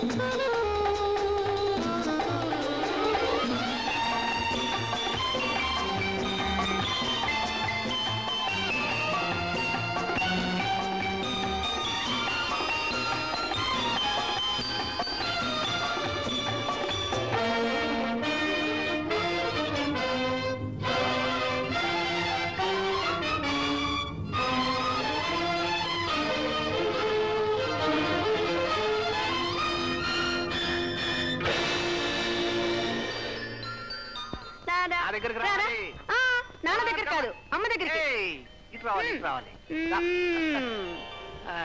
నాన్న, నా దగ్గరికి రారా? రావాలి. ఆ, నాన్న దగ్గర కాదు అమ్మ దగ్గరికి ఏయ్, ఇటు రావాలి ఇటు రావాలి రా. మ్మ్. ఆ,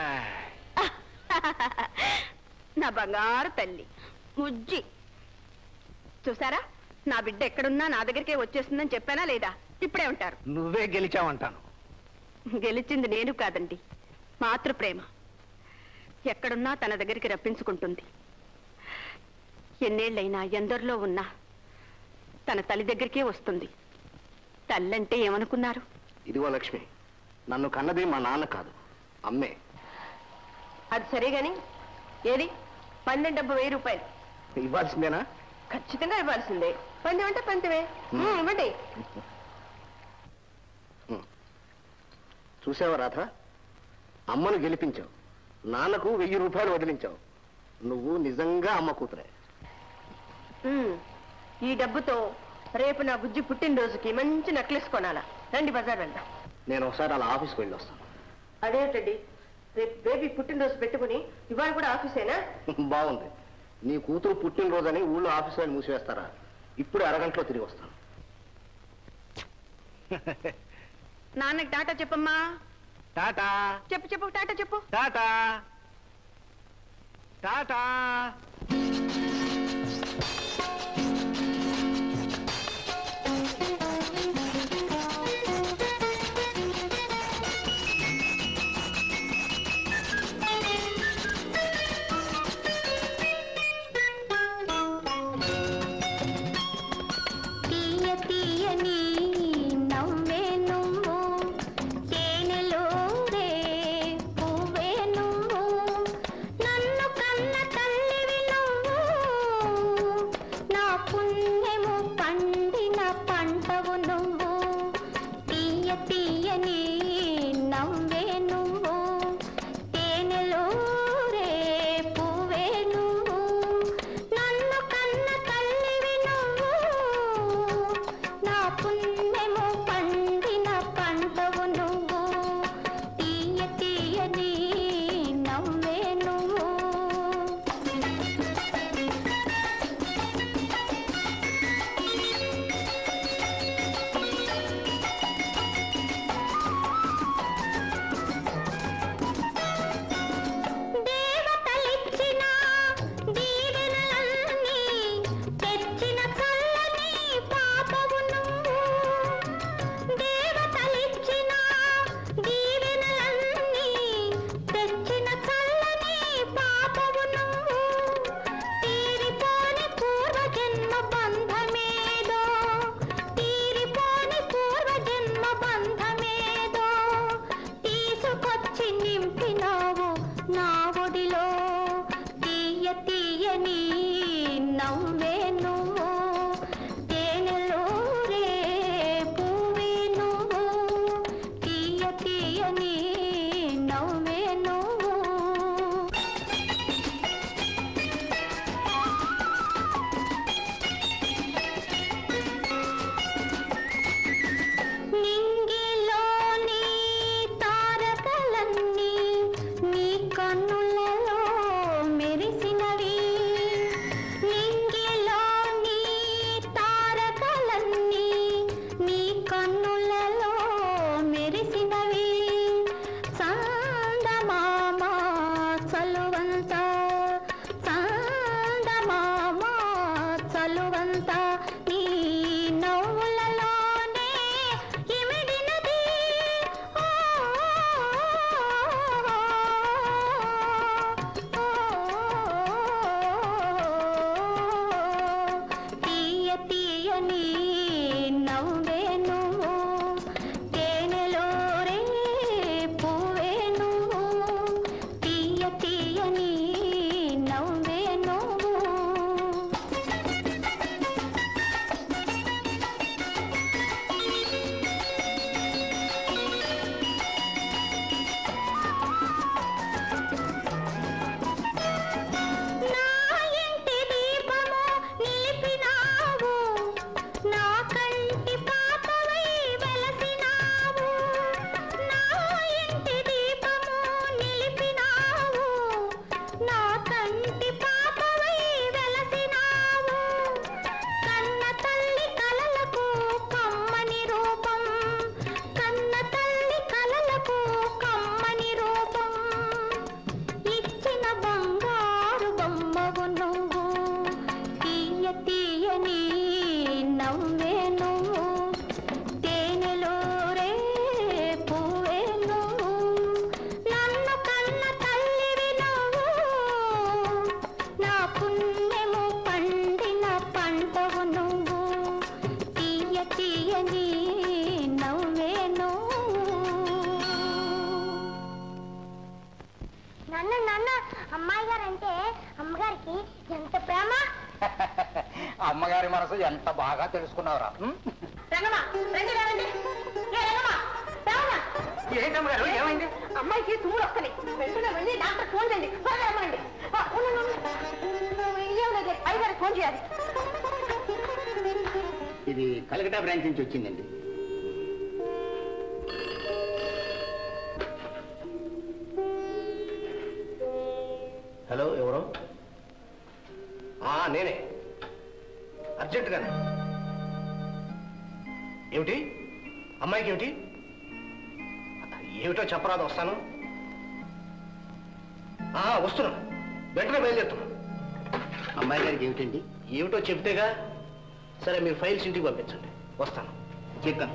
నా బంగారు తల్లి ముజ్జి చూసారా నా బిడ్డ ఎక్కడున్నా నా దగ్గరికే వచ్చేస్తుందని చెప్పానా లేదా ఇప్పుడే ఉంటారు నువ్వే గెలిచావంటాను గెలిచింది నేను కాదండి మాతృప్రేమ ఎక్కడున్నా తన దగ్గరికి రప్పించుకుంటుంది ఎన్నేళ్లైనా ఎందరిలో ఉన్నా తన తల్లి దగ్గరికే వస్తుంది తల్లంటే ఏమనుకున్నారు ఇదిగో లక్ష్మి నన్ను కన్నది మా నాన్న కాదు అమ్మే అది సరే గాని ఏది పన్నెండు డెబ్బై వెయ్యి రూపాయలు ఇవ్వాల్సిందేనా ఖచ్చితంగా ఇవ్వాల్సిందే పందెం అంటే పంతమే ఉమ్, ఇవ్వండి చూసావా రాధ అమ్మను గెలిపించావు నాన్నకు వెయ్యి రూపాయలు వదిలించావు నువ్వు నిజంగా అమ్మ కూతురే ఉమ్, ఈ డబ్బుతో రేపు నా బుజ్జి పుట్టినరోజుకి మంచి నెక్లెస్ కొనాలా రండి బజార్ వెళ్దాం నేను ఒకసారి అలా ఆఫీస్కి వెళ్ళి వస్తాను అదేంటండి రేపు బేబీ పుట్టినరోజు పెట్టుకుని ఇవాళ కూడా ఆఫీసేనా బాగుంది నీ కూతురు పుట్టినరోజని ఊళ్ళో ఆఫీస్ వాళ్ళు మూసివేస్తారా ఇప్పుడు అరగంటలో తిరిగి వస్తాను నాన్నకి టాటా చెప్పమ్మా టాటా చెప్పు చెప్పు టాటా చెప్పు టాటా టాటా తీయ తీయని నవ్వే నువ్వు తేనెలోరే పువ్వే నువ్వు నన్ను కన్న తల్లివి అమ్మగారంటే అమ్మగారికి ఎంత ప్రేమ అమ్మగారి మనసు ఎంత బాగా తెలుసుకున్నావురా ఉం? రంగమ్మ రండి రండి ఏ రంగమ్మ రావమ్మా. ఏంటమ్మగారు ఏమైంది అమ్మాయికి తుమ్ములు వస్తున్నాయి వెంటనే వెళ్ళి డాక్టర్ ఫోన్ చేయండి త్వరగా రమ్మనండి ఆ, ఉండండి, ఉండండి. ఏం లేదు అయ్యగారికి ఫోన్ చేయాలి ఇది కలకటా బ్రాంచ్ నుంచి వచ్చిందండి హలో ఎవరు ఆ, నేనే అర్జెంటుగానే ఏమిటి అమ్మాయికి ఏమిటి ఏమిటో చెప్పరాదు వస్తాను ఆ, వస్తున్నాను వెంటనే బయలుదేరుతున్నాను అమ్మాయి గారికి ఏమిటండి ఏమిటో చెప్తేగా సరే మీరు ఫైల్స్ ఇంటికి పంపించండి వస్తాను చెప్పాను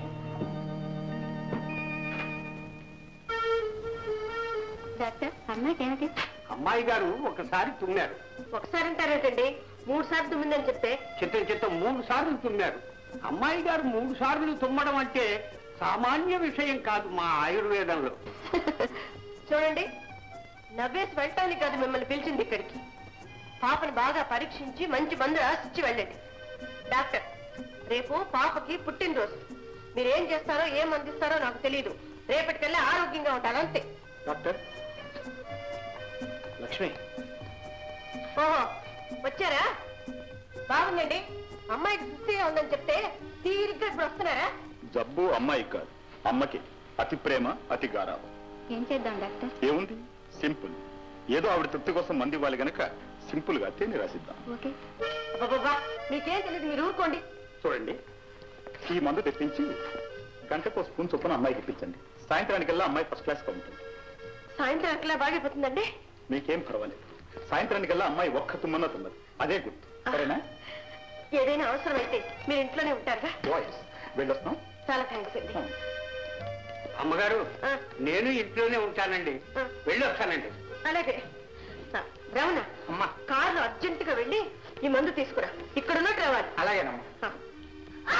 డాక్టర్ అమ్మాయికి ఏమిటి అమ్మాయి గారు ఒకసారి తుమ్మారు ఒకసారి అంటారేంటండి మూడు సార్లు తుమ్మిందని చెప్తే చిత్తం చిత్తం మూడు సార్లు తుమ్మారు అమ్మాయి గారు మూడు సార్లు తుమ్మడం అంటే సామాన్య విషయం కాదు మా ఆయుర్వేదంలో చూడండి నవ్వేసి వెళ్ళటానికి కాదు మిమ్మల్ని పిలిచింది ఇక్కడికి పాపను బాగా పరీక్షించి మంచి మందు రాసిచ్చి వెళ్ళండి డాక్టర్ రేపు పాపకి పుట్టినరోజు మీరేం చేస్తారో ఏం అందిస్తారో నాకు తెలియదు రేపటికల్లా ఆరోగ్యంగా ఉంటాను అంతే డాక్టర్ లక్ష్మి ఓహో వచ్చారా బాగుందండి అమ్మాయికి సుస్థిగా ఉందని చెప్తే తీరిగ్గా ఇప్పుడు వస్తున్నారా జబ్బు అమ్మాయి కాదు అమ్మకి అతి ప్రేమ అతి గారాబం ఏం చేద్దాం డాక్టర్ ఏముంది సింపుల్ ఏదో ఆవిడ తృప్తి కోసం మంది ఇవ్వాలి గనక సింపుల్ గా తేని రాసిద్దాం ఓకే అబ్బబ్బబ్బా మీకేం తెలియదు మీరు ఊరుకోండి చూడండి ఈ మందు తెప్పించి గంటకు స్పూన్ చొప్పున అమ్మాయికి ఇప్పించండి సాయంత్రానికల్లా అమ్మాయి ఫస్ట్ క్లాస్ గా ఉంటుంది సాయంత్రం అట్లా బాగైపోతుందండి మీకేం పర్వాలేదు సాయంత్రానికల్లా అమ్మాయి ఒక్క తుమ్మన్న తుమ్మది అదే గుర్తు సరేనా ఏదైనా అవసరమైతే మీరు ఇంట్లోనే ఉంటారుగా వాయిస్ వెళ్ళొస్తాం చాలా థ్యాంక్స్ అండి అమ్మగారు ఆ. నేను ఇంట్లోనే ఉంటానండి ఆ. వెళ్ళి వస్తానండి అలాగే ఆ, రమణ అమ్మా కారులో అర్జెంటుగా వెళ్ళి ఈ మందు తీసుకురా ఇక్కడ ఉన్నట్టు రావాలి అలాగేనమ్మా ఆ.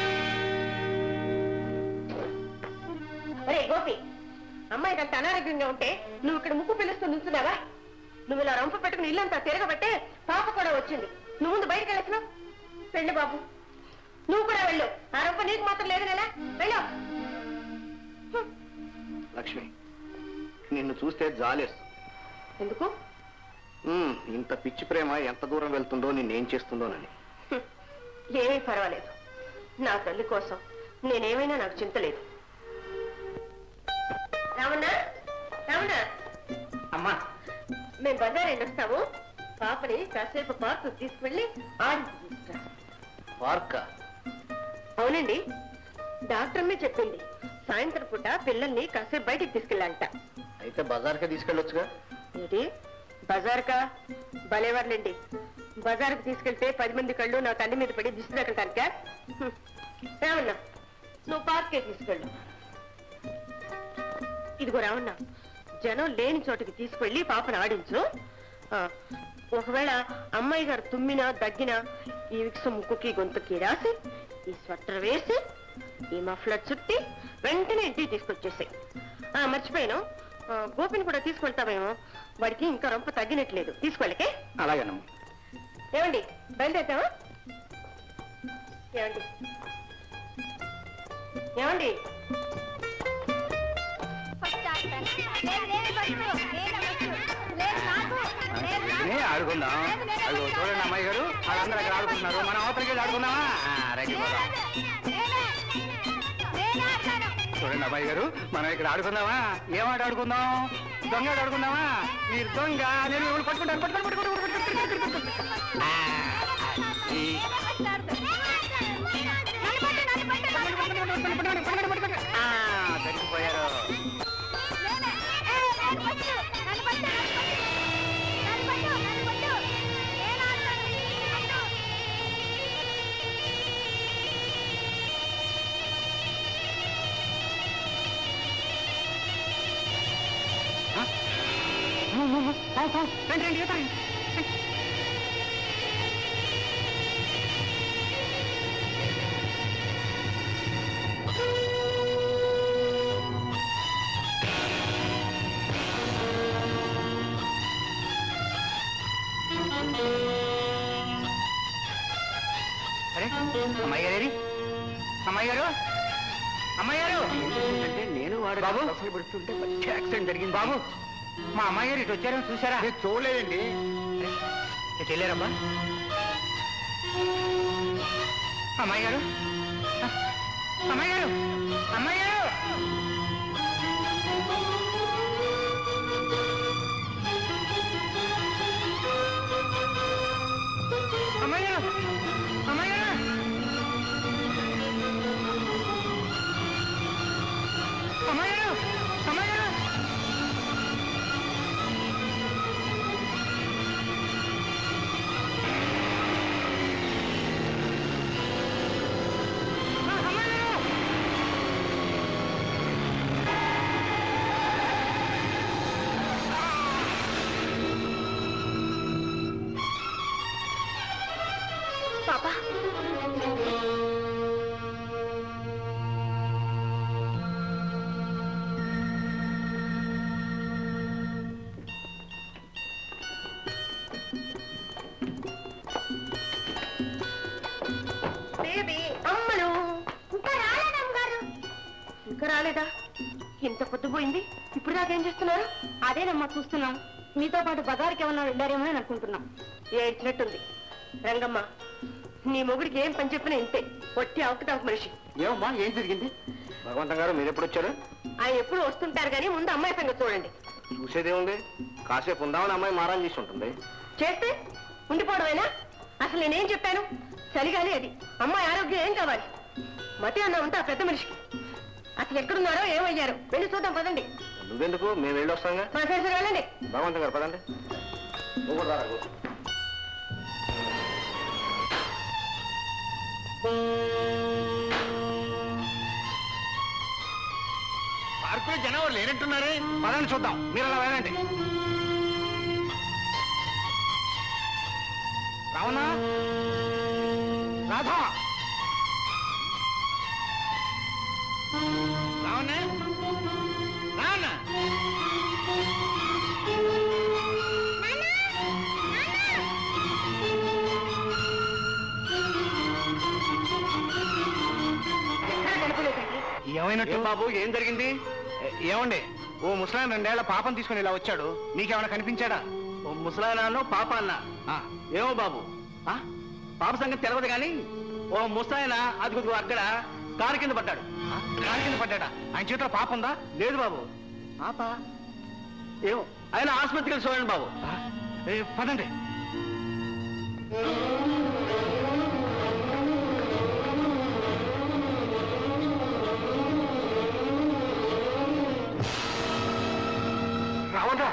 ఒరే గోపి అమ్మాయి అంత అనారోగ్యంగా ఉంటే నువ్వు ఇక్కడ ముక్కు పిలుస్తూ నిల్చున్నావా నువ్వు ఇలా రంపు పెట్టుకుని ఇల్లంతా తిరగబట్టే పాప కూడా వచ్చింది నువ్వు ముందు బయటకు వెళ్ళొచ్చును వెళ్ళు బాబు నువ్వు కూడా వెళ్ళు ఆ రంప నీకు మాత్రం లేదు నెల వెళ్ళు హ్మ్. లక్ష్మి నిన్ను చూస్తే జాలేస్తుంది ఎందుకు ఉమ్, ఇంత పిచ్చి ప్రేమ ఎంత దూరం వెళ్తుందో నిన్నేం చేస్తుందోనని హ్మ్. ఏమీ పర్వాలేదు నా తల్లి కోసం నేనేమైనా నాకు చింత లేదు రావణ రావణ అమ్మా మేము బజార్ వెళ్ళొస్తాము పాపని కాసేపు పార్కు తీసుకువెళ్ళి ఆడించి తీసుకురా పార్కా అవునండి డాక్టర్ అమ్మే చెప్పింది సాయంత్రం పూట పిల్లల్ని కాసేపు బయటికి తీసుకెళ్ళాలంట అయితే బజార్కే తీసుకెళ్ళొచ్చుగా ఏంటి బజార్కా భలేవర్లేండి బజార్కు తీసుకెళ్తే పది మంది కళ్ళు నా తల్లి మీద పడి దిష్టి తగ్గటానికా హ్మ్. రావಣ್ణ నువ్వు పార్కే తీసుకెళ్ళు ఇదిగో రావಣ್ణ జనం లేని చోటికి తీసుకెళ్లి పాపను ఆడించు ఆ, ఒకవేళ అమ్మాయి గారు తుమ్మినా దగ్గినా ఈ విక్స్ ముక్కుకి గొంతుకి రాసి ఈ స్వెటర్ వేసి ఈ మఫ్లర్ చుట్టి వెంటనే ఇంటికి తీసుకొచ్చేసాయి ఆ మర్చిపోయాను ఆ, గోపిని కూడా తీసుకెళ్తావేమో వాడికి ఇంకా రొంప తగ్గినట్లేదు తీసుకెళ్ళకే అలాగేనమ్మా ఏమండి బయలుదేరుతావా ఏమండి ఏమండి ఏ, ఆడుకుందాం అదిగో చూడండి అమ్మాయి గారు వాళ్ళందరూ అక్కడ ఆడుకుంటున్నారు మనం అవతలకి వెళ్ళి ఆడుకుందామా ఆ, రండి పోదాం. చూడండి అబ్బాయి గారు మనం ఇక్కడ ఆడుకుందామా ఏం ఆట ఆడుకుందాం దొంగ ఆట ఆడుకుందామా మీరు దొంగ నేను మిమ్మల్ని పట్టుకుంటాను పట్టుకోండి పట్టుకోండి పట్టుకోండి, పట్టుకోండి, పట్టుకోండి. ఆ, అది. ఆ, దొరికిపోయారు రండి రండి ఈత రండి. అమ్మాయి గారు అమ్మాయి గారు అంటే నేను వాడు బాబు. అసలు పెడుతుంటే మంచి యాక్సిడెంట్ జరిగింది బాబు మా అమ్మాయి గారు ఇటు వచ్చారని చూసారా నేను చూడలేదండి ఇటు వెళ్ళారమ్మా అమ్మాయి గారు అమ్మాయి గారు అమ్మాయి గారు అమ్మాయి గారు అమ్మాయి గారు అమ్మాయి గారు అమ్మాయి గారు అమ్మాయి గారు పాపా బేబీ అమ్మలు ఇంకా రాలేదమ్మ గారు ఇంకా రాలేదా ఇంత పొద్దుపోయింది ఇప్పుడు దాకేం చేస్తున్నారు అదేనమ్మా చూస్తున్నాం మీతో పాటు బజార్కి ఏమన్నా వెళ్ళారేమో అని అనుకుంటున్నాం ఏడ్చినట్టుంది రంగమ్మ నీ మొగుడికి ఏం పని చెప్పినా ఇంతే పొట్టి అవకతాకు మనిషి ఏమమ్మా ఏం జరిగింది భగవంతం గారు మీరు ఎప్పుడు వచ్చారు ఆయన ఎప్పుడు వస్తుంటారు కానీ ముందు అమ్మాయి సంగతి చూడండి చూసేదేముంది కాసేపు ఉందామని అమ్మాయి మారం చేసి ఉంటుంది చేస్తే ఉండిపోవడమేనా అసలు నేనేం చెప్పాను చలిగాలి అది అమ్మాయి ఆరోగ్యం ఏం కావాలి మతి అన్న ఉంటే ఆ పెద్ద మనిషికి అసలు ఎక్కడున్నారో ఏమయ్యారో వెళ్ళి చూద్దాం పదండి నువ్వెందుకు మేము వెళ్ళి వస్తాంగా మా సరి వెళ్ళండి భగవంతం గారు పదండి నువ్వు కూడా రా రఘు. పార్కులో జనం ఎవరు లేనట్టున్నారే పదండి చూద్దాం మీరు అలా వెళ్ళండి రావణా రాధా రావణ రావణ ఏమైనట్టు ఏం బాబు ఏం జరిగింది ఏ- ఏమండి ఓ ముసలాయన రెండేళ్ల పాపం తీసుకుని ఇలా వచ్చాడు మీకేమైనా కనిపించాడా ఓ ముసలాయనాను పాప అన్న ఆ, ఏమో బాబు ఆ? పాప సంగతి తెలవదు కానీ ఓ ముసలాయన అదుగు అక్కడ కారు కింద పడ్డాడు ఆ, కాలు కింద పడ్డాడా ఆయన చేతిలో పాప ఉందా లేదు బాబు పాప ఏమో ఆయన ఆసుపత్రికి వెళ్ళి చూడండి బాబు ఆ, ఏ, పదండి రావణరా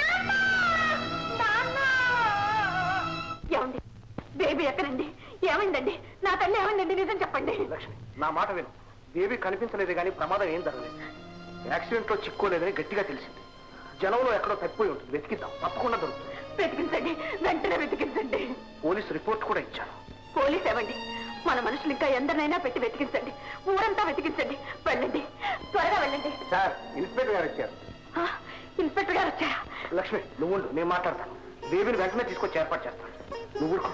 ఏమండి బేబీ ఎక్కడండి ఏమైందండి నా తల్లి ఏమైందండి నిజం చెప్పండి లక్ష్మి నా మాట విను బేబీ కనిపించలేదు కానీ ప్రమాదం ఏం జరగలేదు యాక్సిడెంట్ లో చిక్కోలేదని గట్టిగా తెలిసింది జనంలో ఎక్కడో తప్పిపోయి ఉంటుంది వెతికిద్దాం తప్పకుండా దొరుకుతుంది వెతికించండి వెంటనే వెతికించండి పోలీస్ రిపోర్ట్ కూడా ఇచ్చాను పోలీస్ ఏమండి మన మనుషులు ఇంకా ఎందరినైనా పెట్టి వెతికించండి ఊరంతా వెతికించండి వెళ్ళండి త్వరగా వెళ్ళండి సార్ ఇన్స్పెక్టర్ గారు ఇచ్చారు ఆ, ఇన్స్పెక్టర్ గారు వచ్చారా లక్ష్మి నువ్వు ఉండు, నేను మాట్లాడతాను బేబీని వెంటనే తీసుకొచ్చి ఏర్పాటు చేస్తాను నువ్వు ఊరుకో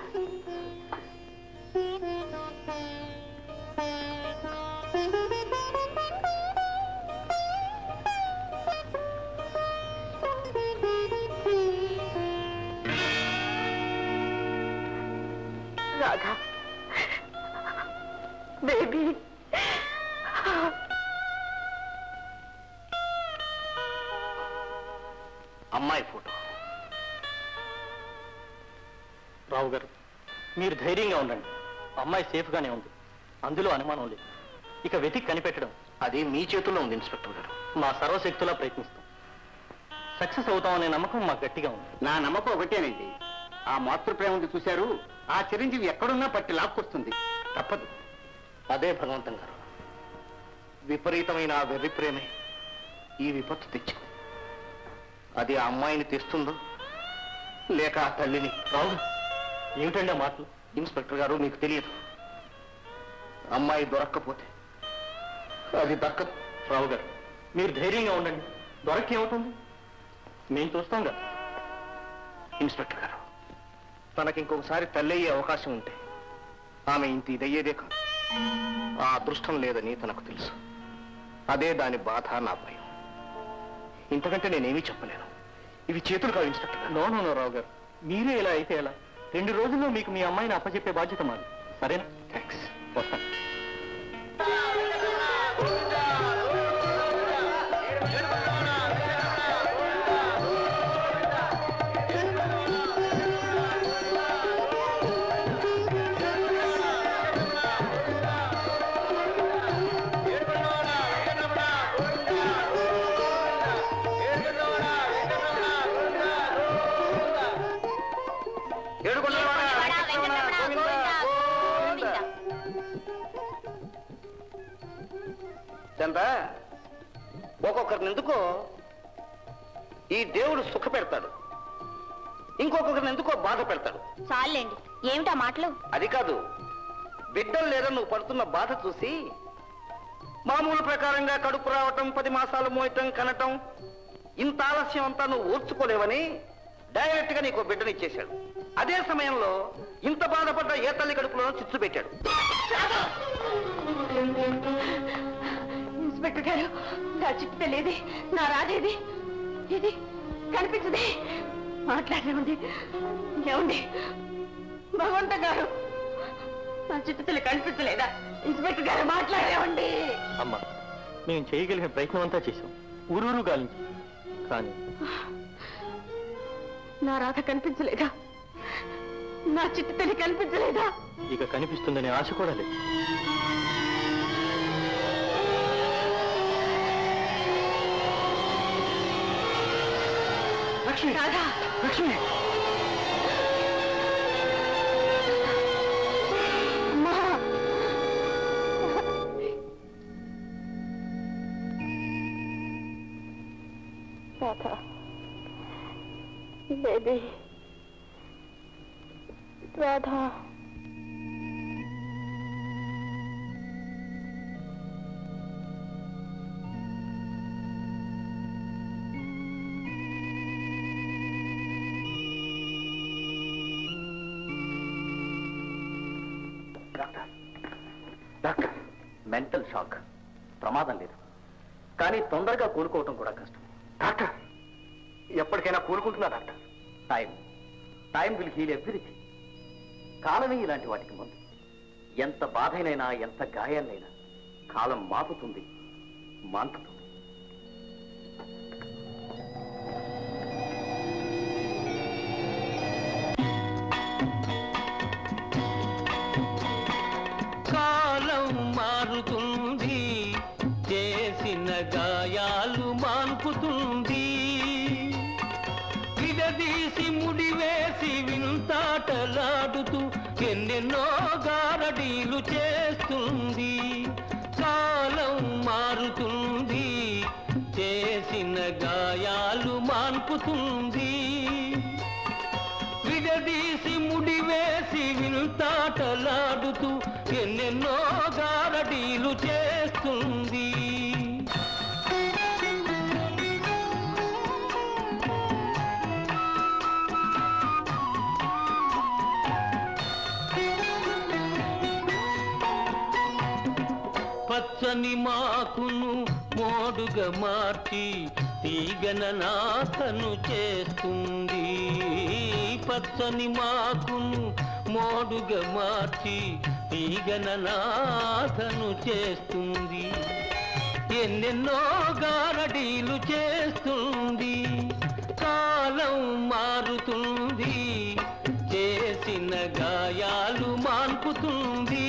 రాధా బేబీ అమ్మాయి ఫోటో రావు గారు మీరు ధైర్యంగా ఉండండి అమ్మాయి సేఫ్గానే ఉంది అందులో అనుమానం లేదు ఇక వెతికి కనిపెట్టడం అది మీ చేతుల్లో ఉంది ఇన్స్పెక్టర్ గారు మా సర్వశక్తులా ప్రయత్నిస్తాం సక్సెస్ అవుతామనే నమ్మకం మాకు గట్టిగా ఉంది నా నమ్మకం ఒకటేనండి ఆ మాతృప్రేమ ఉంది చూశారు ఆ చిరంజీవి ఎక్కడున్నా పట్టి లాక్కొస్తుంది తప్పదు అదే భగవంతం గారు విపరీతమైన ఆ వెర్రి ప్రేమే ఈ విపత్తు తెచ్చింది అది ఆ అమ్మాయిని తెస్తుందో లేక ఆ తల్లిని రావు ఏమిటండి ఆ మాటలు ఇన్స్పెక్టర్ గారు మీకు తెలియదు అమ్మాయి దొరక్కపోతే అది దక్కదు రావు గారు మీరు ధైర్యంగా ఉండండి దొరకి ఏమవుతుంది మేము చూస్తాంగా ఇన్స్పెక్టర్ గారు తనకి ఇంకొకసారి తల్లి అయ్యే అవకాశం ఉంటే ఆమె ఇంత ఇదయ్యేదే కాదు ఆ అదృష్టం లేదని తనకు తెలుసు అదే దాని బాధ నా భయం ఇంతకంటే నేనేమీ చెప్పలేను ఇవి చేతులు కావించినట్టుగా no no no Rao garu మీరే ఇలా అయితే ఎలా రెండు రోజుల్లో మీకు మీ అమ్మాయిని అప్పచెప్పే బాధ్యత మాది సరేనా థ్యాంక్స్ వస్తాను చంద్ర ఒక్కొక్కరిని ఎందుకో ఈ దేవుడు సుఖ పెడతాడు ఇంకొకరిని ఎందుకో బాధ పెడతాడు చాలండి ఏమిటా మాటలు అది కాదు బిడ్డలు లేదని నువ్వు పడుతున్న బాధ చూసి మామూలు ప్రకారంగా కడుపు రావటం పది మాసాలు మోయటం కనటం ఇంత ఆలస్యం అంతా నువ్వు ఓర్చుకోలేవని డైరెక్ట్ గా నీకు బిడ్డని ఇచ్చేశాడు అదే సమయంలో ఇంత బాధపడ్డ ఏ తల్లి కడుపులో చిచ్చు పెట్టాడు ఇన్స్పెక్టర్ గారు నా చిట్టు తెలియదు నా రాజేది ఇది కనిపించదే మాట్లాడేవండి ఏమండి భగవంత గారు నా చిట్టు తల్లి కనిపించలేదా ఇన్స్పెక్టర్ గారు మాట్లాడేవండి అమ్మ మేము చేయగలిగిన ప్రయత్నం అంతా చేశాం ఊరూరు గాలించి కానీ నా రాధ కనిపించలేదా నా చిట్టు తల్లి కనిపించలేదా ఇక కనిపిస్తుందనే ఆశ కూడా లేదు లక్ష్మి రాధా లక్ష్మి అమ్మా Radha baby Radha doctor doctor mental shock ప్రమాదం లేదు కానీ తొందరగా కోలుకోవటం కూడా కష్టం డాక్టర్ ఎప్పటికైనా కోలుకుంటున్నా doctor time time will heal everything కాలమే ఇలాంటి వాటికి ముందు ఎంత బాధైనైనా ఎంత గాయాన్నైనా కాలం మాపుతుంది మాన్పుతుంది కాలం మారుతుంది చేసిన గాయాలు మాన్పుతుంది విడదీసి ముడివేసి వింతాటలాడుతూ ఎన్నెన్నో గారడీలు చేస్తుంది కాలం మారుతుంది చేసిన గాయాలు మాన్పుతుంది విడదీసి ముడివేసి వింతాటలాడుతూ ఎన్నెన్నో గారడీలు చేస్తుంది పచ్చని మాకును మోడుగా మార్చి తీగన నాకను చేస్తుంది పచ్చని మాకును మోడుగా మార్చి తీగన నాథను చేస్తుంది ఎన్నెన్నో గారడీలు చేస్తుంది కాలం మారుతుంది చేసిన గాయాలు మాన్పుతుంది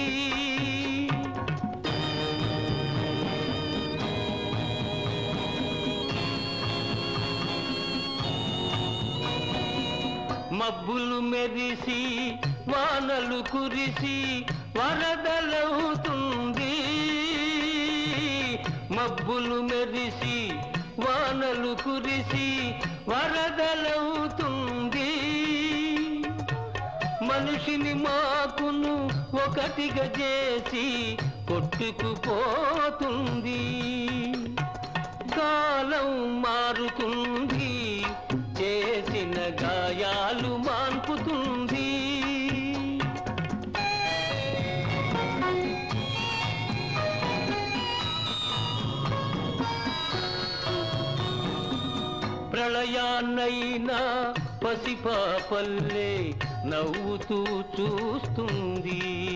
మబ్బులు మెరిసి వానలు కురిసి వరదలవుతుంది మబ్బులు మెరిసి వానలు కురిసి వరదలవుతుంది మనిషిని మాకును ఒకటిగా చేసి కొట్టుకుపోతుంది కాలం మారుతుంది చేసిన గాయాలు మాన్పుతుంది ప్రళయాన్నైనా పసిపాపల్లే నవ్వుతూ చూస్తుంది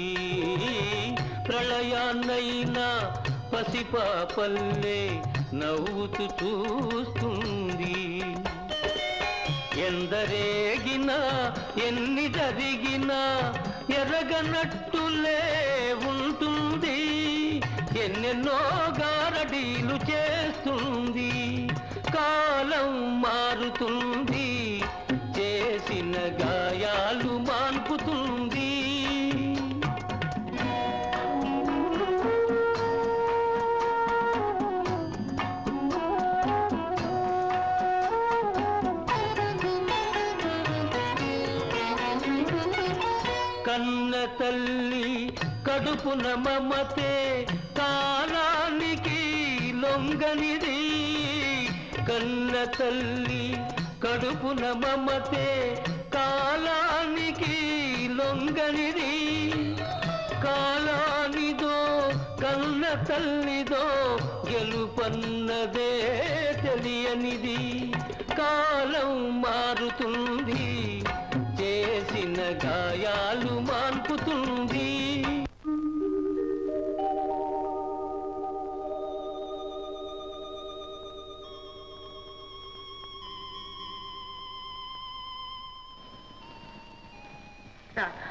ప్రళయాన్నైనా పసిపాపల్లే నవ్వుతూ చూస్తుంది ఎందరేగినా ఎన్ని జరిగినా ఎరగనట్టులే ఉంటుంది ఎన్నెన్నో గారడీలు చేస్తుంది కాలం మారుతుంది చేసిన గాయాలు మాన్పుతుంది కన్న తల్లి కడుపున మమతే కాలానికి లొంగనిది కన్న తల్లి కడుపున మమతే కాలానికి లొంగనిది కాలానిదో కన్న తల్లిదో గెలుపన్నదే తెలియనిది కాలం మారుతుంది చేసిన గాయాలు మాన్పుతుంది రాధా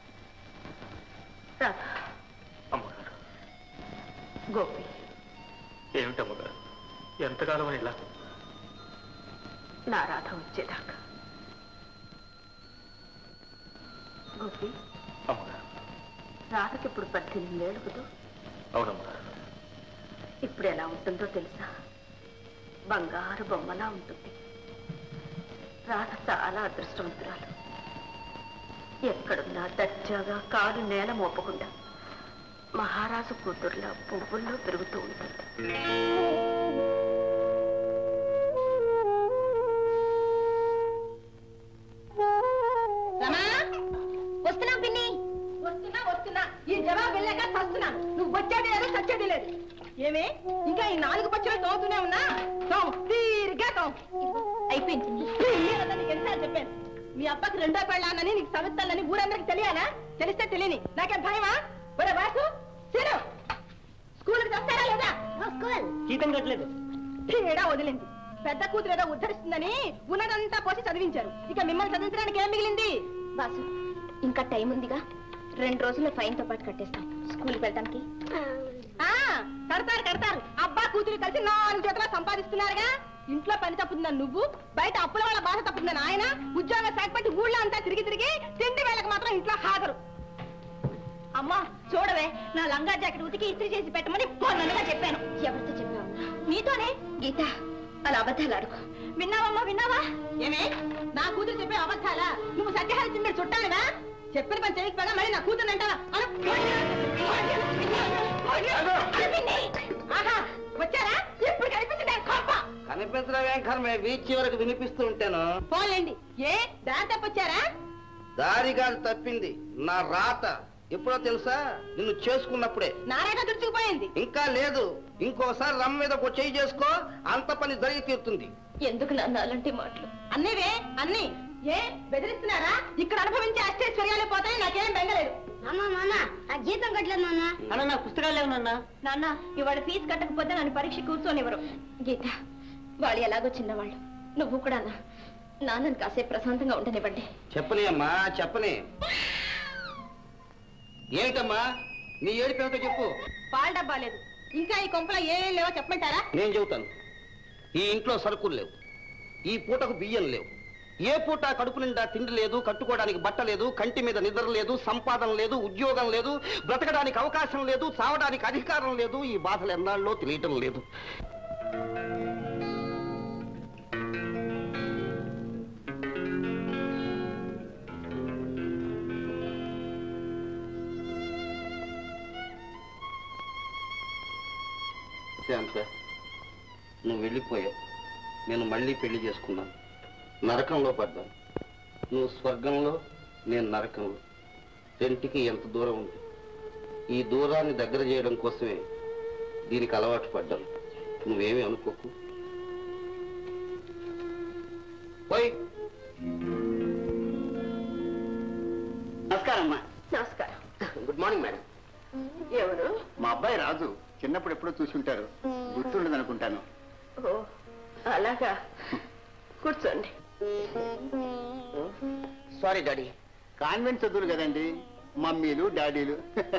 రాధా అమ్మగారు గోపి ఏమిటమ్మగారు ఎంతకాలం అని ఇలా నా రాధ వచ్చేదాకా గోపి అమ్మగారు రాధకి ఇప్పుడు పద్దెనిమిది ఏళ్ళు కదా అవునమ్మగారు ఇప్పుడు ఎలా ఉంటుందో తెలుసా బంగారు బొమ్మలా ఉంటుంది రాధ చాలా అదృష్టవంతురాలు ఎక్కడున్నా దర్జాగా కాలు నేల మోపకుండా మహారాజు కూతుర్లా పువ్వుల్లో పెరుగుతూ ఉంటుంది రమా వస్తున్నా పిన్ని వస్తున్నా వస్తున్నా ఈ జవాబు వెళ్ళాక చస్తున్నాను నువ్వు వచ్చేది లేదు చచ్చేది లేదు ఏమే ఇంకా ఈ నాలుగు పచ్చలు తోగుతూనే ఉన్నా తోము తీరిగా తోము అయిపోయింది నీకు ఎన్నిసార్లు చెప్పాను మీ అబ్బకి రెండో పెళ్ళానని నీకు సవిస్తానని ఊరందరికి తెలియాలా తెలిస్తే తెలియని నాకేం భయమా ఒరే వాసు సీను స్కూల్కి వస్తారా లేదా స్కూల్ జీతం కట్టలేదు ఏడా వదిలింది పెద్ద కూతురు ఏదో ఉద్ధరిస్తుందని ఉన్నదంతా పోసి చదివించారు ఇక మిమ్మల్ని చదివించడానికి ఏం మిగిలింది బాసు ఇంకా టైం ఉందిగా రెండు రోజుల్లో ఫైన్ తో పాటు కట్టేస్తాం స్కూల్కి వెళ్ళడానికి ఆ కడతారు కడతారు అబ్బా కూతురు కలిసి నాలుగు జతలా సంపాదిస్తున్నారుగా ఇంట్లో పని తప్పుతుందని నువ్వు బయట అప్పుల వాళ్ళ బాధ తప్పుతుందని ఆయన ఉద్యోగ శాఖపట్టి ఊళ్ళో అంతా తిరిగి తిరిగి తిండి వేళకు మాత్రం ఇంట్లో హాజరు అమ్మా చూడవే నా లంగా జాకెట్ ఉతికి ఇస్త్రీ చేసి పెట్టమని పొన్నగా చెప్పాను ఎవరితో చెప్పావు నీతోనే గీత అలా అబద్ధాలు ఆడుకో విన్నావమ్మా విన్నావా ఏమే నా కూతురు చెప్పే అబద్ధాలా నువ్వు సత్యహరిచంద్ర చుట్టానుగా చెప్పిన పని చేయకపోగా మళ్ళీ నా కూతురు అంటావా అను. ఆహా, వచ్చారా ఇప్పుడు కనిపించింది కోప కనిపించడం ఏం కర్మే బీచ్ వరకు వినిపిస్తూ ఉంటాను పోలేండి ఏ దారి తప్పొచ్చారా దారి కాదు తప్పింది నా రాత ఎప్పుడో తెలుసా నిన్ను చేసుకున్నప్పుడే నారాగా దుర్చుకుపోయింది ఇంకా లేదు ఇంకోసారి రమ్మ మీద ఒక చెయ్యి చేసుకో అంత పని జరిగి తీరుతుంది ఎందుకు నాన్న అలాంటి మాటలు అన్నీవే అన్ని ఏ బెదిరిస్తున్నారా ఇక్కడ అనుభవించే అష్టైశ్వర్యాలు పోతాయి నాకేం బెంగలేదు నాన్న నాన్న ఆ జీతం కట్టలేదు నాన్న అన్న నా పుస్తకాలు లేవు నాన్న నాన్న ఇవాళ ఫీజు కట్టకపోతే నన్ను పరీక్ష కూర్చోనివ్వరు గీత వాళ్ళు ఎలాగో చిన్నవాళ్ళు నువ్వు కూడా నా నాన్నని కాసేపు ప్రశాంతంగా ఉండనివ్వండి చెప్పని అమ్మా చెప్పని ఏమిటమ్మా నీ ఏడిపేమిటో చెప్పు పాల డబ్బా లేదు ఇంకా ఈ కొంపలో ఏం లేవో చెప్పమంటారా నేను చెబుతాను ఈ ఇంట్లో సరుకులు లేవు ఈ పూటకు బియ్యం లేవు ఏ పూట కడుపు నిండా తిండి లేదు కట్టుకోవడానికి బట్ట లేదు కంటి మీద నిద్ర లేదు సంపాదన లేదు ఉద్యోగం లేదు బ్రతకడానికి అవకాశం లేదు చావడానికి అధికారం లేదు ఈ బాధలు ఎన్నాళ్ళలో తెలియటం లేదు శాంత నువ్వు వెళ్ళిపోయావు నేను మళ్ళీ పెళ్లి చేసుకున్నాను నరకంలో పడ్డాను నువ్వు స్వర్గంలో నేను నరకంలో రెంటికి ఎంత దూరం ఉంది ఈ దూరాన్ని దగ్గర చేయడం కోసమే దీనికి అలవాటు పడ్డాను నువ్వేమీ అనుకోకు నమస్కారం అమ్మా నమస్కారం గుడ్ మార్నింగ్ మేడం ఎవరు మా అబ్బాయి రాజు చిన్నప్పుడు ఎప్పుడో చూసి ఉంటారు గుర్తుండదు అనుకుంటాను ఓ అలాగా కూర్చోండి సారీ డాడీ కాన్వెంట్ చదువులు కదండి మమ్మీలు డాడీలు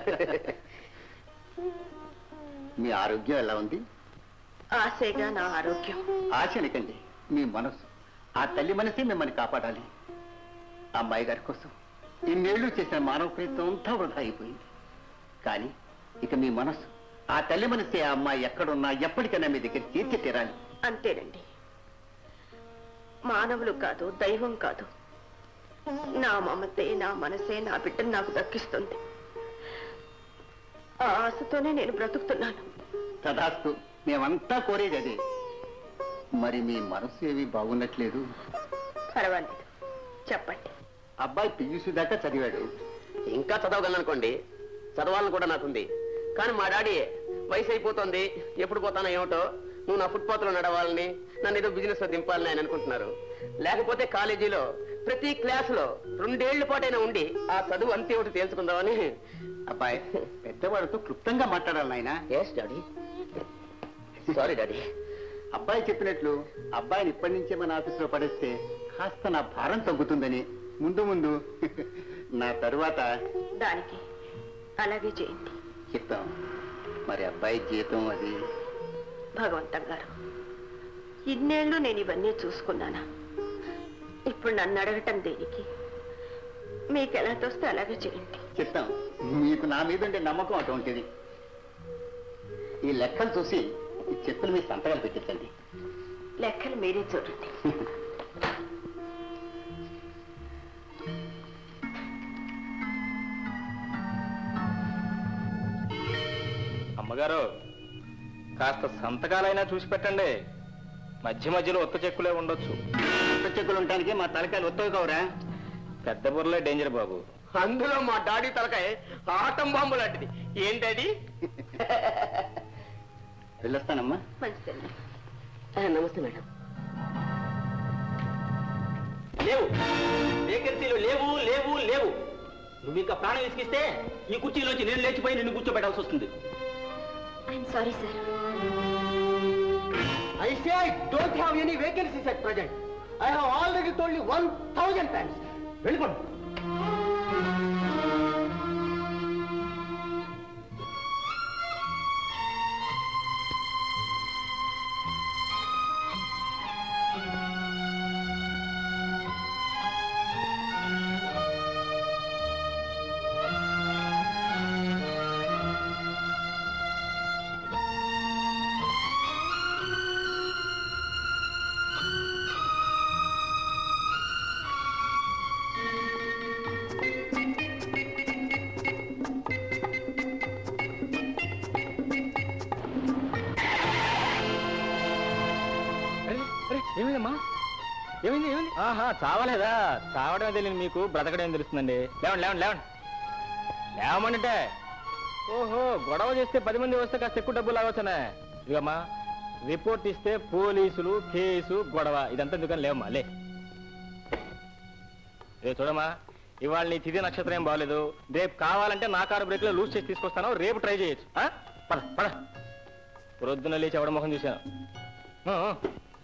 మీ ఆరోగ్యం ఎలా ఉంది ఆశేగా నా ఆరోగ్యం ఆశనికండి మీ మనసు ఆ తల్లి మనసే మిమ్మల్ని కాపాడాలి అమ్మాయి గారి కోసం ఇన్నేళ్లు చేసిన మానవ ప్రయత్నం అంతా వృధా అయిపోయింది కానీ ఇక మీ మనసు ఆ తల్లి మనసే ఆ అమ్మాయి ఎక్కడున్నా ఎప్పటికైనా మీ దగ్గర తీర్చి తీరాలి అంతేనండి మానవులు కాదు దైవం కాదు నా మమతే నా మనసే నా బిడ్డను నాకు దక్కిస్తుంది ఆ ఆశతోనే నేను బ్రతుకుతున్నాను తదాస్తు మేమంతా కోరేది అదే మరి మీ మనసు ఏవి బాగున్నట్లేదు పర్వాలేదు చెప్పండి అబ్బాయి పియూసీ దాకా చదివాడు ఇంకా చదవగలను అనుకోండి చదవాలని కూడా నాకుంది కానీ మా డాడీ వయసు అయిపోతుంది ఎప్పుడు పోతానో ఏమిటో నువ్వు నా ఫుట్పాత్ లో నడవాలని నన్ను ఏదో బిజినెస్ లో దింపాలని ఆయన అనుకుంటున్నారు లేకపోతే కాలేజీలో ప్రతి క్లాస్ లో రెండేళ్ల పాటైనా ఉండి ఆ చదువు అంతే ఒకటి తేల్చుకుందామని అబ్బాయి పెద్దవాడితో క్లుప్తంగా మాట్లాడాలి నాయన ఎస్ డాడీ సారీ డాడీ అబ్బాయి చెప్పినట్లు అబ్బాయిని ఇప్పటి నుంచే మన ఆఫీసులో పడేస్తే కాస్త నా భారం తగ్గుతుందని ముందు ముందు నా తరువాత దానికి అలాగే చేయండి చెప్తాం మరి అబ్బాయి జీతం అది భగవంతం గారు ఇన్నేళ్ళు నేను ఇవన్నీ చూసుకున్నానా ఇప్పుడు నన్ను అడగటం దేనికి మీకు ఎలా తోస్తే అలాగే చేయండి చెప్తాం మీకు నా మీద ఉండే నమ్మకం అటువంటిది ఈ లెక్కలు చూసి ఈ చెప్పులు మీ సంతకాలు పెట్టించండి లెక్కలు మీరే చూడండి అమ్మగారు కాస్త సంతకాలైనా చూసి పెట్టండి మధ్య మధ్యలో ఒత్త చెక్కులే ఉండొచ్చు కొత్త చెక్కులు ఉండటానికి మా తలకాయలు ఒత్తవి కావురా పెద్ద బుర్రలే డేంజర్ బాబు అందులో మా డాడీ తలకాయ ఆటం బాంబు లాంటిది ఏంటది వెళ్ళొస్తానమ్మా మంచిదండి నమస్తే మేడం లేవు వేకెన్సీలు లేవు లేవు లేవు నువ్వు ఇంకా ప్రాణం ఇసుకిస్తే ఈ కుర్చీలోంచి నేను లేచిపోయి నిన్ను కూర్చోబెట్టాల్సి వస్తుంది I'm sorry sir I say I don't have any vacancies at present I have already told you one thousand times వెళ్ళిపోండి ఏమైందమ్మా ఏమైంది ఏమైంది ఆహా చావలేదా చావడమే తెలియదు మీకు బ్రతకడం తెలుస్తుందండి లేవండి లేవండి లేవండి లేవమంటే ఓహో గొడవ చేస్తే పది మంది వస్తే కాస్త ఎక్కువ డబ్బులు లాగొచ్చనే ఇదమ్మా రిపోర్ట్ ఇస్తే పోలీసులు కేసు గొడవ ఇదంతా ఎందుకని లేవమ్మా లే ఏ చూడమ్మా ఇవాళ నీ తిథి నక్షత్రం ఏం బాగలేదు రేపు కావాలంటే నా కారు బ్రేక్ లో లూజ్ చేసి తీసుకొస్తాను రేపు ట్రై చేయొచ్చు ఆ? పద పద ప్రొద్దున లేచి ఎవడ మొహం చూశాను ఆ, ఆ.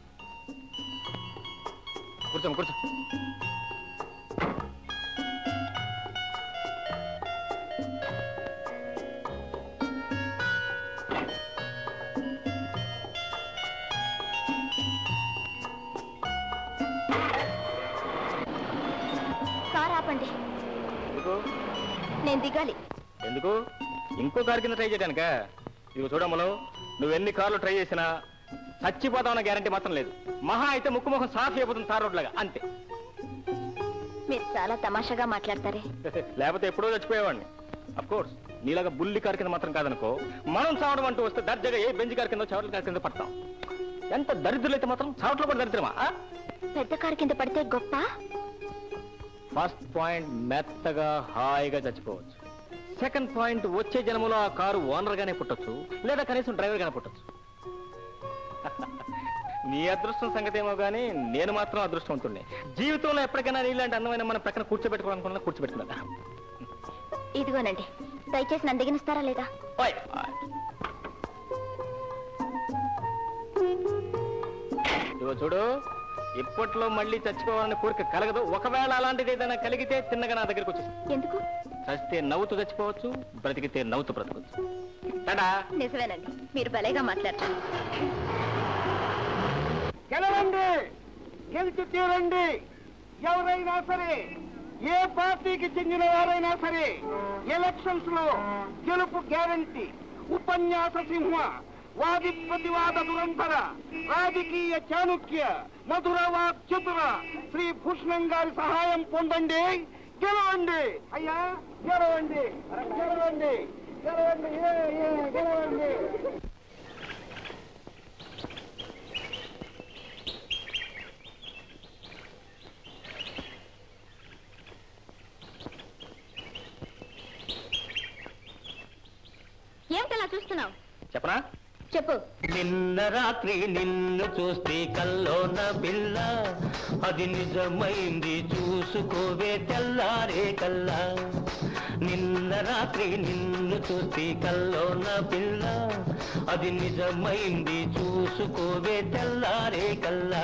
కూర్చోమ్మ కూర్చో కార్ ఆపండి ఎందుకు నేను దిగాలి ఎందుకు ఇంకో కారు కింద ట్రై చేయడానికా ఇవి చూడమ్మలు నువ్వు ఎన్ని కార్లు ట్రై చేసినా చచ్చిపోతామన్న గ్యారంటీ మాత్రం లేదు మహా అయితే ముక్కు ముఖం సాఫ్ అయిపోతుంది తార్ రోడ్లాగా అంతే మీరు చాలా తమాషాగా మాట్లాడతారే లేకపోతే ఎప్పుడో చచ్చిపోయేవాడిని అఫ్ కోర్స్ నీలాగా బుల్లి కారు కింద మాత్రం కాదనుకో మనం చావడం అంటూ వస్తే దర్జాగా ఏ బెంజ్ కారు కింద చవట్ల కారు కింద పడతాం ఎంత దరిద్రులైతే మాత్రం చావట్లో కూడా దరిద్రమా ఆ? పెద్ద కారు కింద పడితే గొప్ప ఫస్ట్ పాయింట్ మెత్తగా హాయిగా చచ్చిపోవచ్చు సెకండ్ పాయింట్ వచ్చే జన్మలో ఆ కారు ఓనర్ గానే పుట్టొచ్చు లేదా కనీసం డ్రైవర్ గానే పుట్టొచ్చు నీ అదృష్టం సంగతి ఏమో కానీ నేను మాత్రం అదృష్టవంతుడిని జీవితంలో ఎప్పటికైనా నీలాంటి అందమైన మన ప్రక్కన కూర్చోబెట్టుకోవాలనుకున్నా కూర్చోబెట్టుకున్నా ఇదిగోనండి దయచేసి నన్ను దిగనిస్తారా లేదా ఓయ్. ఇదిగో చూడు ఇప్పట్లో మళ్ళీ చచ్చిపోవాలని కోరిక కలగదు ఒకవేళ అలాంటిది ఏదైనా కలిగితే తిన్నగా నా దగ్గరికి వచ్చేసి ఎందుకు చస్తే నవ్వుతూ చచ్చిపోవచ్చు బ్రతికితే నవ్వుతూ బ్రతకవచ్చు టాటా నిజమేనండి మీరు భలేగా మాట్లాడతారు గెలవండి గెలిచి తీరండి ఎవరైనా సరే ఏ పార్టీకి చెందిన వారైనా సరే ఎలక్షన్స్ లో గెలుపు గ్యారంటీ ఉపన్యాస సింహ వాది ప్రతివాద దురంధర రాజకీయ చాణుక్య మధుర వాక్చతుర శ్రీ భూషణం గారి సహాయం పొందండి గెలవండి అయ్యా గెలవండి గెలవండి గెలవండి ఏ, ఏ, గెలవండి ఏమిటలా చూస్తున్నావు చెప్పనా చెప్పు నిన్న రాత్రి నిన్ను చూస్తే కల్లోన పిల్ల అది నిజమైంది చూసుకోవే తెల్లారే కల్లా నిన్న రాత్రి నిన్ను చూస్తే కల్లోన పిల్ల అది నిజమైంది చూసుకోవే తెల్లారే కల్లా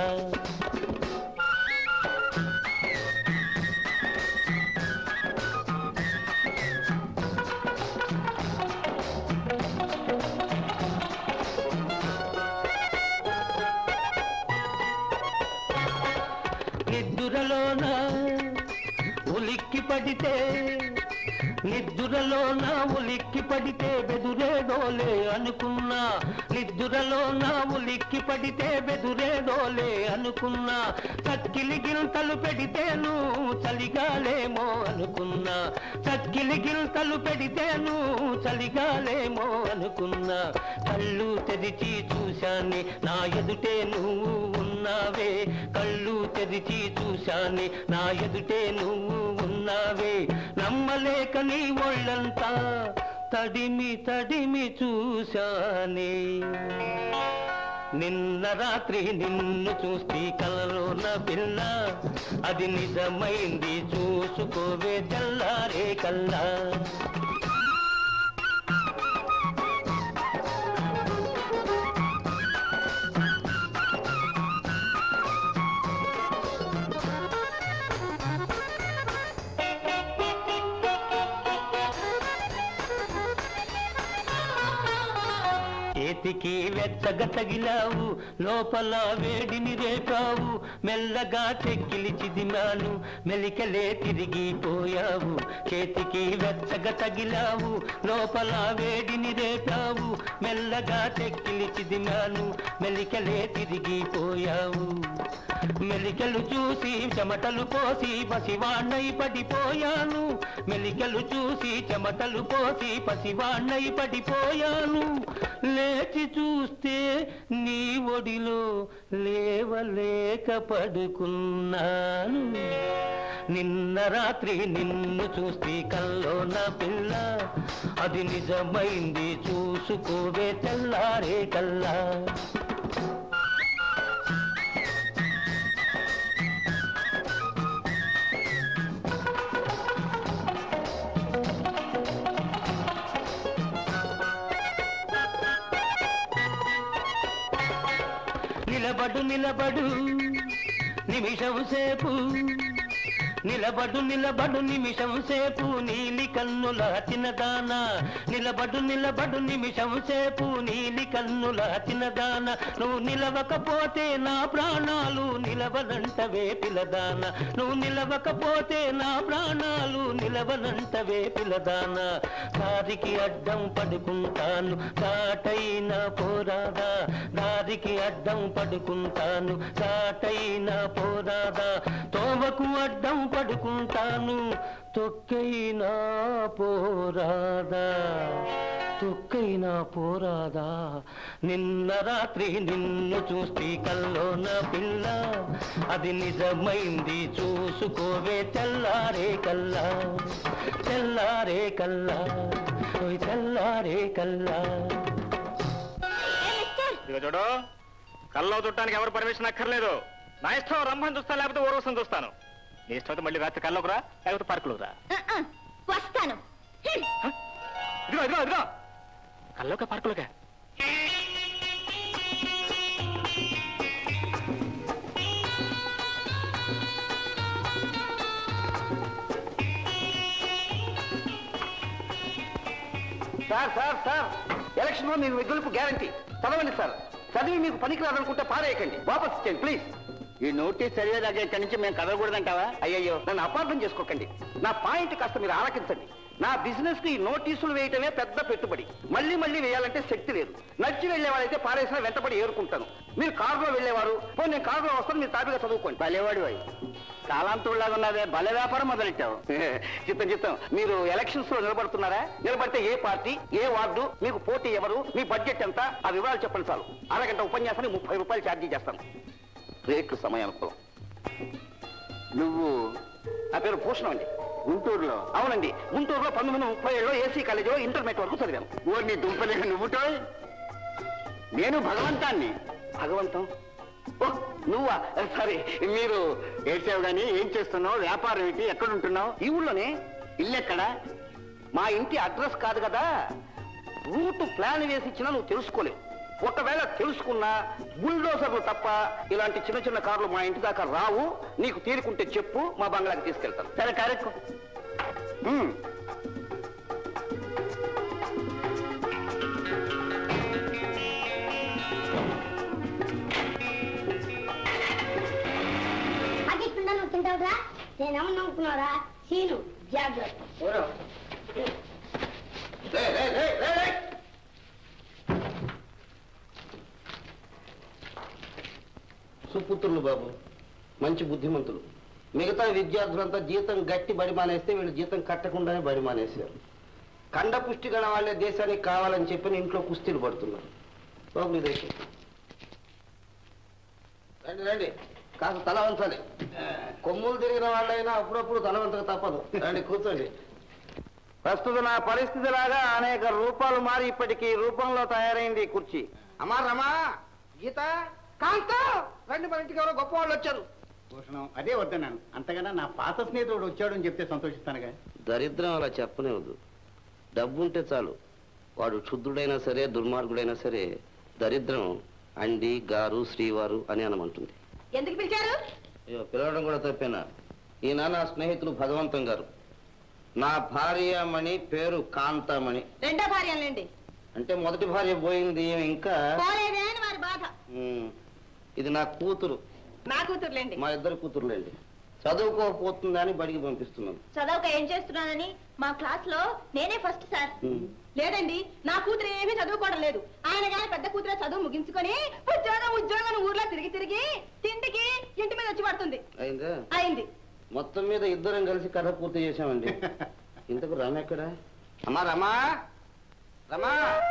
నిద్దురలోన ఉలిక్కి పడితే నిద్దురలోన ఉలిక్కి పడితే బెదురేడోలే అనుకున్నా నిద్దురలోన ఉలిక్కి పడితే బెదురేడోలే అనుకున్నా చక్కిలి గిల్తలు పెడితేను చలిగాలేమో అనుకున్నా చక్కిలి గిల్తలు పెడితేను చలిగాలేమో అనుకున్నా కళ్ళు తెరిచి చూశానే నా ఎదుటే నువ్వు ఉన్నావే కళ్ళు తెరిచి చూశానే నా ఎదుటే నువ్వు ఉన్నావే నమ్మలేక నీ ఒళ్ళంతా తడిమి తడిమి చూశానే నిన్న రాత్రి నిన్ను చూస్తే కలలోన పిల్ల అది నిజమైంది చూసుకోవే తెల్లారే కల్లా చేతికి వెచ్చగా తగిలావు లోపల వేడిని రేపావు మెల్లగా చెక్కిలి చిదిమాను మెలికలే తిరిగిపోయావు చేతికి వెచ్చగా తగిలావు లోపల వేడిని రేపావు మెల్లగా చెక్కిలి చిదిమాను మెలికలే తిరిగిపోయావు మెలికలు చూసి చెమటలు పోసి పసివాణ్ణై పడిపోయాను మెలికలు చూసి చెమటలు పోసి పసివాణ్ణై పడిపోయాను లేచి చూస్తే నీ ఒడిలో లేవలేక పడుకున్నాను నిన్న రాత్రి నిన్ను చూస్తే కల్లోన పిల్ల అది నిజమైంది చూసుకోవే తెల్లారే కల్లా నిలబడు నిలబడు నిమిషం సేపు నిలబడు నిలబడు నిమిషం సేపు నీలి కన్నుల తినదాన నిలబడు నిలబడు నిమిషం సేపు నీలి కన్నుల తినదాన నువ్వు నిలవకపోతే నా ప్రాణాలు నిలవనంటవే పిలదాన నువ్వు నిలవకపోతే నా ప్రాణాలు నిలవనంటవే పిలదాన దారికి అడ్డం పడుకుంటాను దాటైన పోరాదా దారికి అడ్డం పడుకుంటాను దాటైన పోరాదా తోవకు అడ్డం పడుకుంటాను తొక్కైనా పోరాదా తొక్కైనా పోరాదా నిన్న రాత్రి నిన్ను చూస్తే కల్లోన పిల్ల అది నిజమైంది చూసుకోవే తెల్లారే కల్లా తెల్లారే కల్లా ఓయ్ తెల్లారే కల్లా ఇదిగో చూడు కల్లో చుట్టానికి ఎవరు పర్మిషన్ అక్కర్లేదు నా ఇష్టం రంభం చూస్తాను లేకపోతే ఊరవసం చూస్తాను నీ ఇష్టం అయితే మళ్ళీ రాత్రి కల్లోకి రా లేకపోతే పార్కులోకి రా ఆ, ఆ, వస్తాను హ్మ్. ఇదిగో ఇదిగో ఇదిగో కల్లోక పార్కులోకే సార్ సార్ సార్ ఎలక్షన్ లో మీకు గెలుపు గ్యారంటీ చదవండి సార్ చదివి మీకు పనికి రాదనుకుంటే పారేయకండి వాపస్ ఇచ్చేయండి ప్లీజ్ ఈ నోటీస్ చదివేదాకా ఇక్కడి నుంచి మేము కదలకూడదంటావా అయ్యయ్యో నన్ను అపార్థం చేసుకోకండి నా పాయింట్ కాస్త మీరు ఆలకించండి నా బిజినెస్ కి ఈ నోటీసులు వేయటమే పెద్ద పెట్టుబడి మళ్ళీ మళ్ళీ వేయాలంటే శక్తి లేదు నడిచి వెళ్ళేవాడైతే పారేసిన వెంటబడి ఏరుకుంటాను మీరు కారులో వెళ్ళేవారు పోనీ నేను కారులో వస్తాను మీరు తాపిగా చదువుకోండి భలేవాడు అయి కాలాంతుడిలాగా ఉన్నదే భలే వ్యాపారం మొదలెట్టావు చిత్తం చిత్తం మీరు ఎలక్షన్స్ లో నిలబడుతున్నారా నిలబడితే ఏ పార్టీ ఏ వార్డు మీకు పోటీ ఎవరు మీ బడ్జెట్ ఎంత ఆ వివరాలు చెప్పండి చాలు అరగంట ఉపన్యాసానికి ముప్పై రూపాయలు ఛార్జీ చేస్తాను రేట్లు సమయానుకూలం నువ్వు నా పేరు భూషణం అండి గుంటూరులో అవునండి గుంటూరులో పంతొమ్మిది వందల ముప్పై ఏడులో ఏసీ కాలేజీలో ఇంటర్మీడియట్ వరకు చదివాను ఊరిని దుంపలే నువ్వుటో నేను భగవంతాన్ని భగవంతం ఓ నువ్వా సరే మీరు ఏడ్చావు గాని ఏం చేస్తున్నావు వ్యాపారం ఏంటి ఎక్కడ ఉంటున్నావు ఈ ఊళ్ళోనే ఇల్లెక్కడ మా ఇంటి అడ్రస్ కాదు కదా రూట్ ప్లాన్ వేసి ఇచ్చినా నువ్వు తెలుసుకోలేవు ఒకవేళ తెలుసుకున్నా బుల్డోజర్లు తప్ప ఇలాంటి చిన్న చిన్న కార్లు మా ఇంటి దాకా రావు నీకు తీరుకుంటే చెప్పు మా బంగ్లాకి తీసుకెళ్తాను సరే కరెక్ట్ అది పిండా నువ్వు తింటావురా నేనేమన్నా అనుకున్నారా సీను జాగ్రత్త సుపుత్రులు బాబు మంచి బుద్ధిమంతులు మిగతా విద్యార్థులంతా జీతం గట్టి బడి మానేస్తే వీళ్ళు జీతం కట్టకుండానే బడి మానేశారు కండ పుష్టి గల వాళ్ళే దేశానికి కావాలని చెప్పి ఇంట్లో కుస్తీలు పడుతున్నారు బాబు ఇది రండి రండి కాస్త తల వంచాలి కొమ్ములు తిరిగిన వాళ్ళైనా అప్పుడప్పుడు తల వంచక తప్పదు రండి కూర్చోండి ప్రస్తుత నా పరిస్థితి లాగా అనేక రూపాలు మారి ఇప్పటికీ రూపంలో తయారైంది ఈ కుర్చీ అమ్మా రమా గీత కాంతో రండి మన ఇంటికి ఎవరో గొప్ప వాళ్ళు వచ్చారు భూషణం అదే వద్దన్నాను అంతకన్నా నా పాత స్నేహితుడు వచ్చాడు అని చెప్తే సంతోషిస్తానుగా దరిద్రం అలా చెప్పనివ్వదు డబ్బు ఉంటే చాలు వాడు క్షుద్రుడైనా సరే దుర్మార్గుడైనా సరే దరిద్రం అండి గారు శ్రీవారు అని అనమంటుంది ఎందుకు పిలిచారు అయ్యో పిలవడం కూడా తప్పేనా ఈయన నా స్నేహితులు భగవంతం గారు నా భార్యమణి పేరు కాంతామణి రెండో భార్యలండి అంటే మొదటి భార్య పోయింది ఈమె ఇంకా పోలేదే అని వారి బాధ ఉమ్, ఇది నా కూతురు నా కూతురులేండి మా ఇద్దరు కూతురులేండి చదువుకోకపోతుందా అని బడికి పంపిస్తున్నాను చదవక ఏం చేస్తున్నానని మా క్లాస్ లో నేనే ఫస్ట్ సార్ ఉమ్. లేదండి నా కూతురు ఏమీ చదువుకోవడం లేదు ఆయన గాని పెద్ద కూతురే చదువు ముగించుకొని ఉద్యోగం ఉద్యోగం అని ఊర్లో తిరిగి తిరిగి తిండికి ఇంటి మీద వచ్చి పడుతుంది అయిందా అయింది మొత్తం మీద ఇద్దరం కలిసి కథ పూర్తి చేశామండి ఇంతకు రమ ఎక్కడ అమ్మా రమా రమా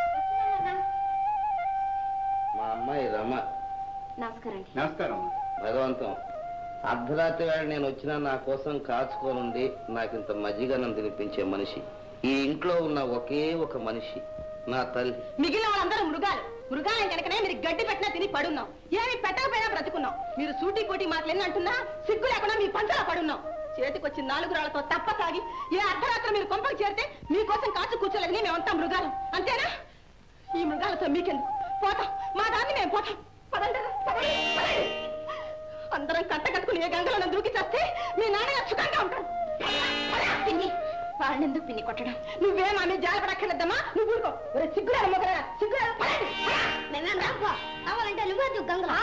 మా అమ్మాయి రమ నమస్కారం అండి నమస్కారం భగవంతం అర్ధరాత్రి వేళ నేను వచ్చినా నా కోసం కాచుకోనుండి నాకు ఇంత మజ్జిగనం తినిపించే మనిషి ఈ ఇంట్లో ఉన్న ఒకే ఒక మనిషి నా తల్లి మిగిలిన వాళ్ళందరూ మృగాలు మృగాలు కనుకనే మీరు గడ్డి పెట్టినా తిని పడున్నాం ఏమి పెట్టకపోయినా బ్రతుకున్నాం మీరు సూటి కోటి మాటలు అంటున్నా సిగ్గు లేకుండా మీ పంచలా పడున్నాం చేతికి వచ్చిన నాలుగు రాళ్లతో తప్ప తాగి ఏ అర్ధరాత్రి మీరు కొంపకు చేరితే మీకోసం కాచు కూర్చోలేదని మేమంతా మృగాలు అంతేనా ఈ మృగాలతో మీకెందుకు పోతాం మా దాన్ని మేము పోతాం పదండి రా, పదండి, పదండి. అందరం కట్ట కట్టుకుని ఏ గంగలో దూకి చేస్తే మీ నాన్నగారు సుఖంగా ఉంటాడు పిన్ని వాళ్ళని ఎందుకు పిన్ని కొట్టడం నువ్వేం ఆమె జాలపడక్కర్లేద్దమ్మా నువ్వు ఊరుకో ఒరే సిగ్గురాలు మొగరా సిగ్గురాలు పడండి మేమేం రాకో కావాలంటే నువ్వే గంగ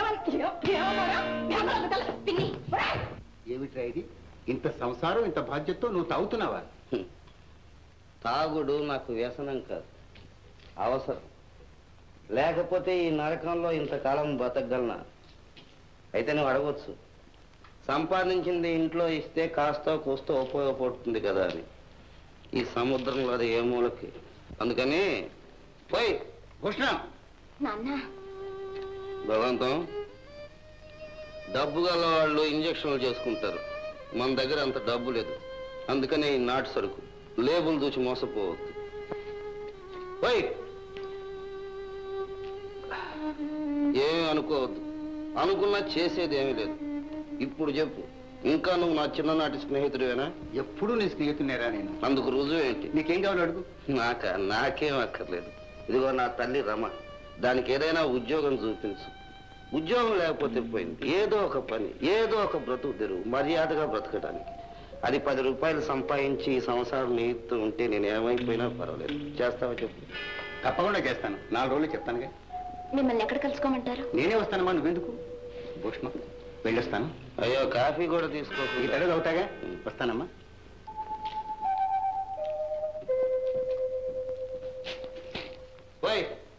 పిన్ని ఏమిట్రా ఇది ఇంత సంసారం ఇంత బాధ్యతతో నువ్వు తాగుతున్నావా హ్మ్. తాగుడు నాకు వ్యసనం కాదు అవసరం లేకపోతే ఈ నరకంలో ఇంతకాలం బతకగలనా అయితే నువ్వు అడగవచ్చు సంపాదించింది ఇంట్లో ఇస్తే కాస్త కూస్తో ఉపయోగపడుతుంది కదా అని ఈ సముద్రంలో అది ఏ మూలకి అందుకని పోయి భూషణం నాన్న భగవంతం డబ్బు గల వాళ్ళు ఇంజక్షన్లు చేసుకుంటారు మన దగ్గర అంత డబ్బు లేదు అందుకనే ఈ నాటు సరుకు లేబుల్ దూచి మోసపోవద్దు పోయి ఏమీ అనుకోవద్దు అనుకున్నా చేసేది ఏమీ లేదు ఇప్పుడు చెప్పు ఇంకా నువ్వు నా చిన్ననాటి స్నేహితుడివేనా ఎప్పుడూ నీ స్నేహితునేరా నేను అందుకు రుజువు ఏంటి నీకేం కావాలి అడుగు నాక నాకేం అక్కర్లేదు ఇదిగో నా తల్లి రమ దానికి ఏదైనా ఉద్యోగం చూపించు ఉద్యోగం లేకపోతే పోయింది ఏదో ఒక పని ఏదో ఒక బ్రతుకు తెరువు మర్యాదగా బ్రతకడానికి అది పది రూపాయలు సంపాదించి ఈ సంసారం నీతో ఉంటే నేను ఏమైపోయినా పర్వాలేదు చేస్తావా చెప్పు తప్పకుండా చేస్తాను నాలుగు రోజులు చెప్తానుగా మిమ్మల్ని ఎక్కడ కలుసుకోమంటారు నేనే వస్తానమ్మా నువ్వెందుకు భూష్మ వెళ్ళొస్తాను అయ్యో కాఫీ కూడా తీసుకో ఈ తరగతి అవుతాగా వస్తానమ్మా పోయ్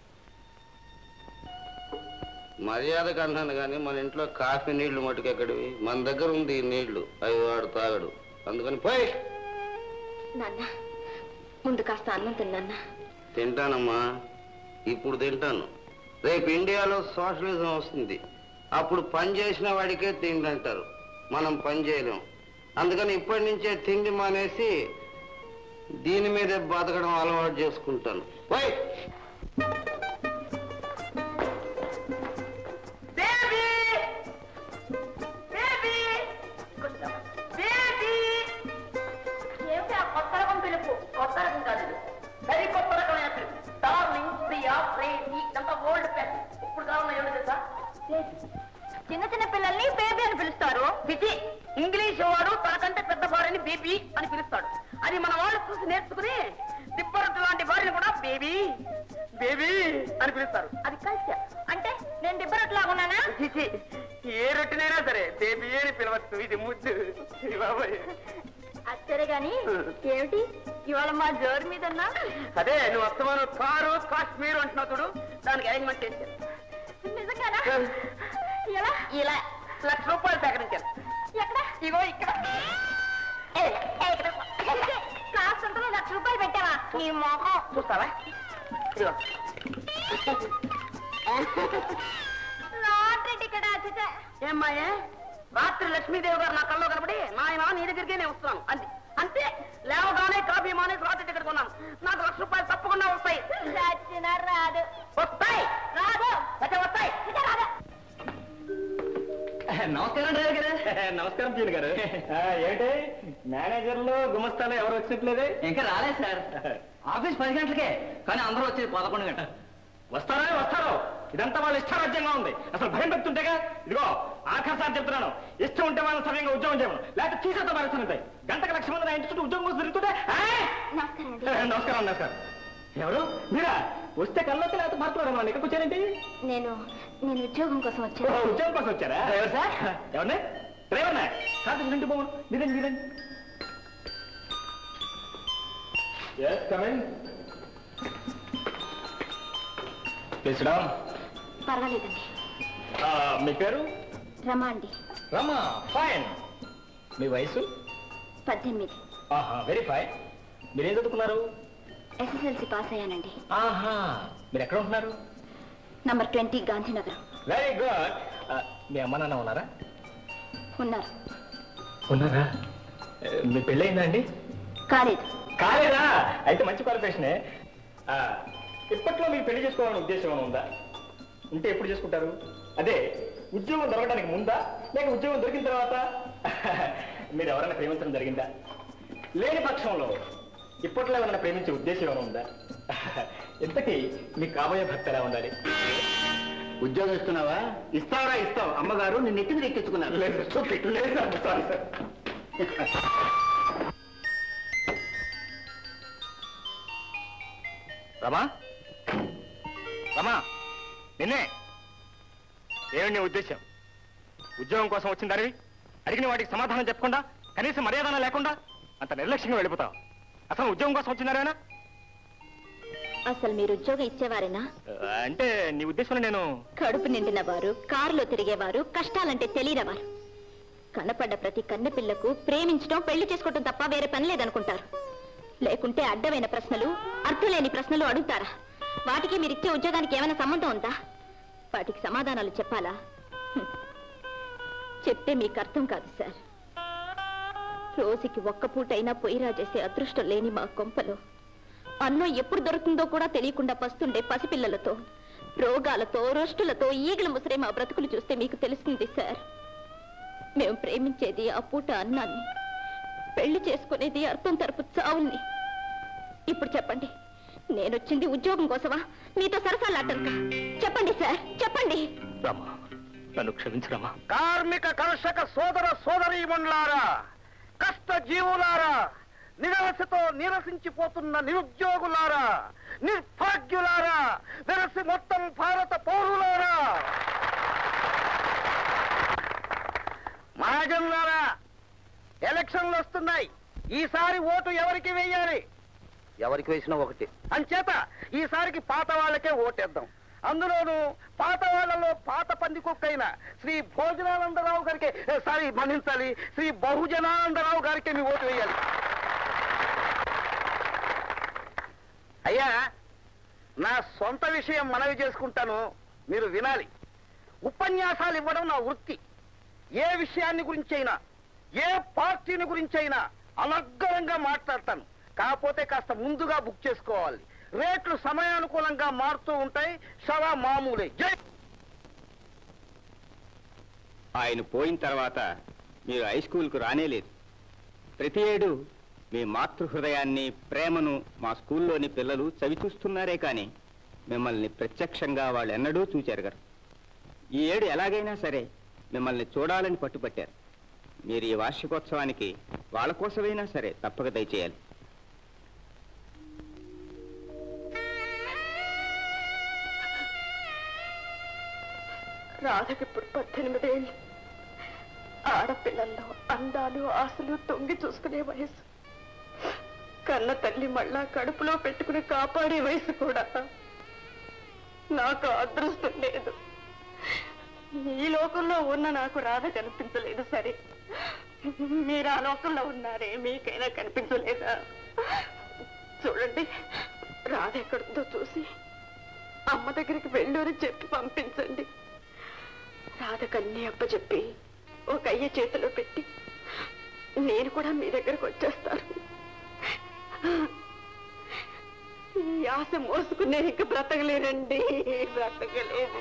మర్యాదకు అన్నాను కానీ మన ఇంట్లో కాఫీ నీళ్లు మటుకు ఎక్కడివి మన దగ్గర ఉంది ఈ నీళ్లు అవి వాడు తాగడు అందుకని పోయ్ నాన్న ముందు కాస్త అన్నం తిన్నాన్న తింటానమ్మా ఇప్పుడు తింటాను రేపు ఇండియాలో సోషలిజం వస్తుంది అప్పుడు పని చేసిన వాడికే తిండి అంటారు మనం పని చేయలేం అందుకని ఇప్పటి నుంచే తిండి మానేసి దీని మీదే బతకడం అలవాటు చేసుకుంటాను పోయ్ ఏమిటి ఆ కొత్త రకం పిలుపు కొత్త రకం కాదు ఇది. సరి కొత్త రకమైన పిలుపు డార్లింగ్ ప్రియా ప్రేమి ఇదంతా ఓల్డ్ ఫ్యాషన్ ఇప్పుడు కావాలన్నా ఏమిటి తెలుసా చిన్న చిన్న పిల్లల్ని బేబీ అని పిలుస్తారు పిచ్చి ఇంగ్లీష్ వాడు తనకంటే పెద్ద భార్యని బేబీ అని పిలుస్తాడు అది మన వాళ్ళు చూసి నేర్చుకుని దిబ్బరొట్టు లాంటి భార్యని కూడా బేబీ బేబీ అని పిలుస్తారు అది కల్చర్ అంటే నేను దిబ్బరట్లాగా ఉన్నానా చిచి ఏ రొట్టెనైనా సరే బేబీ అని పిలవచ్చు ఇది ముద్దు ఇది బాబాయ్ సరే గాని ఏమిటి ఇవాళ మా జోరు మీద ఉన్నా అదే నువ్వు వస్తామను కారు కాశ్మీర్ అంటున్నావు చూడు దానికి అరేంజ్మెంట్ చేశాను నిజంగానా ఎలా ఇలా లక్ష రూపాయలు సేకరించాను ఎక్కడ ఇగో ఇక్కడ క్లాస్ ఉంటే లక్ష రూపాయలు పెట్టావా నీ మొహం చూస్తావా ఇదిగో లాటరీ టికెట్ అచ్చితే ఏమ్మాయే రాత్రి లక్ష్మీదేవి గారు నా కల్లో కనబడి నాయన నీ దగ్గరికే నేను వస్తున్నాను అంతే అంతే లేవగానే కాఫీ మానేసి రాత్రి టికెట్ కొన్నాను నాకు లక్ష రూపాయలు తప్పకుండా వస్తాయి చచ్చిన రాదు వస్తాయి రాదు అయితే వస్తాయి ఇక రాదు నమస్కారం డ్రైవర్ గారు నమస్కారం పీన్ గారు ఏంటి మేనేజర్లు గుమస్తాలు ఎవరు వచ్చినట్లేదే ఇంకా రాలేదు సార్ ఆఫీస్ పది గంటలకే కానీ అందరూ వచ్చేది పదకొండు గంటలు వస్తారా వస్తారు ఇదంతా వాళ్ళ ఇష్టారాజ్యంగా ఉంది అసలు భయం పెడుతుంటేగా ఇదిగో ఆఖరిసారి చెప్తున్నాను ఇష్టం ఉంటే వాళ్ళని సమయంగా ఉద్యోగం చేయమను లేకపోతే తీసేతో పరిస్థితి గంటకు లక్ష మంది నా ఇంటి చుట్టూ ఉద్యోగం కోసం తిరుగుతుంటే ఆ! నమస్కారం అండి నమస్కారం నమస్కారం ఎవరు మీరా వస్తే కళ్ళొచ్చి లేకపోతే భర్తలు ఇక్కడికి వచ్చారేంటి నేను నేను ఉద్యోగం కోసం ఓ, వచ్చాను ఉద్యోగం కోసం వచ్చారా డ్రైవర్ సార్ ఎవరిని డ్రైవర్నా కాదు ఇంటి పోను మీరండి మీరండి ఎస్ కమింగ్ తీసుడా పర్వాలేదండి మీ పేరు రమా అండి రమా ఫైన్ మీ వయసు పద్దెనిమిది ఆహా వెరీ ఫైన్ మీరేం చదువుకున్నారు ఎస్ఎస్ఎల్సి పాస్ అయ్యానండి ఆహా మీరు ఎక్కడ ఉంటున్నారు number twenty Gandhinagar very good మీ అమ్మ నాన్న ఉన్నారా ఉన్నారు ఉన్నారా మీ పెళ్ళయిందా అండి కాలేదు కాలేదా అయితే మంచి క్వాలిఫికేషనే ఆ, ఇప్పట్లో మీకు పెళ్లి చేసుకోవాలని ఉద్దేశం ఏమైనా ఉందా ఉంటే ఎప్పుడు చేసుకుంటారు అదే ఉద్యోగం దొరకడానికి ముందా లేక ఉద్యోగం దొరికిన తర్వాత మీరు ఎవరైనా ప్రేమించడం జరిగిందా లేని పక్షంలో ఇప్పట్లో ఎవరైనా ప్రేమించే ఉద్దేశం ఏమైనా ఉందా ఇంతకీ మీకు కాబోయే భర్త ఎలా ఉండాలి ఉద్యోగం ఇస్తున్నావా ఇస్తావరా ఇస్తావు అమ్మగారు నిన్ను ఎక్కింది ఎక్కించుకున్నారు లేదు చూపి లేదు సారీ సార్ రమా రమా నిన్నే ఏమిటి నీ ఉద్దేశం ఉద్యోగం కోసం వచ్చిన దానివి అడిగిన వాటికి సమాధానం చెప్పకుండా కనీసం మర్యాదన లేకుండా అంత నిర్లక్ష్యంగా వెళ్ళిపోతావు అసలు ఉద్యోగం కోసం వచ్చినారేనా అసలు మీరు ఉద్యోగం ఇచ్చేవారేనా అంటే నీ ఉద్దేశంలో నేను కడుపు నిండిన వారు కారులో తిరిగేవారు కష్టాలంటే తెలియనివారు కనపడ్డ ప్రతి కన్నె పిల్లకు ప్రేమించడం పెళ్లి చేసుకోవటం తప్ప వేరే పని లేదనుకుంటారు లేకుంటే అడ్డమైన ప్రశ్నలు అర్థలేని ప్రశ్నలు అడుగుతారా వాటికి మీరిచ్చే ఉద్యోగానికి ఏమైనా సంబంధం ఉందా వాటికి సమాధానాలు చెప్పాలా హ్మ్. చెప్తే మీకు అర్థం కాదు సార్ రోజుకి ఒక్క పూటైనా పొయ్యిరా చేసే అదృష్టం లేని మా కొంపలో అన్నం ఎప్పుడు దొరుకుతుందో కూడా తెలియకుండా పస్తుండే పసిపిల్లలతో రోగాలతో రొష్టులతో ఈగల ముసిరే మా బ్రతుకులు చూస్తే మీకు తెలుస్తుంది సార్ మేము ప్రేమించేది ఆ పూట అన్నాన్ని పెళ్లి చేసుకునేది అర్థం తరపు చావుల్ని ఇప్పుడు చెప్పండి నేనొచ్చింది ఉద్యోగం కోసమా మీతో సరసాలాటంక చెప్పండి సార్ చెప్పండి రమా నన్ను క్షమించరమ్మా కార్మిక కర్షక సోదర సోదరీమణులారా కష్ట జీవులారా నిరాశతో నిరసించిపోతున్న నిరుద్యోగులారా నిర్భాగ్యులారా వెరసి మొత్తం భారత పౌరులారా మహాజనులారా ఎలక్షన్లు వస్తున్నాయి ఈసారి ఓటు ఎవరికి వేయాలి ఎవరికి వేసినా ఒకటి అంచేత ఈసారికి పాత వాళ్ళకే ఓటేద్దాం అందులోనూ పాత వాళ్ళలో పాత పంది కుక్కైన శ్రీ భోజనానందరావు గారికి ఏ, సారీ మన్నించాలి శ్రీ బహుజనానందరావు గారికి మీ ఓటు వేయాలి అయ్యా నా సొంత విషయం మనవి చేసుకుంటాను మీరు వినాలి ఉపన్యాసాలు ఇవ్వడం నా వృత్తి ఏ విషయాన్ని గురించైనా ఏ పార్టీని గురించైనా అనర్గళంగా మాట్లాడతాను కాకపోతే కాస్త ముందుగా బుక్ చేసుకోవాలి రేట్లు సమయానుకూలంగా మారుతూ ఉంటాయి సవా మామూలే జై ఆయన పోయిన తర్వాత మీరు హై స్కూల్కు రానేలేదు ప్రతి ఏడు మీ మాతృ హృదయాన్ని ప్రేమను మా స్కూల్లోని పిల్లలు చవిచూస్తున్నారే కానీ మిమ్మల్ని ప్రత్యక్షంగా వాళ్ళు ఎన్నడూ చూచారు గారు ఈ ఏడు ఎలాగైనా సరే మిమ్మల్ని చూడాలని పట్టుపట్టారు మీరు ఈ వార్షికోత్సవానికి వాళ్ళ కోసమైనా సరే తప్పక దయచేయాలి రాధకి ఇప్పుడు పద్దెనిమిదేళ్ళు ఆడపిల్లల్లో అందాలు ఆశలు తొంగి చూసుకునే వయసు కన్న తల్లి మళ్ళా కడుపులో పెట్టుకుని కాపాడే వయసు కూడా నాకు అదృష్టం లేదు ఈ లోకంలో ఉన్న నాకు రాధ కనిపించలేదు సరే మీరు ఆ లోకంలో ఉన్నారే మీకైనా కనిపించలేదా చూడండి రాధ ఎక్కడుందో చూసి అమ్మ దగ్గరికి వెళ్ళూరి చెప్పి పంపించండి రాధకన్నీ అప్పచెప్పి ఒక అయ్య చేతిలో పెట్టి నేను కూడా మీ దగ్గరకు వచ్చేస్తాను ఈ ఆశ మోసుకుని నేను ఇంక బ్రతకలేనండి బ్రతకలేదు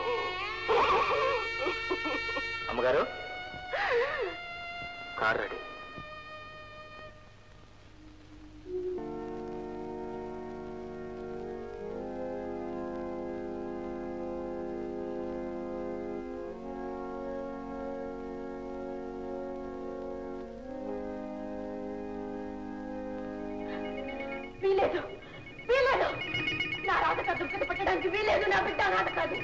అమ్మగారు కార్ రెడీ వీలేదు వీలేదు నా రాధక దుఃఖత పెట్టడానికి వీలేదు నా బిడ్డ రాధ కాదు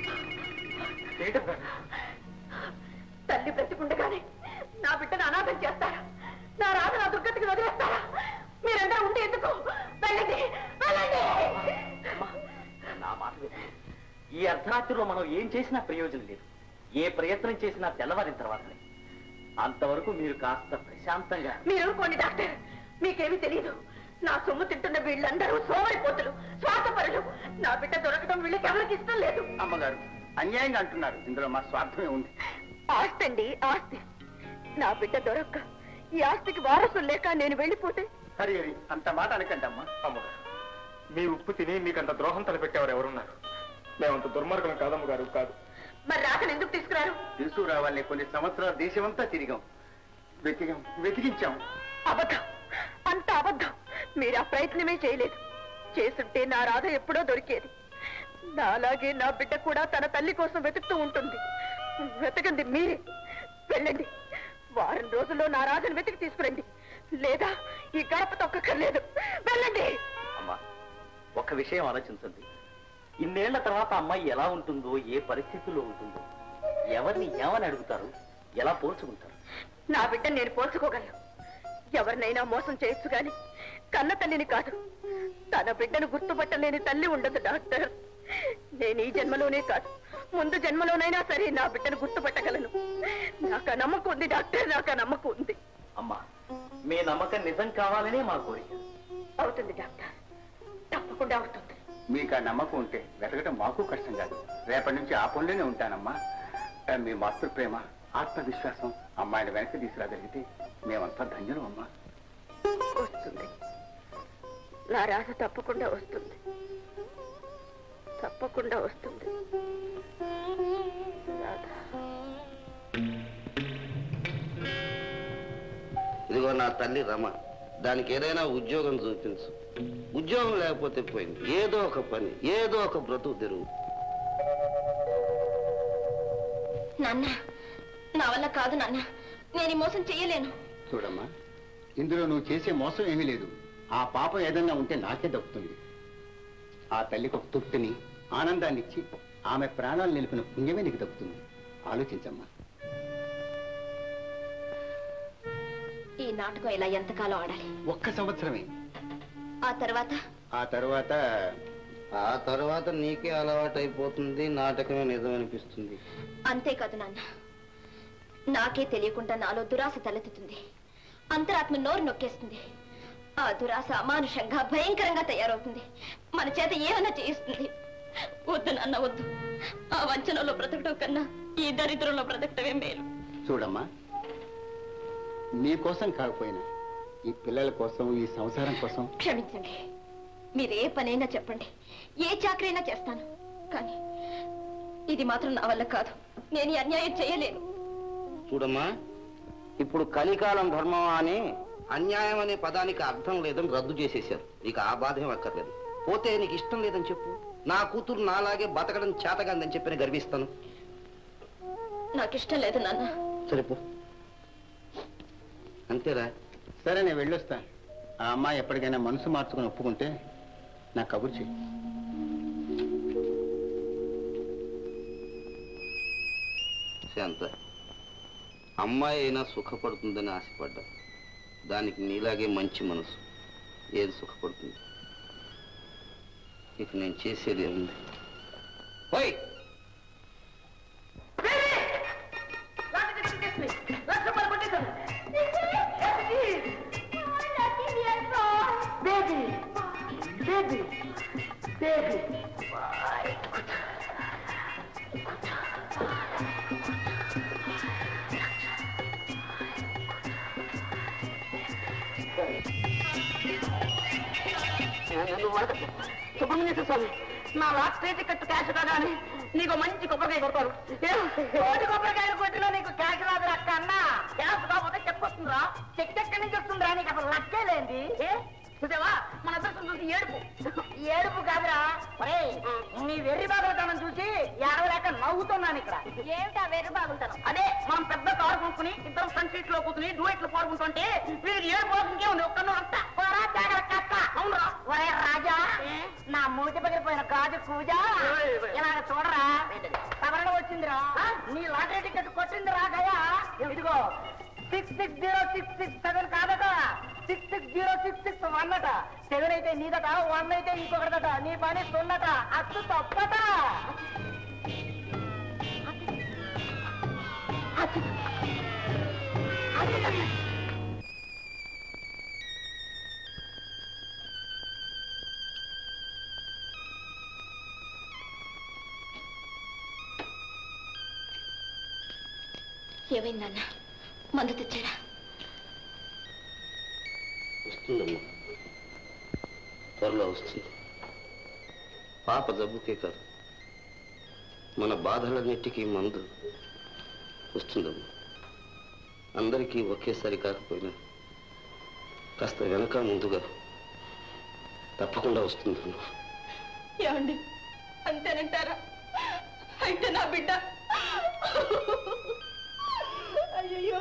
తల్లి బ్రతికుండగానే నా బిడ్డను అనాథం చేస్తారా నా రాధ నా దుర్గతికి వదిలేస్తారా మీరందరూ ఉండి ఎందుకు వెళ్ళండి వెళ్ళండి నా మాట విను. ఈ అర్ధరాత్రిలో మనం ఏం చేసినా ప్రయోజనం లేదు ఏ ప్రయత్నం చేసినా తెల్లవారిన తర్వాతనే అంతవరకు మీరు కాస్త ప్రశాంతంగా మీరు ఊరుకోండి డాక్టర్ మీకేమీ తెలియదు నా సొమ్ము తింటున్న వీళ్ళందరూ సోమరిపోతులు స్వార్థపరులు నా బిడ్డ దొరకడం వీళ్ళకి ఎవరికి ఇష్టం లేదు అమ్మగారు అన్యాయంగా అంటున్నారు ఇందులో మా స్వార్థమే ఉంది ఆస్తి అండి ఆస్తి నా బిడ్డ దొరక్క ఈ ఆస్తికి వారసులు లేక నేను వెళ్ళిపోతే హరి హరి అంత మాట అనకండి అమ్మా అమ్మగారు మీ ఉప్పు తిని మీకు అంత ద్రోహం తలపెట్టేవారు ఎవరున్నారు మేమంత దుర్మార్గం కాదమ్మగారు కాదు మరి రాకను ఎందుకు తీసుకురారు తీసుకురావాలని కొన్ని సంవత్సరాలు దేశమంతా తిరిగాం వెతికాం వెతికించాం అబద్ధం అంత అబద్ధం మీరు ఆ ప్రయత్నమే చేయలేదు చేసుంటే నా రాధ ఎప్పుడో దొరికేది నాలాగే నా బిడ్డ కూడా తన తల్లి కోసం వెతుకుతూ ఉంటుంది వెతకండి మీరే వెళ్ళండి వారం రోజుల్లో నా రాజును వెతికి తీసుకురండి లేదా ఈ గడప తొక్కక్కర్లేదు వెళ్ళండి అమ్మా ఒక్క విషయం ఆలోచించండి ఇన్నేళ్ల తర్వాత అమ్మాయి ఎలా ఉంటుందో ఏ పరిస్థితుల్లో ఉంటుందో ఎవరిని ఏమని అడుగుతారు ఎలా పోల్చుకుంటారు నా బిడ్డ నేను పోల్చుకోగలను ఎవరినైనా మోసం చేయొచ్చు గాని కన్న తల్లిని కాదు తన బిడ్డను గుర్తుపట్టలేని తల్లి ఉండదు డాక్టర్ నేను ఈ జన్మలోనే కాదు ముందు జన్మలోనైనా సరే నా బిడ్డను గుర్తుపట్టగలను నాకు ఆ నమ్మకం ఉంది డాక్టర్ నాకు ఆ నమ్మకం ఉంది అమ్మా మీ నమ్మకం నిజం కావాలనే మా కోరిక అవుతుంది డాక్టర్ తప్పకుండా అవుతుంది మీకు ఆ నమ్మకం ఉంటే వెతకడం మాకు కష్టం కాదు రేపటి నుంచి ఆ పనులోనే ఉంటానమ్మా ఆ, మీ మాతృ ప్రేమ ఆత్మవిశ్వాసం అమ్మాయిని వెనక్కి తీసుకురాగలిగితే మేమంతా ధన్యులం అమ్మా వస్తుంది నా రాజు తప్పకుండా వస్తుంది తప్పకుండా వస్తుంది రాధా ఇదిగో నా తల్లి రమ దానికి ఏదైనా ఉద్యోగం చూపించు ఉద్యోగం లేకపోతే పోయింది ఏదో ఒక పని ఏదో ఒక బ్రతుకు తెరువు నాన్న నా వల్ల కాదు నాన్న నేను ఈ మోసం చెయ్యలేను చూడమ్మా ఇందులో నువ్వు చేసే మోసం ఏమీ లేదు ఆ పాపం ఏదన్నా ఉంటే నాకే దక్కుతుంది ఆ తల్లికి ఒక తృప్తిని ఆనందాన్ని ఇచ్చి ఆమె ప్రాణాలు నిలిపిన పుణ్యమే నీకు దక్కుతుంది ఆలోచించమ్మా ఈ నాటకం ఇలా ఎంతకాలం ఆడాలి ఒక్క సంవత్సరమే ఆ తర్వాత ఆ తర్వాత ఆ తర్వాత నీకే అలవాటు అయిపోతుంది నాటకమే నిజమనిపిస్తుంది అంతేకాదు నాన్న నాకే తెలియకుండా నాలో దురాశ తలెత్తుతుంది అంతరాత్మ నోరు నొక్కేస్తుంది ఆ దురాశ అమానుషంగా భయంకరంగా తయారవుతుంది మన చేత ఏమైనా చేయిస్తుంది వద్దు నాన్న వద్దు ఆ వంచనలో బ్రతకడం కన్నా ఈ దరిద్రంలో బ్రతకటమే మేలు చూడమ్మా నీ కోసం కాకపోయినా ఈ పిల్లల కోసం ఈ సంసారం కోసం క్షమించండి మీరు ఏ పనైనా చెప్పండి ఏ చాకరైనా చేస్తాను కానీ ఇది మాత్రం నా వల్ల కాదు నేను ఈ అన్యాయం చేయలేను చూడమ్మా ఇప్పుడు కలికాలం ధర్మం అని అన్యాయం అనే పదానికి అర్థం లేదని రద్దు చేసేశారు నీకు ఆ బాధ ఏం అక్కర్లేదు పోతే నీకు ఇష్టం లేదని చెప్పు నా కూతురు నాలాగే బతకడం చేతగాందని చెప్పి నేను గర్విస్తాను నాకు ఇష్టం లేదు నాన్న సరిపో అంతేరా సరే నేను వెళ్ళొస్తా ఆ అమ్మాయి ఎప్పటికైనా మనసు మార్చుకుని ఒప్పుకుంటే నాకు కబురు చెయ్యి శాంత అమ్మాయి అయినా సుఖపడుతుందని ఆశపడ్డా దానికి నీలాగే మంచి మనసు ఏది సుఖపడుతుంది ఇక నేను చేసేది ఏముంది పోయ్ సుబ్రహ్మణ్య స్వామి నా లాస్ట్ టికెట్ క్యాష్ కాగానే నీకు మంచి కొబ్బరికాయ కొడతారు కోటి కొబ్బరికాయలు కొట్టిలో నీకు క్యాష్ రాదు అక్క అన్న క్యాష్ కాకపోతే చెక్ వస్తుందిరా చెక్ ఎక్కడి నుంచి వస్తుందిరా నీకు అసలు లక్కే లేంది ఏ? చూసావా మన అదృష్టం చూసి ఏడుపు ఏడుపు కాదురా ఒరే నీ వెర్రి బాగుంటానని చూసి ఏడవలేక నవ్వుతున్నాను ఇక్కడ ఏమిటా వేరు బాగుంటాను అదే మనం పెద్ద కారు కొనుక్కుని ఇద్దరం ఫ్రంట్ సీట్ లో కూర్చుని డూయట్లు పాడుకుంటుంటే వీరికి ఏడు పోతుంకే ఉంది ఒక్కను అంతా పోరా జాగ్రత్త అక్క అవునరా ఒరే రాజా నా మూతి పగిలిపోయిన గాజు కూజ ఇలాగ చూడరా సవరణ వచ్చిందిరా నీ లాటరీ టికెట్ కొట్టిందిరా గయా ఇదిగో six six zero six six seven కాదట six six zero six six one అట సెవెన్ అయితే నీదట వన్ అయితే ఇంకొకటట నీ పని సున్నట అచ్చు తప్పట ఏమైందన్న మందు తెచ్చారా వస్తుందమ్మా త్వరలో వస్తుంది పాప జబ్బుకే కాదు మన బాధలన్నిటికీ మందు వస్తుందమ్మా అందరికీ ఒకేసారి కాకపోయినా కాస్త వెనక ముందుగా తప్పకుండా వస్తుందమ్మా ఏమండి అంతేనంటారా అయితే నా బిడ్డ అయ్యో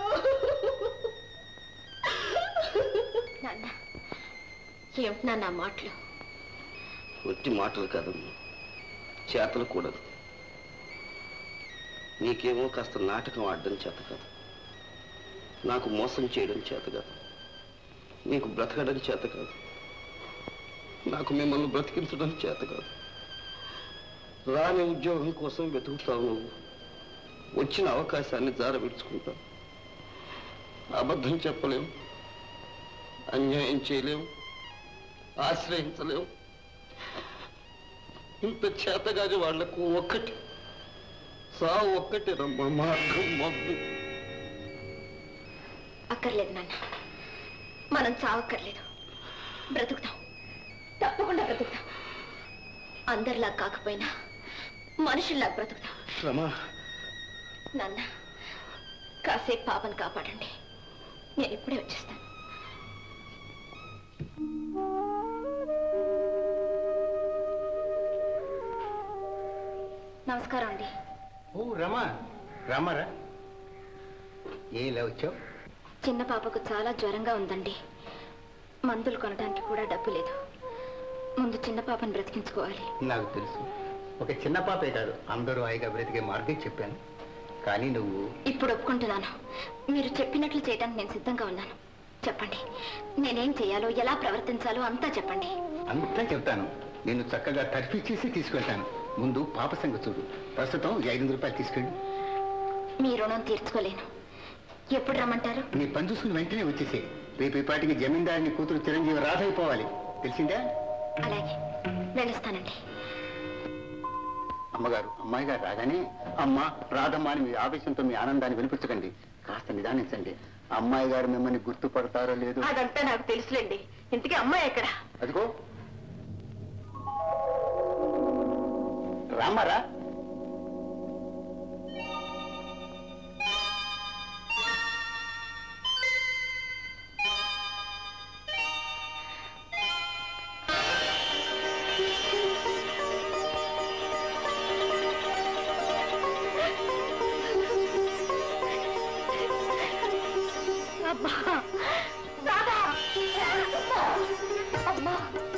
నాన్న ఏమిటి నాన్న ఆ మాటలు ఒట్టి మాటలు కాదమ్మా చేతలు కూడా నీకేమో కాస్త నాటకం ఆడడం చేత కాదు నాకు మోసం చేయడం చేత కాదు నీకు బ్రతకడం చేత కాదు నాకు మిమ్మల్ని బ్రతికించడం చేత కాదు రాని ఉద్యోగం కోసం వెతుకుతావు నువ్వు వచ్చిన అవకాశాన్ని జారవిడ్చుకుంటావు అబద్ధం చెప్పలేము అన్యాయం చేయలేము ఆశ్రయించలేము ఇంత చేతగాని వాళ్లకు ఒక్కటి సావు ఒక్కటి రమ్మ మార్గం మబ్బు అక్కర్లేదు నాన్న మనం చావక్కర్లేదు బ్రతుకుతాం తప్పకుండా బ్రతుకుతాం అందరిలా కాకపోయినా మనుషుల్లా బ్రతుకుతాం రమా నాన్న కాసేపు పాపను కాపాడండి నేను ఇప్పుడే వచ్చేస్తాను నమస్కారం అండి ఓ రమా రామారా ఏ ఇలా వచ్చావు చిన్న పాపకు చాలా జ్వరంగా ఉందండి మందులు కొనడానికి కూడా డబ్బు లేదు ముందు చిన్న పాపను బ్రతికించుకోవాలి నాకు తెలుసు ఒక చిన్న పాపే కాదు అందరూ హాయిగా బ్రతికే మార్గం చెప్పాను కానీ నువ్వు ఇప్పుడు ఒప్పుకుంటున్నాను మీరు చెప్పినట్లు చేయడానికి నేను సిద్ధంగా ఉన్నాను చెప్పండి నేనేం చేయాలో ఎలా ప్రవర్తించాలో అంతా చెప్పండి అంతా చెప్తాను నేను చక్కగా తర్ఫీ చేసి తీసుకెళ్తాను ముందు పాప సంగతి చూడు ప్రస్తుతం ఈ ఐదు వందల రూపాయలు తీసుకెళ్ళి మీ రుణం తీర్చుకోలేను ఎప్పుడు రమ్మంటారు నీ పని చూసుకుని వెంటనే వచ్చేసే రేపు ఈ పాటికి జమీందారుని కూతురు చిరంజీవి రాధైపోవాలి తెలిసిందా అలాగే వెళ్ళొస్తానండి అమ్మగారు అమ్మాయి గారు రాగానే అమ్మ రాధమ్మ అని మీ ఆవేశంతో మీ ఆనందాన్ని వినిపించకండి కాస్త నిదానించండి అమ్మాయి గారు మిమ్మల్ని గుర్తుపడతారో లేదో అదంతా నాకు తెలుసులేండి ఇంతకీ అమ్మాయి ఎక్కడ అదిగో రామారా అమ్మా రాధా అమ్మా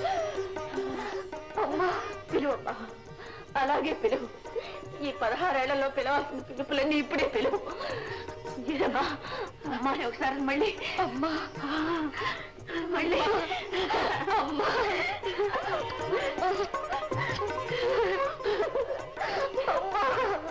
అమ్మా పిలువమ్మా అలాగే పిలువు ఈ పదహారేళ్లలో పిలవాల్సిన పిలుపులన్నీ ఇప్పుడే పిలువు ఇదమ్మా అమ్మాని ఒకసారి మళ్ళీ అమ్మా మళ్ళీ అమ్మా అమ్మా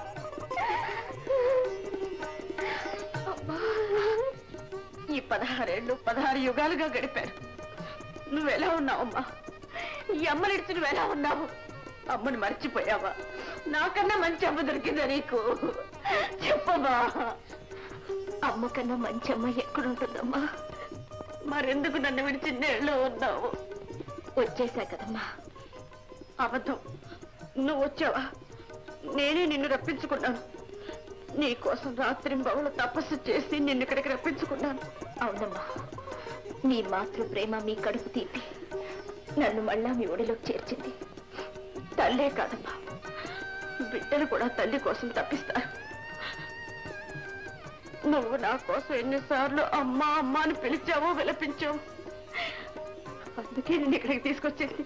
అమ్మా ఈ పదహారేళ్ళు పదహారు యుగాలుగా గడిపారు నువ్వెలా ఉన్నావమ్మా ఈ అమ్మనిడిచి నువ్వెలా ఉన్నావు అమ్మని మర్చిపోయావా నాకన్నా మంచి అమ్మ దొరికిందా నీకు చెప్పమ్మా అమ్మ కన్నా మంచి అమ్మ ఎక్కడుంటుందమ్మా మరెందుకు నన్ను విడిచి నేళ్ళు ఉన్నావు వచ్చేసా కదమ్మా అబద్ధం నువ్వు వచ్చావా నేనే నిన్ను రప్పించుకున్నాను నీ కోసం రాత్రి బహుళ తపస్సు చేసి నిన్ను ఇక్కడికి రప్పించుకున్నాను అవునమ్మా మీ మాతృ ప్రేమ మీ కడుపు తీపి నన్ను మళ్ళా మీ ఒడిలోకి చేర్చింది తల్లే కాదమ్మా బిడ్డలు కూడా తల్లి కోసం తప్పిస్తారు నువ్వు నా కోసం ఎన్నిసార్లు అమ్మా అమ్మా అని పిలిచావో విలపించావు అందుకే నేను ఇక్కడికి తీసుకొచ్చేది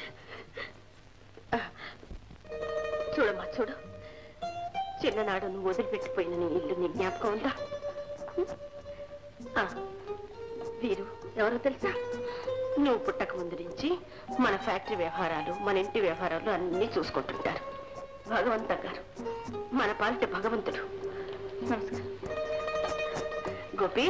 చూడమ్మా చూడు చిన్ననాడు నువ్వు వదిలిపెట్టిపోయిన నీ ఇల్లు నీ జ్ఞాపకం ఉందా ఆ, వీరు ఎవరో తెలుసా నువ్వు పుట్టక ముందు నుంచి మన ఫ్యాక్టరీ వ్యవహారాలు మన ఇంటి వ్యవహారాలు అన్నీ చూసుకుంటుంటారు భగవంత గారు మన పాలిట భగవంతుడు నమస్కారం గోపి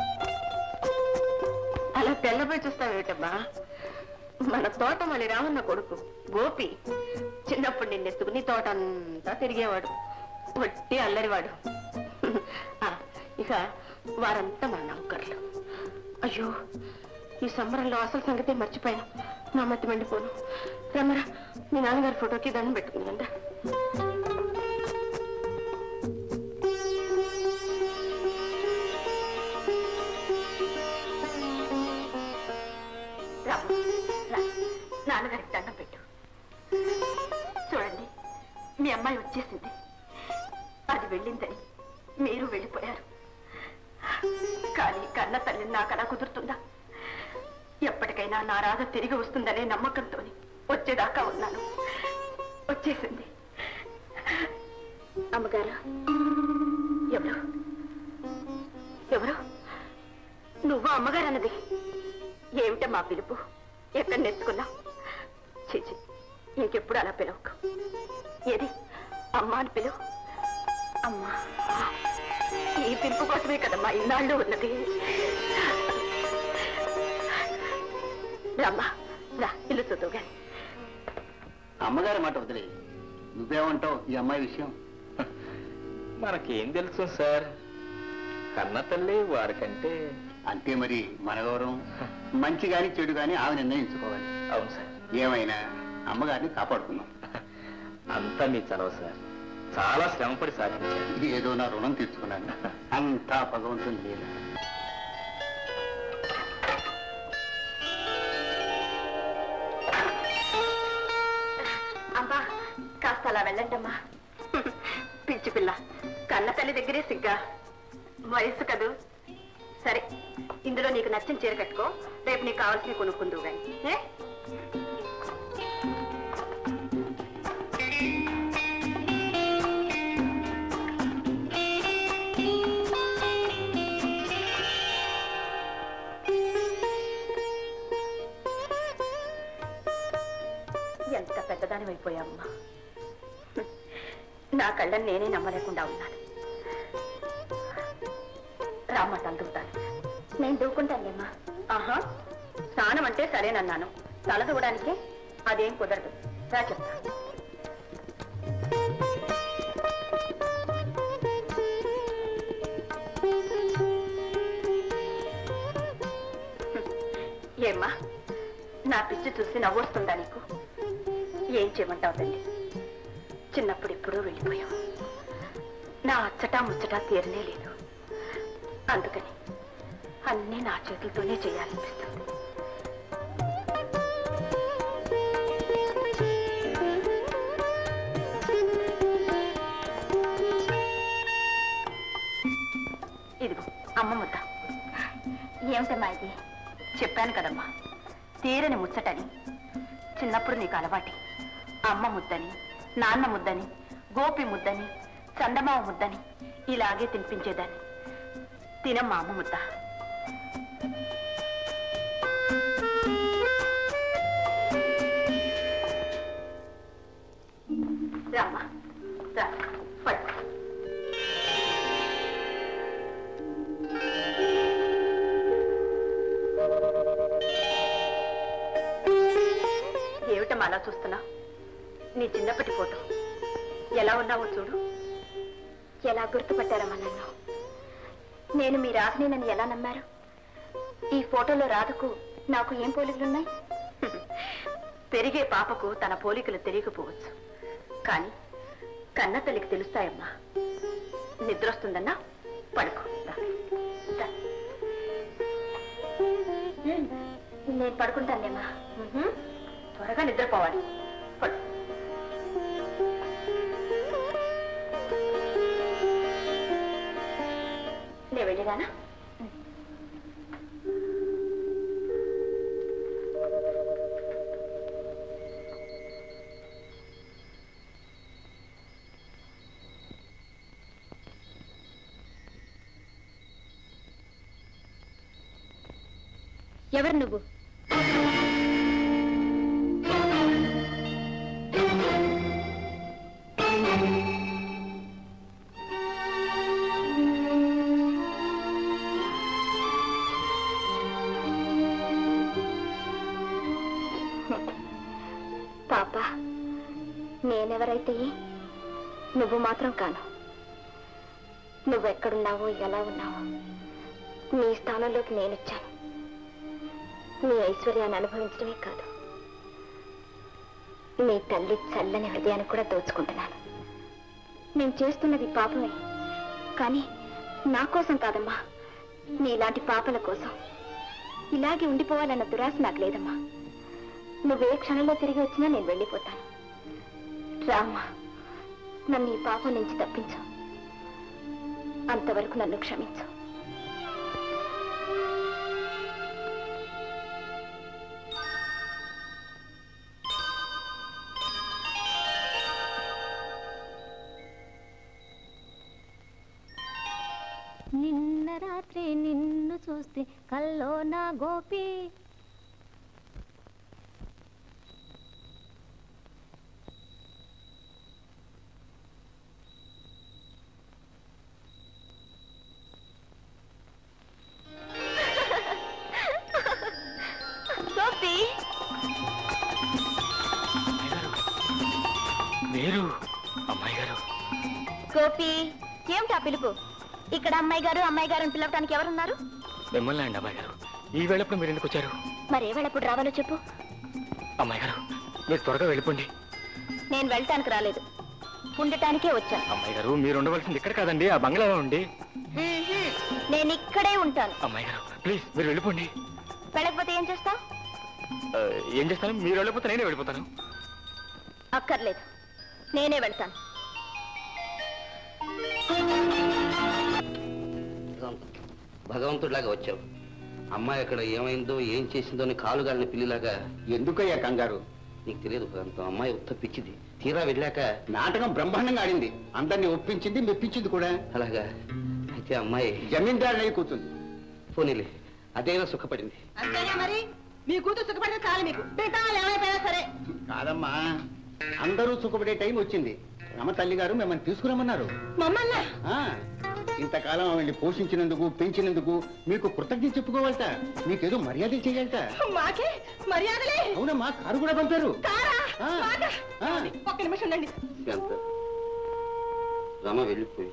అలా తెల్లబోయి చూస్తావేటమ్మా మన తోటమల్లి రామన్న కొడుకు గోపి చిన్నప్పుడు నిన్నెత్తుకుని తోట అంతా తిరిగేవాడు వట్టి అల్లరివాడు ఆ, ఇక వారంతా మన నౌకర్లు అయ్యో ఈ సంబరంలో అసలు సంగతే మర్చిపోయాను నా మతి మండిపోను రమ్మరా మీ నాన్నగారి ఫోటోకి దండం పెట్టుకుందంట రామ్మ, రా. నాన్నగారికి దండం పెట్టు చూడండి మీ అమ్మాయి వచ్చేసింది అది వెళ్ళిందని మీరు వెళ్ళిపోయారు కానీ కన్న తల్లిని నాకు అలా కుదురుతుందా ఎప్పటికైనా నా రాధ తిరిగి వస్తుందనే నమ్మకంతో వచ్చేదాకా ఉన్నాను వచ్చేసింది అమ్మగారు ఎవరు ఎవరు నువ్వు అమ్మగారు అన్నది ఏమిటమ్మా పిలుపు ఎక్కడ నేర్చుకున్నావు చీచి ఇంకెప్పుడు అలా పిలవకు ఏది అమ్మా అని పిలువు అమ్మా ఈ పిలుపు కోసమే కదమ్మా ఇన్నాళ్ళు ఉన్నది రమ్మా రా ఇల్లు చూద్దాం గాని అమ్మగారి మాట వదిలే నువ్వేమంటావు ఈ అమ్మాయి విషయం మనకేం తెలుసు సార్ కన్న తల్లి వారికంటే అంతే మరి మన గౌరవం మంచి గాని చెడు గాని ఆమె నిర్ణయించుకోవాలి అవును సార్ ఏమైనా అమ్మగారిని కాపాడుకుందాం అంతా మీ చలవ సార్ చాలా శ్రమపడి సాధించారు ఏదో నా రుణం తీర్చుకున్నాను అంతా భగవంతుని లేదు అమ్మా కాస్త అలా వెళ్ళండమ్మా పిచ్చి పిల్ల కన్న తల్లి దగ్గరే సిగ్గా వయసు కదూ సరే ఇందులో నీకు నచ్చిన చీర కట్టుకో రేపు నీకు కావాల్సిన కొనుక్కుందువు గాని ఏ? ఎంత పెద్దదాని అయిపోయావమ్మా నా కళ్ళని నేనే నమ్మలేకుండా ఉన్నాను రామ్మ తలదూతాను నేను దూకుంటానులేమ్మా ఆహా స్నానం అంటే సరేనన్నాను తల దూవడానికి అదేం కుదరదు రా చెప్తా ఏమ్మా నా పిచ్చి చూసి నవ్వొస్తుందా నీకు ఏం చేయమంటావు తల్లి చిన్నప్పుడు ఎప్పుడూ వెళ్ళిపోయావు నా అచ్చటా ముచ్చటా తీరనే లేదు అందుకని అన్నీ నా చేతులతోనే చేయాలనిపిస్తుంది ఇదిగో అమ్మ ముద్ద ఏమిటమ్మా ఇది చెప్పాను కదమ్మా తీరని ముచ్చటని చిన్నప్పుడు నీకు అలవాటి అమ్మ ముద్దని నాన్న ముద్దని గోపి ముద్దని చందమామ ముద్దని ఇలాగే తినిపించేదాన్ని తినమ్మా అమ్మ ముద్ద రామ్మా రా పడు ఏమిటమ్మా అలా చూస్తున్నా నీ చిన్నప్పటి ఫోటో ఎలా ఉన్నావో చూడు ఎలా గుర్తుపట్టారమ్మా నన్ను నేను మీ రాధనేనని ఎలా నమ్మారు ఈ ఫోటోలో రాధకు నాకు ఏం పోలికలున్నాయి పెరిగే పాపకు తన పోలికలు తెలియకపోవచ్చు కానీ కన్న తల్లికి తెలుస్తాయమ్మా నిద్రొస్తుందన్నా పడుకో రా. రా. నేను పడుకుంటానేమ్మా మ్మ్హ్మ్. త్వరగా నిద్రపోవాలి పడు నేను వెళ్ళిరానా ఎవరు నువ్వు పాప నేనెవరైతే నువ్వు మాత్రం కాను నువ్వెక్కడున్నావో ఎలా ఉన్నావో నీ స్థానంలోకి నేనొచ్చాను నీ ఐశ్వర్యాన్ని అనుభవించడమే కాదు నీ తల్లి చల్లని హృదయాన్ని కూడా దోచుకుంటున్నాను నేను చేస్తున్నది పాపమే కానీ నా కోసం కాదమ్మా నీలాంటి పాపల కోసం ఇలాగే ఉండిపోవాలన్న దురాశ నాకు లేదమ్మా నువ్వే క్షణంలో తిరిగి వచ్చినా నేను వెళ్ళిపోతాను రామ్మా నన్ను ఈ పాపం నుంచి తప్పించు అంతవరకు నన్ను క్షమించు నిన్న రాత్రి నిన్ను చూస్తే కల్లో నా గోపి గోపి మీరు అమ్మాయి గారు గోపి ఏమిటా పిలుపు ఇక్కడ అమ్మాయి గారు అమ్మాయి గారు అని పిలవటానికి ఎవరున్నారు మిమ్మల్ని అండి అమ్మాయి గారు ఈ వేళప్పుడు మీరు ఎందుకు వచ్చారు మరి ఏ వేళప్పుడు రావాలో చెప్పు అమ్మాయి గారు మీరు త్వరగా వెళ్ళిపోండి నేను వెళ్ళటానికి రాలేదు ఉండటానికే వచ్చాను అమ్మాయి గారు మీరు ఉండవలసింది ఇక్కడ కాదండి ఆ బంగ్లాలో ఉండి మ్మ్హ్మ్. నేను ఇక్కడే ఉంటాను అమ్మాయి గారు ప్లీజ్ మీరు వెళ్ళిపోండి వెళ్ళకపోతే ఏం చేస్తావు ఆ, ఏం చేస్తాను మీరు వెళ్ళిపోతే నేనే వెళ్ళిపోతాను అక్కర్లేదు నేనే వెళ్తాను భగవంతుడిలాగా వచ్చావు అమ్మాయి అక్కడ ఏమైందో ఏం చేసిందో అని కాలుగాలిన పిల్లిలాగా ఎందుకయ్యా కంగారు నీకు తెలియదు భగవంతం అమ్మాయి ఉత్త పిచ్చిది తీరా వెళ్ళాక నాటకం బ్రహ్మాండంగా ఆడింది అందరినీ ఒప్పించింది మెప్పించింది కూడా అలాగా అయితే అమ్మాయి జమీందారులు అయి కూర్చుంది పోనీలే అదేనా సుఖపడింది అంతేనా మరి మీ కూతురు సుఖపడితే చాలు మీకు పితాలు ఏమైపోయినా సరే కాదమ్మా అందరూ సుఖపడే టైం వచ్చింది రమ తల్లి గారు మిమ్మల్ని తీసుకురమ్మన్నారు మమ్మల్ని ఆ, ఇంతకాలం ఆమెల్ని పోషించినందుకు పెంచినందుకు మీకు కృతజ్ఞత చెప్పుకోవాలట మీకేదో మర్యాద చేయాలట మాకే మర్యాదలే అవునమ్మా కారు కూడా పంపారు కారా ఆ. మాకా? ఆ. ఒక్క నిమిషం ఉండండి ఎంత రమ వెళ్ళిపోయి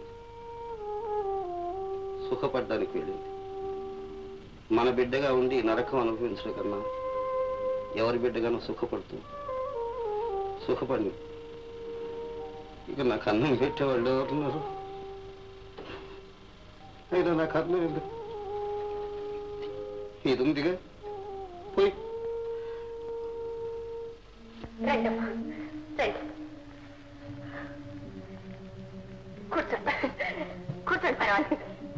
సుఖపడ్డానికి వెళ్ళింది మన బిడ్డగా ఉండి నరకం అనుభవించడం కన్నా ఎవరి బిడ్డగానో సుఖపడుతూ సుఖపడి ఇక నాకు అన్నం పెట్టేవాళ్ళు ఎవరున్నారు అయినా నాకు అన్నం ఎందుకు ఇది ఉందిగా పోయి రండమ్మా రండి కూర్చోండి కూర్చోండి పర్వాలేదు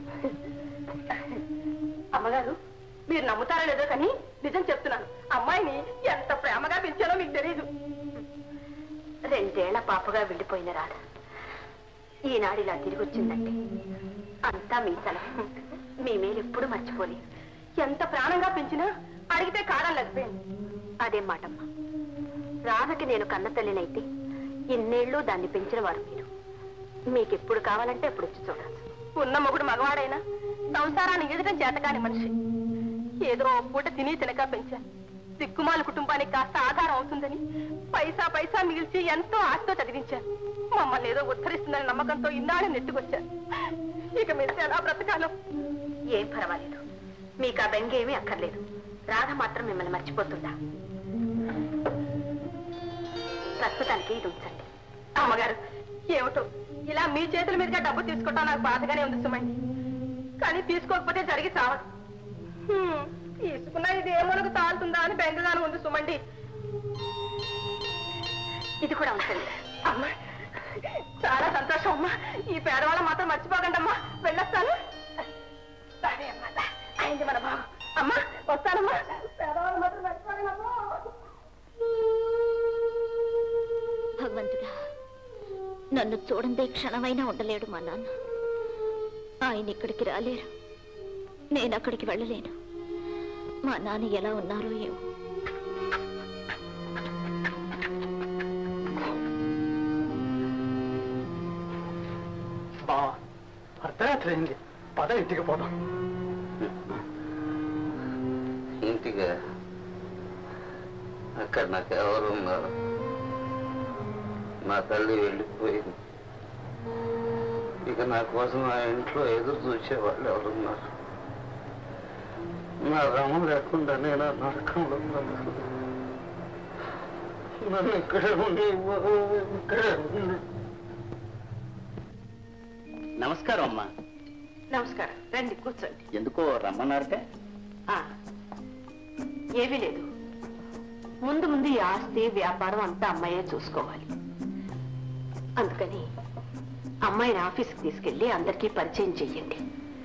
అమ్మగారు మీరు నమ్ముతారో లేదో కానీ నిజం చెప్తున్నాను అమ్మాయిని ఎంత ప్రేమగా పెంచానో మీకు తెలియదు రెండేళ్ల పాపగా వెళ్ళిపోయిన రాధ ఈనాడు ఇలా తిరిగి వచ్చిందంటే అంతా మీ సలహా మీ మేలు ఎప్పుడు మర్చిపోలేదు ఎంత ప్రాణంగా పెంచినా అడిగితే కారం లేకపోయింది అదే మాటమ్మా రాధకి నేను కన్న తల్లినైతే ఇన్నేళ్ళు దాన్ని పెంచిన వారు మీరు మీకెప్పుడు కావాలంటే ఎప్పుడు వచ్చి చూడచ్చు ఉన్న మొగుడు మగవాడైనా సంసారాన్ని ఎదుటం చేతకాని మనిషి ఏదో ఓ పూట తిని తినక పెంచాను దిక్కుమాల కుటుంబానికి కాస్త ఆధారం అవుతుందని పైసా పైసా మిగిల్చి ఎంతో ఆశతో చదివించాను మమ్మల్ని ఏదో ఉద్ధరిస్తుందని నమ్మకంతో ఇన్నాళ్ళు నెట్టుకొచ్చాను ఇక మీరు ఎలా బ్రతకాలో ఏం పర్వాలేదు మీకు ఆ బెంగ ఏమీ అక్కర్లేదు రాధ మాత్రం మిమ్మల్ని మర్చిపోతుందా ప్రస్తుతానికి ఇది ఉంచండి అమ్మగారు ఏమిటో ఇలా మీ చేతుల మీదుగా డబ్బు తీసుకోవటం నాకు బాధగానే ఉంది సుమండి కానీ తీసుకోకపోతే జరిగి చావదు హ్మ్, తీసుకున్నా ఇది ఏమోనకు తాలుతుందా అని బెంగగానే ఉంది సుమండి ఇది కూడా ఉంచండి అమ్మా చాలా సంతోషం అమ్మా ఈ పేదవాళ్ళ మాత్రం మర్చిపోకండి అమ్మా వెళ్ళొస్తాను సరే అమ్మా అయింది మన బాబు అమ్మా వస్తానమ్మా పేదవాళ్ళ మాత్రం మర్చిపోకండి అమ్మా భగవంతుడా నన్ను చూడందే క్షణమైనా ఉండలేడు మా నాన్న ఆయన ఇక్కడికి రాలేరు నేను అక్కడికి వెళ్ళలేను మా నాన్న ఎలా ఉన్నారో ఏమో బావా అర్ధరాత్రి అయింది పద ఇంటికి పోదాం ఇంటిగా అక్కడ నాకు ఎవరు ఉన్నారు నా తల్లి వెళ్ళిపోయింది ఇక నా కోసం ఆ ఇంట్లో ఎదురు చూసేవాళ్ళు ఎవరున్నారు నా రమం లేకుండా నేను ఆ నరకంలో ఉన్నాను. నన్ను ఇక్కడే ఉండి ఇక్కడే ఉండి నమస్కారం అమ్మా నమస్కారం రండి కూర్చోండి ఎందుకో రమ్మన్నారటే ఆ, ఏమీ లేదు ముందు ముందు ఈ ఆస్తి వ్యాపారం అంతా అమ్మాయే చూసుకోవాలి అందుకని అమ్మాయిని ఆఫీస్కి తీసుకెళ్లి అందరికీ పరిచయం చెయ్యండి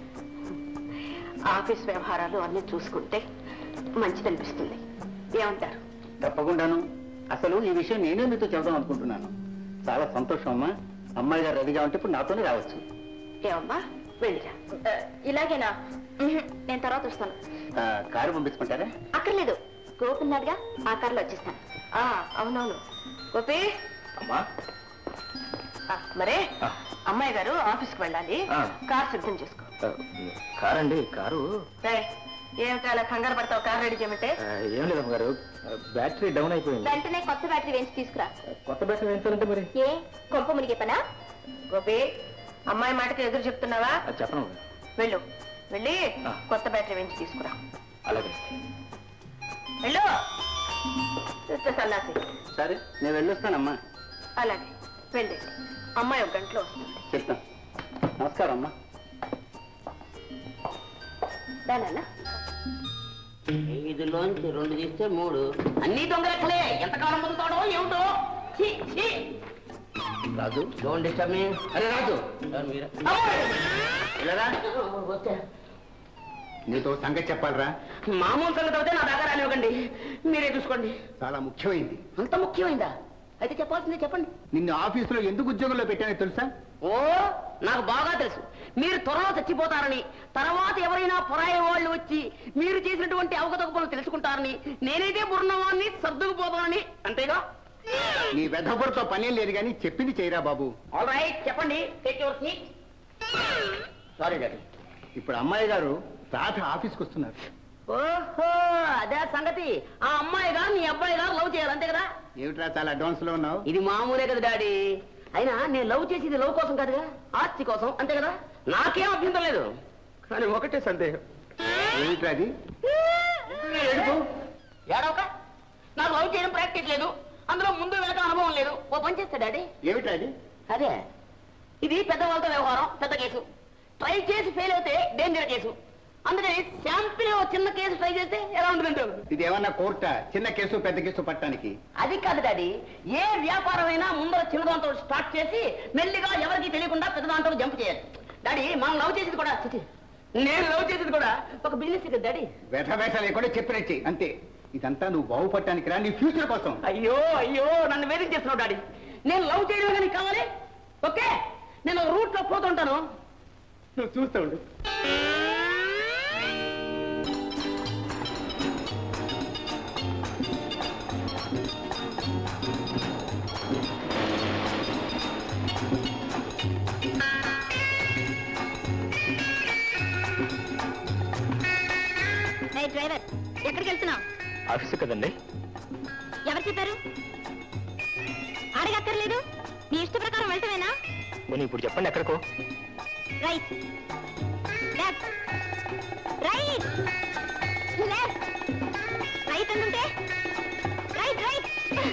ఆఫీస్ వ్యవహారాలు అన్ని చూసుకుంటే మంచిదనిపిస్తుంది ఏమంటారు తప్పకుండాను అసలు ఈ విషయం నేనే మీతో చెబుదాం అనుకుంటున్నాను చాలా సంతోషం అమ్మా అమ్మాయి గారు రెడీగా ఉంటే ఇప్పుడు నాతోనే రావచ్చు ఏమమ్మా వెళ్ళిరా ఇలాగేనా ఉహు, నేను తర్వాత వస్తాను ఆ, కారు పంపించుకుంటారా అక్కర్లేదు గోపున్నాడుగా ఆ కార్లో వచ్చేస్తాను ఆ, అవునవును గోపి అమ్మా ఆ, మరే అమ్మాయి గారు ఆఫీస్కి వెళ్ళాలి ఆ. కార్ సిద్ధం చేసుకో కారండి కారు రేయ్, ఏమిటి అలా కంగారు పడతావు కార్ రెడీ చేయమంటే ఆ, ఏం లేదు అమ్మగారు బ్యాటరీ డౌన్ అయిపోయింది వెంటనే కొత్త బ్యాటరీ వేయించి తీసుకురా కొత్త బ్యాటరీ వేయించాలంటే మరి ఏ కొంప మునిగే పనా గోపి అమ్మాయి మాటకి ఎదురు చెప్తున్నావా అది చెప్పను వెళ్ళు వెళ్ళి ఆ. కొత్త బ్యాటరీ వేయించి తీసుకురా అలాగే వెళ్ళు చూస్తే సన్నాసి సరే నేను వెళ్ళొస్తానమ్మా అలాగే వెళ్ళండి అమ్మాయి ఒక గంటలో వస్తుంది చెప్తాను నమస్కారం అమ్మా దానన్నా ఐదులోంచి రెండు తీస్తే మూడు అన్ని దొంగ లెక్కలే ఎంతకాలం పొందుతాడో ఏమిటో ఛీ, ఛీ. రాజు డోంట్ డిస్టర్బ్ మీ అరే రాజు ఎవరు మీరా? ఇలారా వచ్చా. నీతో సంగతి చెప్పాలరా మామూలు సంగతి అయితే నా దగ్గర రానివ్వకండి మీరే చూసుకోండి చాలా ముఖ్యమైంది అంత ముఖ్యమైందా అయితే చెప్పాల్సిందే చెప్పండి నిన్ను ఆఫీసులో ఎందుకు ఉద్యోగంలో పెట్టానో తెలుసా ఓ నాకు బాగా తెలుసు మీరు త్వరలో చచ్చిపోతారని తర్వాత ఎవరైనా పరాయి వాళ్ళు వచ్చి మీరు చేసినటువంటి అవగతగపలు తెలుసుకుంటారని నేనైతే బుర్ణవాన్ని సర్దుకుపోతానని అంతేగా నీ వెధబురతో పనేం లేదు కానీ చెప్పింది చేయరా బాబు ఆల్ రైట్ చెప్పండి take your seat sorry daddy ఇప్పుడు అమ్మాయి గారు రాధ ఆఫీస్కి వస్తున్నారు ఓహో అదే సంగతి ఆ అమ్మాయి గారు మీ అబ్బాయి గారు లవ్ చేయాలి అంతే కదా ఏమిట్రా చాలా అడ్వాన్స్ లో ఉన్నావు ఇది మామూలే కదా డాడీ అయినా నేను లవ్ చేసేది లవ్ కోసం కాదుగా ఆస్తి కోసం అంతే కదా నాకేం అభ్యంతరం లేదు కానీ ఒకటే సందేహం ఏమిట్రా అది ఏడుపు ఏడవక నాకు లవ్ చేయడం ప్రాక్టీస్ లేదు అందులో ముందు వెనక అనుభవం లేదు ఓ పని చేస్తా డాడీ ఏమిట్రా అది అదే ఇది పెద్ద వాళ్ళతో వ్యవహారం పెద్ద కేసు ట్రై చేసి ఫెయిల్ అయితే డేంజర్ కేసు అందుకని శాంపిల్ ఓ చిన్న కేసు ట్రై చేస్తే ఎలా ఉంటుందంటావు ఇది ఏమన్నా కోర్టా చిన్న కేసు పెద్ద కేసు పట్టడానికి అది కాదు డాడీ ఏ వ్యాపారమైనా ముందర చిన్నదాంతో స్టార్ట్ చేసి మెల్లిగా ఎవరికి తెలియకుండా పెద్దదాంతో జంప్ చేయాలి డాడీ మనం లవ్ చేసేది కూడా చిచి, నేను లవ్ చేసేది కూడా ఒక బిజినెస్ కదా డాడీ వ్యధ వేషాలు లేకుండా చెప్పినట్టు చెయ్యి. అంతే ఇదంతా నువ్వు బాగుపడటానికి రా నీ ఫ్యూచర్ కోసం అయ్యో అయ్యో నన్ను వేధించేస్తున్నావు డాడీ నేను లవ్ చేయడం కానీ కావాలి ఓకే నేను రూట్ లో పోతుంటాను నువ్వు చూస్తూ ఉండు ఏ డ్రైవర్ ఎక్కడికి వెళ్తున్నావు ఆఫీసు కదండి ఎవరు చెప్పారు అడగక్కర్లేదు నీ ఇష్ట ప్రకారం వెళ్ళటమేనా పోనీ ఇప్పుడు చెప్పండి ఎక్కడికో right left right left right అంటుంటే రైట్ రైట్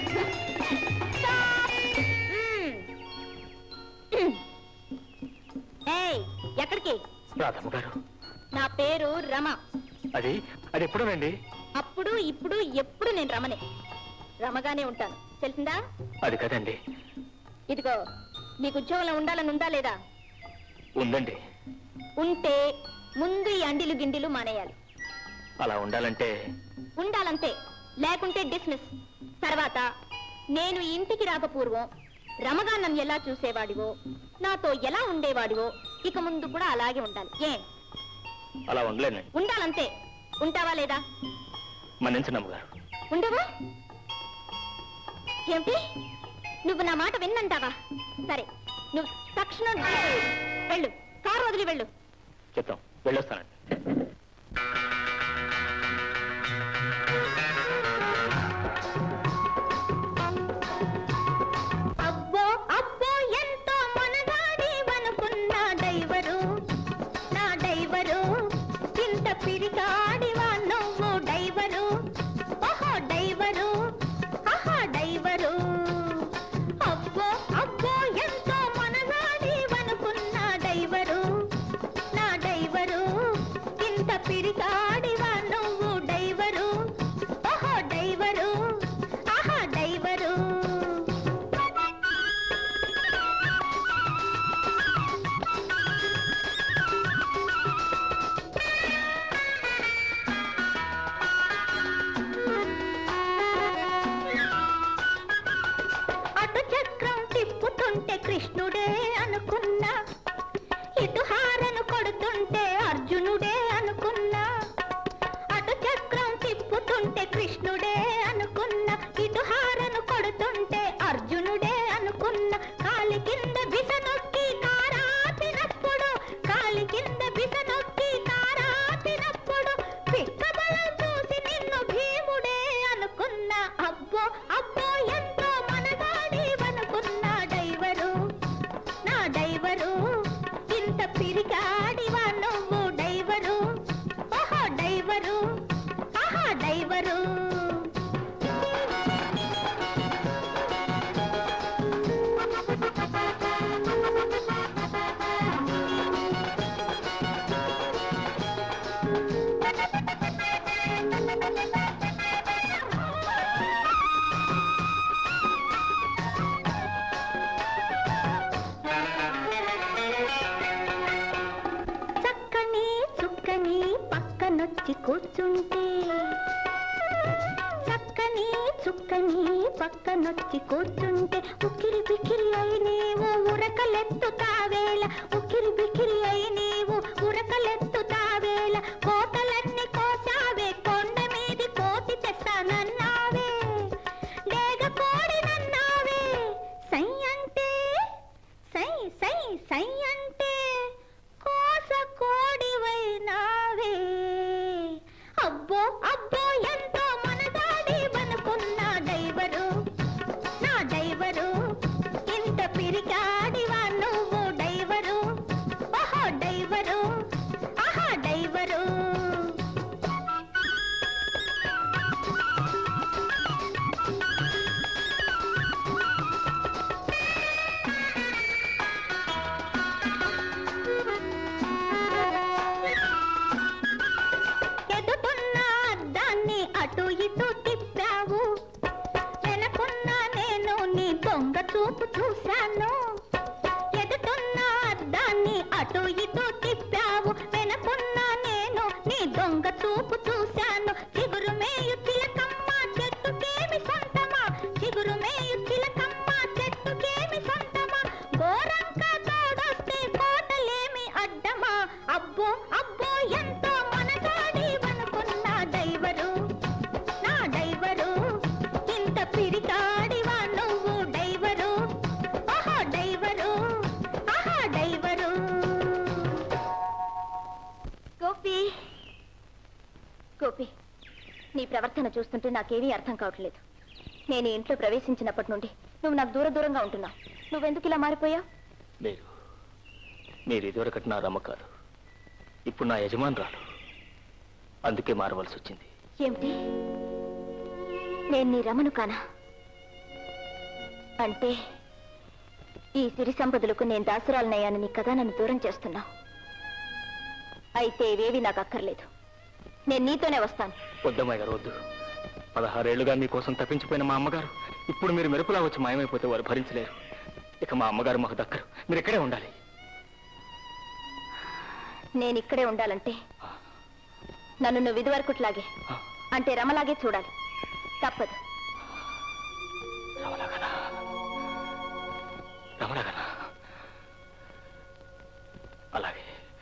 ఏయ్ ఎక్కడికి రాధమ్మ గారు నా పేరు రమ అది అది ఎప్పుడోనండి అప్పుడు ఇప్పుడు ఎప్పుడు నేను రమనే రమగానే ఉంటాను తెలిసిందా అది కదండి ఇదిగో నీకు ఉద్యోగంలో ఉండాలని ఉందా లేదా ఉందండి ఉంటే ముందు ఈ అండిలు గిండిలు మానేయాలి అలా ఉండాలంటే ఉండాలంతే లేకుంటే డిస్మిస్ తర్వాత నేను ఈ ఇంటికి రాక పూర్వం రమగా నన్ను ఎలా చూసేవాడివో నాతో ఎలా ఉండేవాడివో ఇక ముందు కూడా అలాగే ఉండాలి ఏ అలా ఉండలేనండి ఉండాలంతే ఉంటావా లేదా మన్నించండి గారు ఉండవా ఏమిటి నువ్వు నా మాట విన్నంటావా సరే నువ్వు తక్షణం వెళ్ళు కారు వదిలి వెళ్ళు చెప్తాం వెళ్ళొస్తానండి అబ్బో అబ్బో ఎంతో మనగాడి వనుకున్న డైవరు నా డైవరు ఇంత పిరికాడివా నువ్వు డైవరు ఓహో డైవరు ఆహా డైవరు అబ్బో అబ్బో ఎంతో మనగాడి వనుకున్న డైవరు నా డైవరు ఇంత పిరికాడివా నువ్వు డైవరు ఓహో డైవరు ఆహా డైవరు అటు చక్రం తిప్పుతుంటే కృష్ణుడే అనుకున్నా ఇటు హారను కొడుతుంటే అర్జునుడే అనుకున్నా పక్కనొచ్చి కూర్చుంటే చక్కని చుక్కని పక్కనొచ్చి కూర్చుంటే ఉక్కిరి బిక్కిరి అయి నీవు ఉరకలెత్తుతావేళ ఉక్కిరి బిక్కిరి అయి నీవు ఉరకలెత్తుతావేళ కోతలన్నీ కోసావే కొండ మీది కోతి తెస్తానన్నావే డేగ కోడినన్నావే సై అంటే సై సై సై అంటే కోస కోడివైనావే అబ్బో అబ్బో ఎంతో మనదాడి బనుకున్న డైవరు నా డైవరు ఇంత పిరికాడివా నువ్వు డైవరు ఓహో డైవరు ఆహా డైవరు ఎదుటున్న అద్దాన్ని అటు ఇటు తిప్పావు వెనకున్న నేను నీ దొంగ చూపు చూశాను ఎదుటున్న అద్దాన్ని అటు ఇటు తిప్పావు వెనకున్న నేను నీ దొంగ చూపు చూశాను చిగురు మేయు చిలకమ్మ చెట్టుకేమి సొంతమా చిగురు మేయు చిలకమ్మ చెట్టుకేమి సొంతమా గోరంక తోడొస్తే కోటలేమి అడ్డమా అబ్బో అబ్బో ఎంతో మనగాడి వనుకున్న డైవరు నా డైవరు ఇంత పిరికాడివా నువ్వు డైవరు ఆహా డైవరు ఆహా డైవరు గోపి గోపి నీ ప్రవర్తన చూస్తుంటే నాకేమీ అర్థం కావట్లేదు నేను ఈ ఇంట్లో ప్రవేశించినప్పటి నుండి నువ్వు నాకు దూర దూరంగా ఉంటున్నావు నువ్వెందుకు ఇలా మారిపోయావు మీరు మీరు ఇదివరకటి నా రమ్మ కాదు ఇప్పుడు నా యజమానురాలు అందుకే మారవలసి వచ్చింది ఏమిటి నేను నీ రమను కానా అంటే ఈ సిరి సంపదలకు నేను దాసురాలనయ్యానని కదా నన్ను దూరం చేస్తున్నావు అయితే ఇవేవి నాకు అక్కర్లేదు నేను నీతోనే వస్తాను వద్దమ్మాయి గారు వద్దు పదహారేళ్లుగా మీకోసం తప్పించిపోయిన మా అమ్మగారు ఇప్పుడు మీరు మెరుపులా వచ్చి మాయమైపోతే వారు భరించలేరు ఇక మా అమ్మగారు మాకు దక్కరు మీరు ఇక్కడే ఉండాలి నేను ఇక్కడే ఉండాలంటే నన్ను నువ్వు ఇదివరకుట్లాగే అంటే రమలాగే చూడాలి తప్పదు రమణగన అలాగే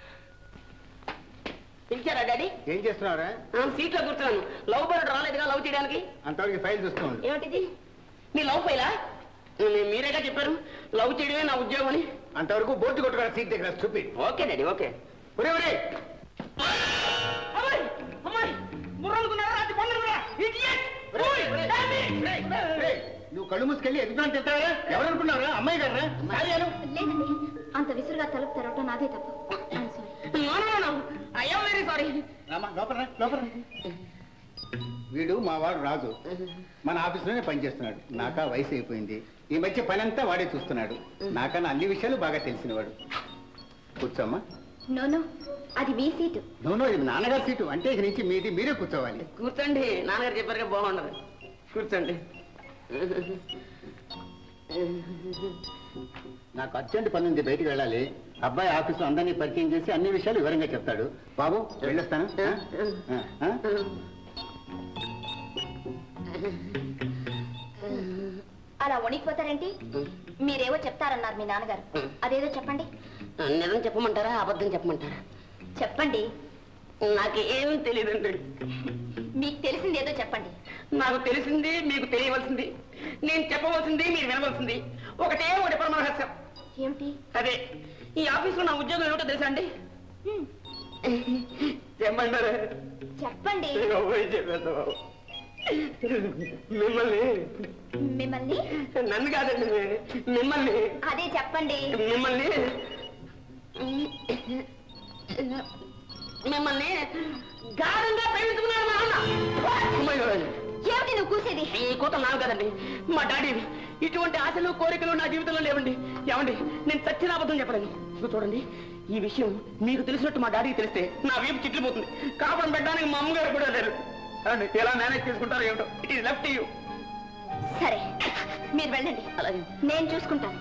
పిలిచారా డాడీ ఏం చేస్తున్నారా సీట్లో కూర్చున్నాను లవ్ బర్డ్ రాలేదుగా లవ్ చేయడానికి అంతవరకు ఫైల్ చూసుకోండి ఏమిటిది మీ లవ్ ఫైలా మీ- మీరేగా చెప్పారు లవ్ చేయడమే నా ఉద్యోగం అని అంతవరకు బోర్డు కొట్టుకురా సీట్ దగ్గర చూపి ఓకే డాడీ ఓకే ఒరే ఒరే అమ్మాయి అమ్మాయి బుర్రనుకున్నారా రాత్రి పండుగ రేయ్, నువ్వు కళ్ళు మూసుకెళ్ళి ఎదుగుతాను తింటారా ఎవరు అనుకున్నారా అమ్మాయి గారా కార్యాలు లేదండి అంత విసురుగా తలుపు తెరవటం నాదే తప్పు అయ్యో వెరీ సారీ రామా లోపల రా, లోపల రా. వీడు మా వాడు రాజు మన ఆఫీసులోనే పనిచేస్తున్నాడు నాకా వయసు అయిపోయింది ఈ మధ్య పని అంతా వాడే చూస్తున్నాడు నాకన్నా అన్ని విషయాలు బాగా తెలిసినవాడు కూర్చోమ్మా నోను అది మీ సీటు నోనో ఇది నాన్నగారి సీటు అంటే ఇక నుంచి మీది మీరే కూర్చోవాలి కూర్చోండి నాన్నగారు చెప్పారుగా బాగుండదు కూర్చోండి నాకు అర్జెంట్ పని ఉంది బయటికి వెళ్ళాలి అబ్బాయి ఆఫీసు అందరినీ పరిచయం చేసి అన్ని విషయాలు వివరంగా చెప్తాడు బాబు వెళ్ళొస్తాను ఆ? ఆ? ఆ? అలా వణికిపోతారేంటి మీరేవో చెప్తారన్నారు మీ నాన్నగారు అదేదో చెప్పండి నిజం చెప్పమంటారా అబద్ధం చెప్పమంటారా చెప్పండి నాకు ఏమీ తెలియదండి మీకు తెలిసింది ఏదో చెప్పండి నాకు తెలిసింది మీకు తెలియవలసింది నేను చెప్పవలసింది మీరు వినవలసింది ఒకటే ఒకటి పరమరహస్యం ఏమిటి అదే ఈ ఆఫీసులో నా ఉద్యోగం ఏమిటో తెలుసా అండి చెప్పంటారా చెప్పండి చెప్పేస్తా బాబు. మిమ్మల్ని మిమ్మల్ని నన్ను కాదండి మిమ్మల్ని అదే చెప్పండి మిమ్మల్ని మిమ్మల్ని గాఢంగా ప్రేమించుకున్నాడు మా నాన్న అమ్మాయి గారండి. ఏమిటి నువ్వు కూసేది ఈ కూత నాకు కదండి మా డాడీ ఇటువంటి ఆశలు కోరికలు నా జీవితంలో లేవండి ఏమండి నేను చచ్చిన అబద్ధం చెప్పలేను ఇదిగో చూడండి ఈ విషయం మీకు తెలిసినట్టు మా డాడీకి తెలిస్తే నా వీపు చిట్లిపోతుంది కాపురం పెట్టడానికి మా అమ్మగారు కూడా లేరు ఏమండి, ఎలా మేనేజ్ చేసుకుంటారో ఏమిటో ఇట్ ఈస్ లెఫ్ట్ యూ సరే మీరు వెళ్ళండి అలాగే నేను చూసుకుంటాను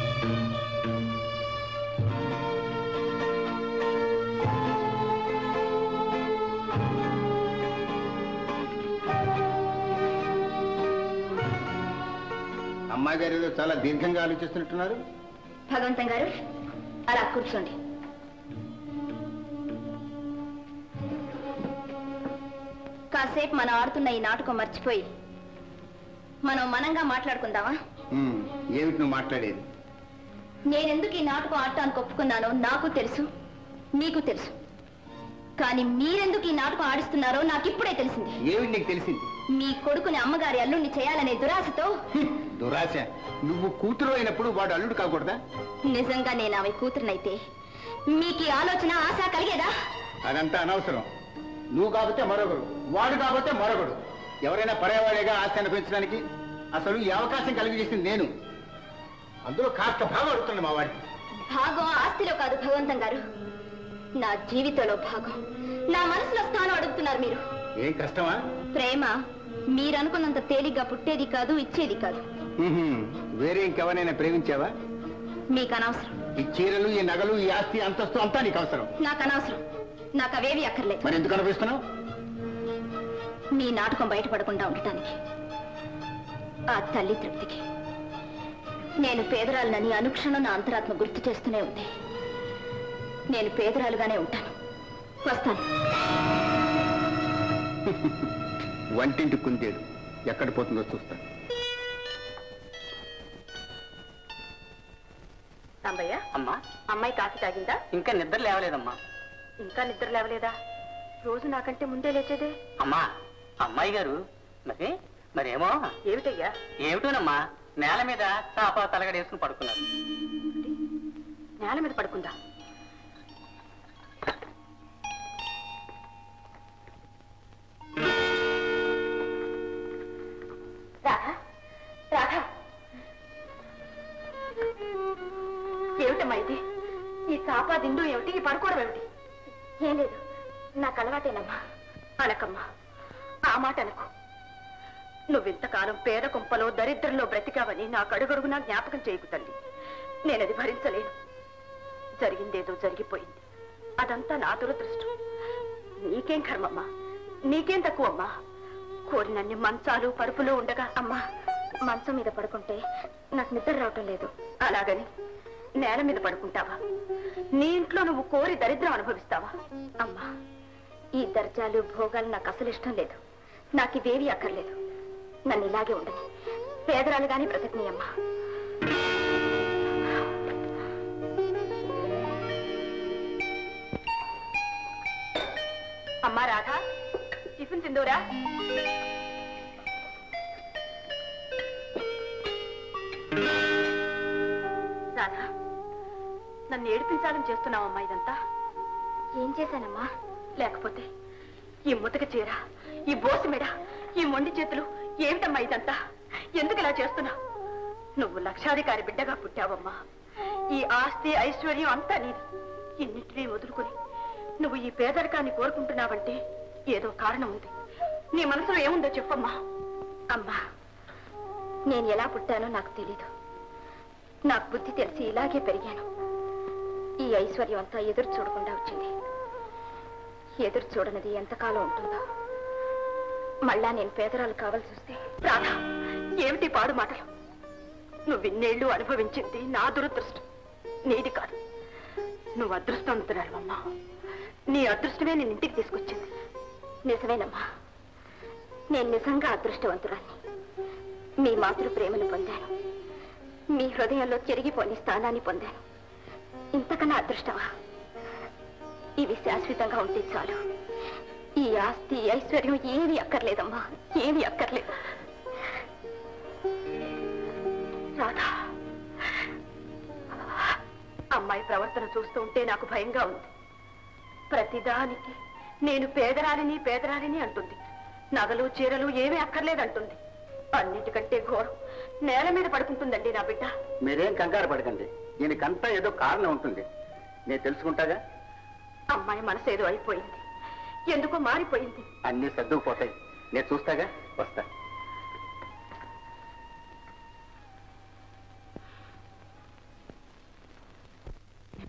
అమ్మాయి గారు ఏదో చాలా దీర్ఘంగా ఆలోచిస్తున్నట్టున్నారు భగవంతం గారు అలా కూర్చోండి కాసేపు మనం ఆడుతున్న ఈ నాటకం మర్చిపోయి మనం మనంగా మాట్లాడుకుందామా ఉమ్, ఏమిటి నువ్వు మాట్లాడేది నేనెందుకు ఈ నాటకం ఆడటానికి ఒప్పుకున్నానో నాకు తెలుసు మీకు తెలుసు కానీ మీరెందుకు ఈ నాటకం ఆడిస్తున్నారో నాకు ఇప్పుడే తెలిసింది ఏమిటి నీకు తెలిసింది మీ కొడుకుని అమ్మగారి అల్లుణ్ణి చేయాలనే దురాశతో దురాశ నువ్వు కూతురు అయినప్పుడు వాడు అల్లుడు కాకూడదా నిజంగా నేను ఆమె కూతురునైతే మీకు ఈ ఆలోచన ఆశ కలిగేదా అదంతా అనవసరం నువ్వు కాకపోతే మరొకడు వాడు కాకపోతే మరొకడు ఎవరైనా పరేవాడేగా ఆస్తి అనిపించడానికి అసలు ఈ అవకాశం కలిగి చేసింది నేను అందులో కాస్త భాగం అడుగుతుంది మా వాడికి భాగం ఆస్తిలో కాదు భగవంతం గారు నా జీవితంలో భాగం నా మనసులో స్థానం అడుగుతున్నారు మీరు ఏం కష్టమా ప్రేమ మీరనుకున్నంత తేలిగ్గా పుట్టేది కాదు ఇచ్చేది కాదు ఉహుం, వేరే ఇంకెవరైనా ప్రేమించావా మీకు అనవసరం ఈ చీరలు ఈ నగలు ఈ ఆస్తి అంతస్తు అంతా నీకు అవసరం నాకు అనవసరం నాకు అవేవి అక్కర్లేదు మరి ఎందుకు అనిపిస్తున్నావు మీ నాటకం బయటపడకుండా ఉండటానికి ఆ తల్లి తృప్తికి నేను పేదరాలనని అనుక్షణం నా అంతరాత్మ గుర్తు చేస్తూనే ఉంది నేను పేదరాలుగానే ఉంటాను వస్తాను వంటింటి కుందేడు ఎక్కడ పోతుందో చూస్తాను సాంబయ్య అమ్మా అమ్మాయి కాఫీ తాగిందా ఇంకా నిద్ర లేవలేదమ్మా ఇంకా నిద్ర లేవలేదా రోజు నాకంటే ముందే లేచేదే అమ్మా అమ్మాయి గారు మరి మరేమో ఏమిటయ్యా ఏమిటోనమ్మా నేల మీద చాప తలగడేసుకుని పడుకున్నారు నేల మీద పడుకుందా రాధా రాధా ఏమిటమ్మా ఇది ఈ చాప దిండు ఏమిటి ఈ పడుకోవడం ఏమిటి ఏం లేదు నాకు అలవాటేనమ్మా అనకమ్మా ఆ మాట అనకు నువ్వింతకాలం పేద కుంపలో దరిద్రంలో బ్రతికావని నాకు అడుగడుగునా జ్ఞాపకం చేయకు తల్లి నేనది భరించలేను జరిగిందేదో జరిగిపోయింది అదంతా నా దురదృష్టం నీకేం కర్మమ్మా నీకేం తక్కువమ్మా కోరినన్ని మంచాలు పరుపులు ఉండగా అమ్మా మంచం మీద పడుకుంటే నాకు నిద్ర రావటం లేదు అలాగని నేల మీద పడుకుంటావా నీ ఇంట్లో నువ్వు కోరి దరిద్రం అనుభవిస్తావా అమ్మా ఈ దర్జాలు భోగాలు నాకు అసలు ఇష్టం లేదు నాకు ఇవేవి అక్కర్లేదు నన్ను ఇలాగే ఉండని పేదరాలుగానే బ్రతకని అమ్మా అమ్మా రాధా టిఫిన్ తిందురా రాధా నన్ను ఏడిపించాలని చేస్తున్నావమ్మా ఇదంతా ఏం చేశానమ్మా లేకపోతే ఈ ముతక చీర ఈ బోసి మెడ ఈ మొండి చేతులు ఏమిటమ్మా ఇదంతా ఎందుకు ఇలా చేస్తున్నావు నువ్వు లక్షాధికారి బిడ్డగా పుట్టావమ్మా ఈ ఆస్తి ఐశ్వర్యం అంతా నీది ఇన్నిటినీ వదులుకుని నువ్వు ఈ పేదరికాన్ని కోరుకుంటున్నావంటే ఏదో కారణం ఉంది నీ మనసులో ఏముందో చెప్పమ్మా అమ్మా నేను ఎలా పుట్టానో నాకు తెలీదు నాకు బుద్ధి తెలిసి ఇలాగే పెరిగాను ఈ ఐశ్వర్యం అంతా ఎదురు చూడకుండా వచ్చింది ఎదురు చూడనిది ఎంతకాలం ఉంటుందో మళ్ళా నేను పేదరాలు కావాల్సి వస్తే రాధా ఏమిటి పాడు మాటలు నువ్వు ఇన్నేళ్లు అనుభవించింది నా దురదృష్టం నీది కాదు నువ్వు అదృష్టవంతురాలమ్మా నీ అదృష్టమే నేను ఇంటికి తీసుకొచ్చింది నిజమేనమ్మా నేను నిజంగా అదృష్టవంతురాన్ని మీ మాతృ ప్రేమను పొందాను మీ హృదయంలో చెరిగిపోని స్థానాన్ని పొందాను ఇంతకన్నా అదృష్టమా ఇవి శాశ్వతంగా ఉంటే చాలు ఈ ఆస్తి ఐశ్వర్యం ఏవి అక్కర్లేదమ్మా ఏవి అక్కర్లేదు రాధా అమ్మాయి ప్రవర్తన చూస్తూ ఉంటే నాకు భయంగా ఉంది ప్రతిదానికి నేను పేదరాలిని పేదరాలిని అంటుంది నగలు చీరలు ఏమీ అక్కర్లేదంటుంది అన్నిటికంటే ఘోరం నేల మీద పడుకుంటుందండి నా బిడ్డ మీరేం కంగారు పడకండి దీనికంతా ఏదో కారణం ఉంటుంది నేను తెలుసుకుంటాగా అమ్మాయి మనసు ఏదో అయిపోయింది ఎందుకో మారిపోయింది అన్ని సర్దుకుపోతాయి నేను చూస్తాగా వస్తా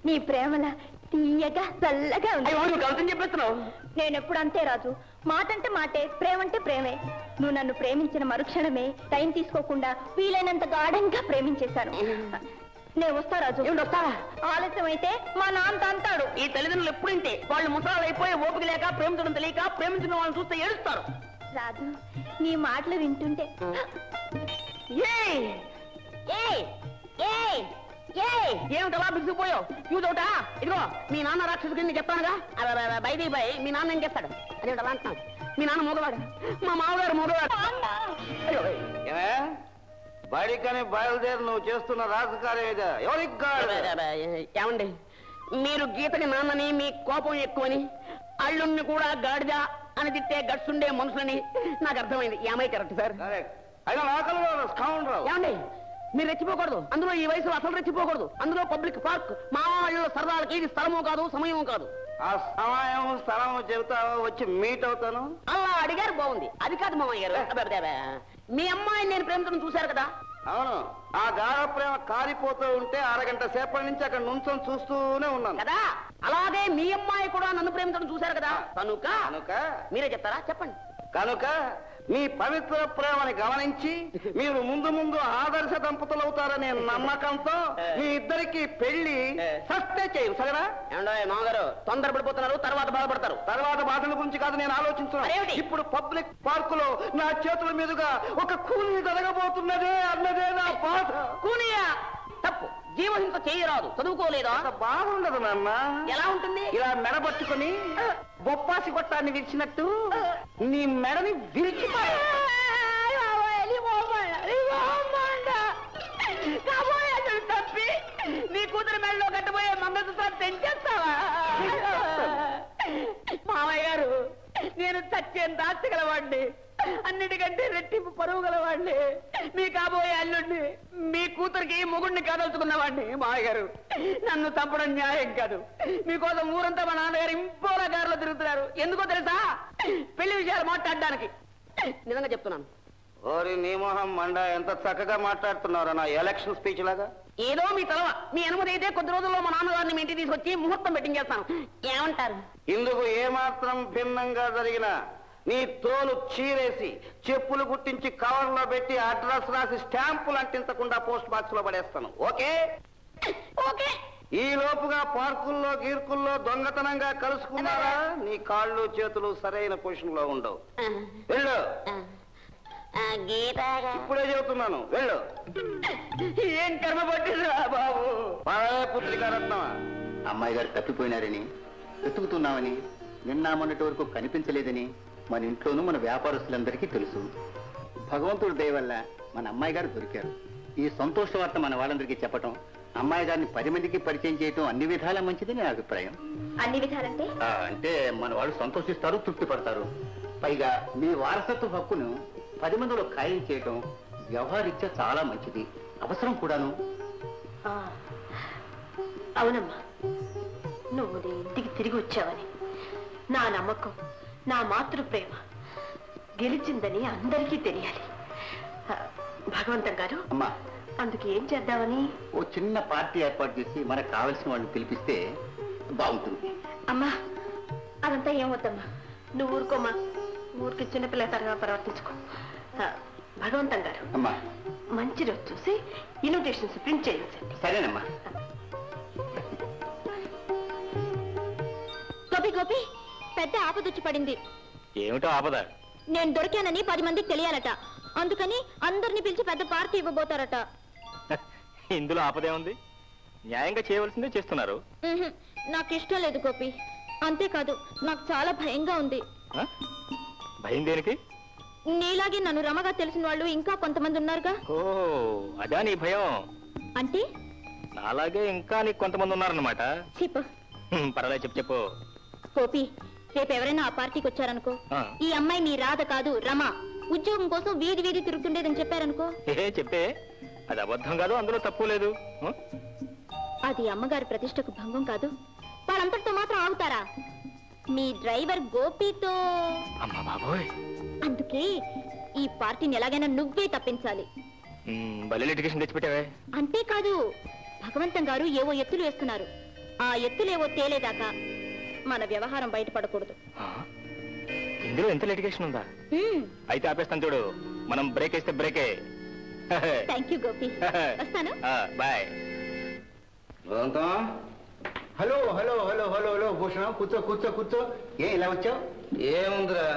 నీ ప్రేమల తీయగా చల్లగా ఉంది అయ్యో నువ్వు కవితం చెప్పేస్తున్నావు నేను ఎప్పుడు అంతే రాజు మాటంటే మాటే ప్రేమంటే ప్రేమే నువ్వు నన్ను ప్రేమించిన మరుక్షణమే టైం తీసుకోకుండా వీలైనంత గాఢంగా ప్రేమించేశాను నేను వస్తా రాజు ఏమిటి వస్తావా ఆలస్యం అయితే మా నాన్న తంతాడు ఈ తల్లిదండ్రులు ఎప్పుడింటే వాళ్ళు ముసలాలు అయిపోయి ఓపిక లేక ప్రేమించడం తెలియక ప్రేమించిన వాళ్ళని చూస్తే ఏడుస్తారు రాజు నీ మాటలు వింటుంటే ఏయ్! ఏయ్ ఏయ్ ఏయ్ ఏమిటి అలా బిగిసిపోయావు చూదోట ఇదిగో మీ నాన్న రాక్షసుడికి నేను చెప్పానుగా బైది బై మీ నాన్న ఏం చేస్తాడు అదేమిటి అలా అంటున్నావు మీ నాన్న మగవాడు మా మామగారు మగవాడు అయ్యో, ఏమే బడికని బయలుదేరి నువ్వు చేస్తున్న రాజకార్యం ఇదే ఎవరికి కాదు ఏమండి మీరు గీతని నాన్నని మీ కోపం ఎక్కువని అల్లుణ్ణి కూడా గాడిద అని తిట్టే గట్సుండే మనుషులని నాకు అర్థమైంది ఏమై కరెక్ట్ సార్ అయినా నాకలు స్కౌండ్రావు ఏమండి మీరు రెచ్చిపోకూడదు అందులో ఈ వయసులో అసలు రెచ్చిపోకూడదు అందులో పబ్లిక్ పార్క్ మా వాళ్ళ సరదాలకి ఇది స్థలమో కాదు సమయం కాదు ఆ సమయం స్థలం చెబుతావా వచ్చి మీట్ అవుతాను అలా అడిగారు బాగుంది అది కాదు మామయ్య గారు అబ్బే, అబ్బే, అబ్బే. మీ అమ్మాయిని నేను ప్రేమించడం చూశారు కదా అవును ఆ గాఢ ప్రేమ కారిపోతూ ఉంటే అరగంట సేపటి నుంచి అక్కడ నుంచొని చూస్తూనే ఉన్నాను కదా అలాగే మీ అమ్మాయి కూడా నన్ను ప్రేమించడం చూశారు కదా కనుక కనుక మీరే చెప్తారా చెప్పండి కనుక మీ పవిత్ర ప్రేమని గమనించి మీరు ముందు ముందు ఆదర్శ దంపతులు అవుతారనే నమ్మకంతో మీ ఇద్దరికి పెళ్లి సస్తే చేయరు సరేనా ఏమండో మామగారు తొందరపడిపోతున్నారు తర్వాత బాధపడతారు తర్వాత బాధల గురించి కాదు నేను ఆలోచించున్నాను మరేమిటి? ఇప్పుడు పబ్లిక్ పార్క్ లో నా చేతుల మీదుగా ఒక కూలి జరగబోతున్నదే అన్నదే నా బాధ కూనియా తప్పు జీవహింస చేయరాదు చదువుకోలేదా అంత బాగుండదు నాన్న ఎలా ఉంటుంది ఇలా మెడబట్టుకుని బొప్పాసి గొట్టాన్ని విరిచినట్టు నీ మెడని విరిచి తప్పి నీ కూతురు మెడలో కట్టబోయే మంగళసూత్రం తెంచేస్తావా మామయ్య గారు నేను చచ్చేంత ఆస్తి గలవాడిని అన్నిటికంటే రెట్టింపు పరువు గలవాడిని మీ కాబోయే అల్లుడిని మీ కూతురికి మొగుడిని కాదలుచుకున్నవాడిని మామయ్య గారు నన్ను చంపడం న్యాయం కాదు మీకోసం ఊరంతా మా నాన్నగారు ఇంపోలా గారిలో తిరుగుతున్నారు ఎందుకో తెలుసా పెళ్లి విషయాలు మాట్లాడడానికి నిజంగా చెప్తున్నాను ఓరి నీ మొహం మండ ఎంత చక్కగా మాట్లాడుతున్నారా నా ఎలక్షన్ స్పీచ్ లాగా ఏదో మీ తలవ మీ అనుమతి అయితే కొద్ది రోజుల్లో మా నాన్నగారిని మీ ఇంటికి తీసుకొచ్చి ముహూర్తం పెట్టింగ్ చేస్తాను ఏమంటారు ఇందుకు ఏమాత్రం భిన్నంగా జరిగినా నీ తోలు చీరేసి చెప్పులు గుట్టించి కవర్లో పెట్టి అడ్రస్ రాసి స్టాంపులు అంటించకుండా పోస్ట్ బాక్స్ లో పడేస్తాను ఓకే ఓకే ఈ లోపుగా పార్కుల్లో గీర్కుల్లో దొంగతనంగా కలుసుకున్నారా నీ కాళ్ళు చేతులు సరైన పొజిషన్ లో ఉండవు వెళ్ళు గీతాగా ఇప్పుడే చెబుతున్నాను వెళ్ళు ఏం కర్మ పట్టిందిరా బాబు పదవే పుత్రికా రత్నమా అమ్మాయి గారు తప్పిపోయినారని వెతుకుతున్నామని నిన్న మొన్నటి వరకు కనిపించలేదని మన ఇంట్లోనూ మన వ్యాపారస్తులందరికీ తెలుసు భగవంతుడి దయ వల్ల మన అమ్మాయి గారు దొరికారు ఈ సంతోష వార్త మన వాళ్ళందరికీ చెప్పటం అమ్మాయి గారిని పది మందికి పరిచయం చేయటం అన్ని విధాలా మంచిదని నా అభిప్రాయం అన్ని విధాలంటే ఆ, అంటే మన వాళ్ళు సంతోషిస్తారు తృప్తి పడతారు పైగా మీ వారసత్వ హక్కును పది మందిలో ఖాయం చేయటం వ్యవహారీత్యా చాలా మంచిది అవసరం కూడాను ఆ, అవునమ్మా నువ్వు నీ ఇంటికి తిరిగి వచ్చావని నా నమ్మకం నా మాతృ ప్రేమ గెలిచిందని అందరికీ తెలియాలి ఆ, భగవంతం గారు అమ్మా అందుకు ఏం చేద్దామని ఓ చిన్న పార్టీ ఏర్పాటు చేసి మనకు కావలసిన వాళ్ళని పిలిపిస్తే బాగుంటుంది అమ్మా అదంతా ఏం వద్దమ్మా నువ్వు ఊరుకోమా ఊరికి చిన్నపిల్ల తరగా ప్రవర్తించుకో ఆ, భగవంతం గారు అమ్మా మంచి రోజు చూసి ఇన్విటేషన్స్ ప్రింట్ చేయించండి సరేనమ్మా గోపి గోపి పెద్ద ఆపదొచ్చి పడింది ఏమిటో ఆపద నేను దొరికానని పది మందికి తెలియాలట అందుకని అందరిని పిలిచి పెద్ద పార్టీ ఇవ్వబోతారట ఇందులో ఆపదే ఉంది న్యాయంగా చేయవలసిందే చేస్తున్నారు ఉహుం, నాకు ఇష్టం లేదు గోపి అంతేకాదు నాకు చాలా భయంగా ఉంది ఆ? భయం దేనికి నీలాగే నన్ను రమగా తెలిసిన వాళ్ళు ఇంకా కొంతమంది ఉన్నారుగా ఓ అదా నీ భయం అంటే నాలాగే ఇంకా నీకు కొంతమంది ఉన్నారన్నమాట చెప్పు హ్మ్, పర్వాలేదు చెప్పు చెప్పు గోపి రేపు ఎవరైనా ఆ పార్టీకి వచ్చారనుకో ఆ. ఈ అమ్మాయి నీ రాధ కాదు రమ ఉద్యోగం కోసం వీధి వీధి తిరుగుతుండేదని చెప్పారనుకో ఏ చెప్పే అది అబద్ధం కాదు అందులో తప్పు లేదు ఆ? అది అమ్మగారి ప్రతిష్టకు భంగం కాదు వాళ్ళంతటితో మాత్రం ఆగుతారా మీ డ్రైవర్ గోపితో అమ్మా బాబోయ్ అందుకే ఈ పార్టీని ఎలాగైనా నువ్వే తప్పించాలి హ్మ్, భలే లిటిగేషన్ తెచ్చిపెట్టావే అంతేకాదు భగవంతం గారు ఏవో ఎత్తులు వేస్తున్నారు ఆ ఎత్తులేవో తేలేదాకా మన వ్యవహారం బయటపడకూడదు ఇందులో ఎంత లిటిగేషన్ ఉందా హ్మ్, అయితే ఆపేస్తాను చూడు మనం బ్రేక్ వేస్తే బ్రేకే థ్యాంక్ యూ గోపి వస్తాను bye hello hello hello hello hello Bhushanam కూర్చో కూర్చో కూర్చో ఏ ఇలా వచ్చావు ఏముందిరా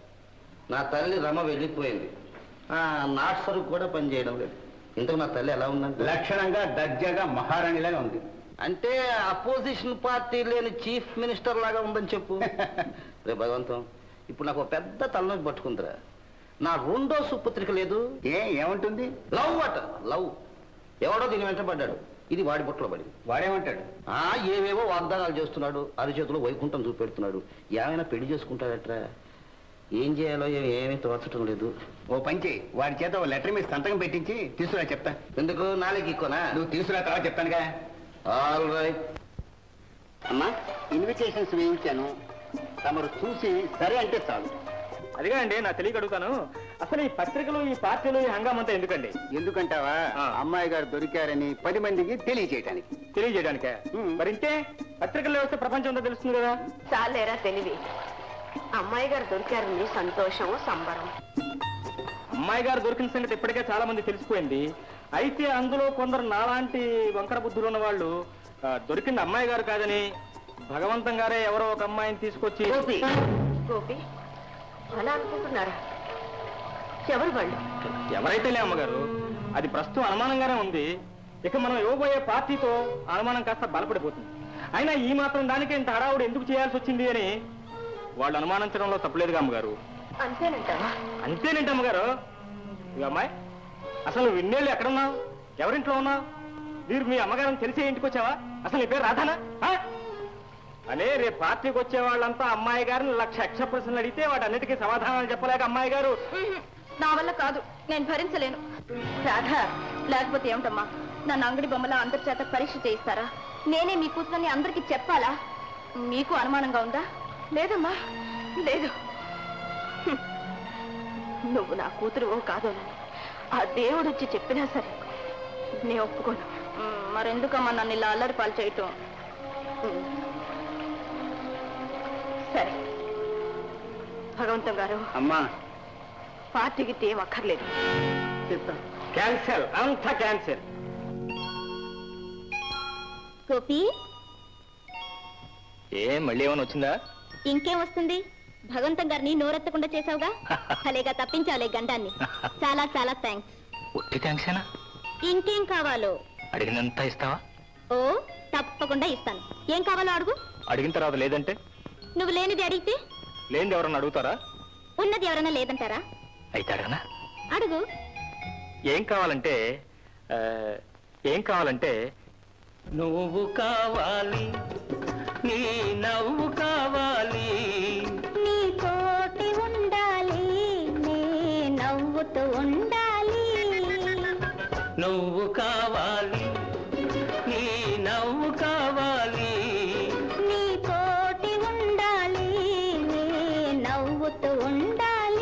నా తల్లి రమ వెళ్ళిపోయింది ఆ, నాట్ సరుకు కూడా పనిచేయడం లేదు ఇంతకు నా తల్లి ఎలా ఉందంటే లక్షణంగా దర్జాగా మహారాణిలాగా ఉంది అంటే అపోజిషన్ పార్టీ లేని చీఫ్ మినిస్టర్ లాగా ఉందని చెప్పు రే భగవంతం ఇప్పుడు నాకు ఒక పెద్ద తలనొప్పి పట్టుకుందిరా నా రెండో సుపుత్రిక లేదు ఏ ఏముంటుంది లవ్ అట లవ్ ఎవడో దీని వెంట పడ్డాడు ఇది వాడి బుట్టలో పడింది వాడేమంటాడు ఆ ఏవేవో వాగ్దానాలు చేస్తున్నాడు అరిచేతిలో వైకుంఠం చూపెడుతున్నాడు ఏమైనా పెళ్లి చేసుకుంటాడట్రా ఏం చేయాలో ఏ- ఏమీ తోచటం లేదు ఓ పంచి వాడి చేత ఓ లెటర్ మీద సంతకం పెట్టించి తీసుకురా చెప్తా ఎందుకు నాలుగు ఇక్కునా నువ్వు తీసుకురా తర్వాత చెప్తానుగా ఆల్ రైట్ అమ్మా ఇన్విటేషన్స్ వేయించాను తమరు చూసి సరే అంటే చాలు అదిగా అండి నా తెలియక అడుగుతాను అసలు ఈ పత్రికలు ఈ పార్టీలు ఈ హంగామంతా ఎందుకండి ఎందుకంటావా ఆ. అమ్మాయి గారు దొరికారని పది మందికి తెలియజేయటానికి తెలియజేయడానికే హ్మ్. మరి ఇంతే పత్రికల్లో వస్తే ప్రపంచం అంతా తెలుస్తుంది కదా చాలేరా తెలివి అమ్మాయి గారు దొరికారని సంతోషం సంబరం అమ్మాయి గారు దొరికిన సంగతి ఇప్పటికే చాలా మంది తెలిసిపోయింది అయితే అందులో కొందరు నాలాంటి వంకర బుద్ధులు ఉన్న వాళ్ళు ఆ, దొరికింది అమ్మాయి గారు కాదని భగవంతం గారే ఎవరో ఒక అమ్మాయిని తీసుకొచ్చి గోపి గోపి అలా అనుకుంటున్నారా ఎవరు వాళ్ళు ఎవరైతేలే అమ్మగారు అది ప్రస్తుతం అనుమానంగానే ఉంది ఇక మనం ఇవ్వబోయే పార్టీతో అనుమానం కాస్త బలపడిపోతుంది అయినా ఈ మాత్రం దానికి ఇంత హడావుడు ఎందుకు చేయాల్సి వచ్చింది అని వాళ్ళు అనుమానించడంలో తప్పలేదుగా అమ్మగారు అంతేనంటావా అంతేనంటే అమ్మగారు ఇవి అమ్మాయి అసలు నువ్వు ఇన్నేళ్ళు ఎక్కడున్నావు ఎవరింట్లో ఉన్నావు వీరు మీ అమ్మగారిని తెలిసే ఇంటికి వచ్చావా అసలు నీ పేరు రాధానా ఆ? అనే రేపు పార్టీకి వచ్చే వాళ్ళంతా అమ్మాయి గారిని లక్ష యక్ష ప్రశ్నలు అడిగితే వాటి అన్నిటికీ సమాధానాలు చెప్పలేక అమ్మాయి గారు నా వల్ల కాదు నేను భరించలేను రాధా లేకపోతే ఏమిటమ్మా నన్ను అంగడి బొమ్మల అందరి చేత పరీక్ష చేయిస్తారా నేనే మీ కూతురని అందరికీ చెప్పాలా మీకు అనుమానంగా ఉందా లేదమ్మా లేదు హ్మ్. నువ్వు నా కూతురు కాదోనని ఆ దేవుడు వచ్చి చెప్పినా సరే నేను ఒప్పుకోను మ్, మరెందుకమ్మా నన్ను ఇలా అల్లరి పాలు చేయటం హ్మ్. సరే భగవంతం గారు అమ్మా పార్టీకి ఏం అక్కర్లేదు చెప్తా క్యాన్సర్ అంతా క్యాన్సర్ గోపి ఏ మళ్ళీ ఏమైనా వచ్చిందా ఇంకేం వస్తుంది భగవంతం గారిని నోరెత్తకుండా చేసావుగా భలేగా తప్పించాలే గండాన్ని చాలా చాలా థ్యాంక్స్ ఒట్టి థ్యాంక్సేనా ఇంకేం కావాలో అడిగినంత ఇస్తావా ఓ తప్పకుండా ఇస్తాను ఏం కావాలో అడుగు అడిగిన తర్వాత లేదంటే నువ్వు లేనిది అడిగితే లేనిది ఎవరన్నా అడుగుతారా ఉన్నది ఎవరైనా లేదంటారా అయితే అడగనా అడుగు ఏం కావాలంటే ఆ, ఏం కావాలంటే నువ్వు కావాలి నీ నవ్వు కావాలి నీ తోటి ఉండాలి నే నవ్వుతూ ఉండాలి నువ్వు కావాలి నీ నవ్వు కావాలి నీ తోటి ఉండాలి నే నవ్వుతూ ఉండాలి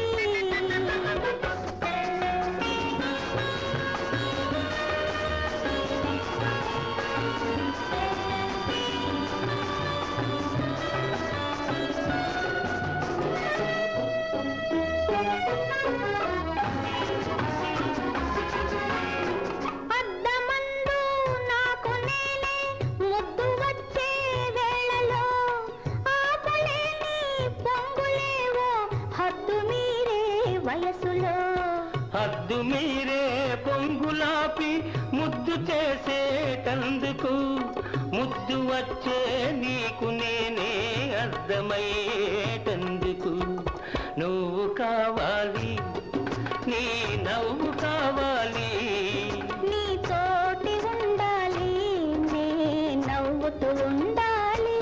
అద్దమందు నాకు నేనే ముద్దు వచ్చే వేళలో ఆపలేని పొంగులేవో హద్దు మీరే వయసులో హద్దు మీరే పొంగులాపి ముద్దు చేసేటందుకు ముద్దు వచ్చే నీకు నేనే అర్థమయ్యేటందుకు నువ్వు కావాలి నీ నవ్వు కావాలి నీ తోటి ఉండాలి నే నవ్వుతూ ఉండాలి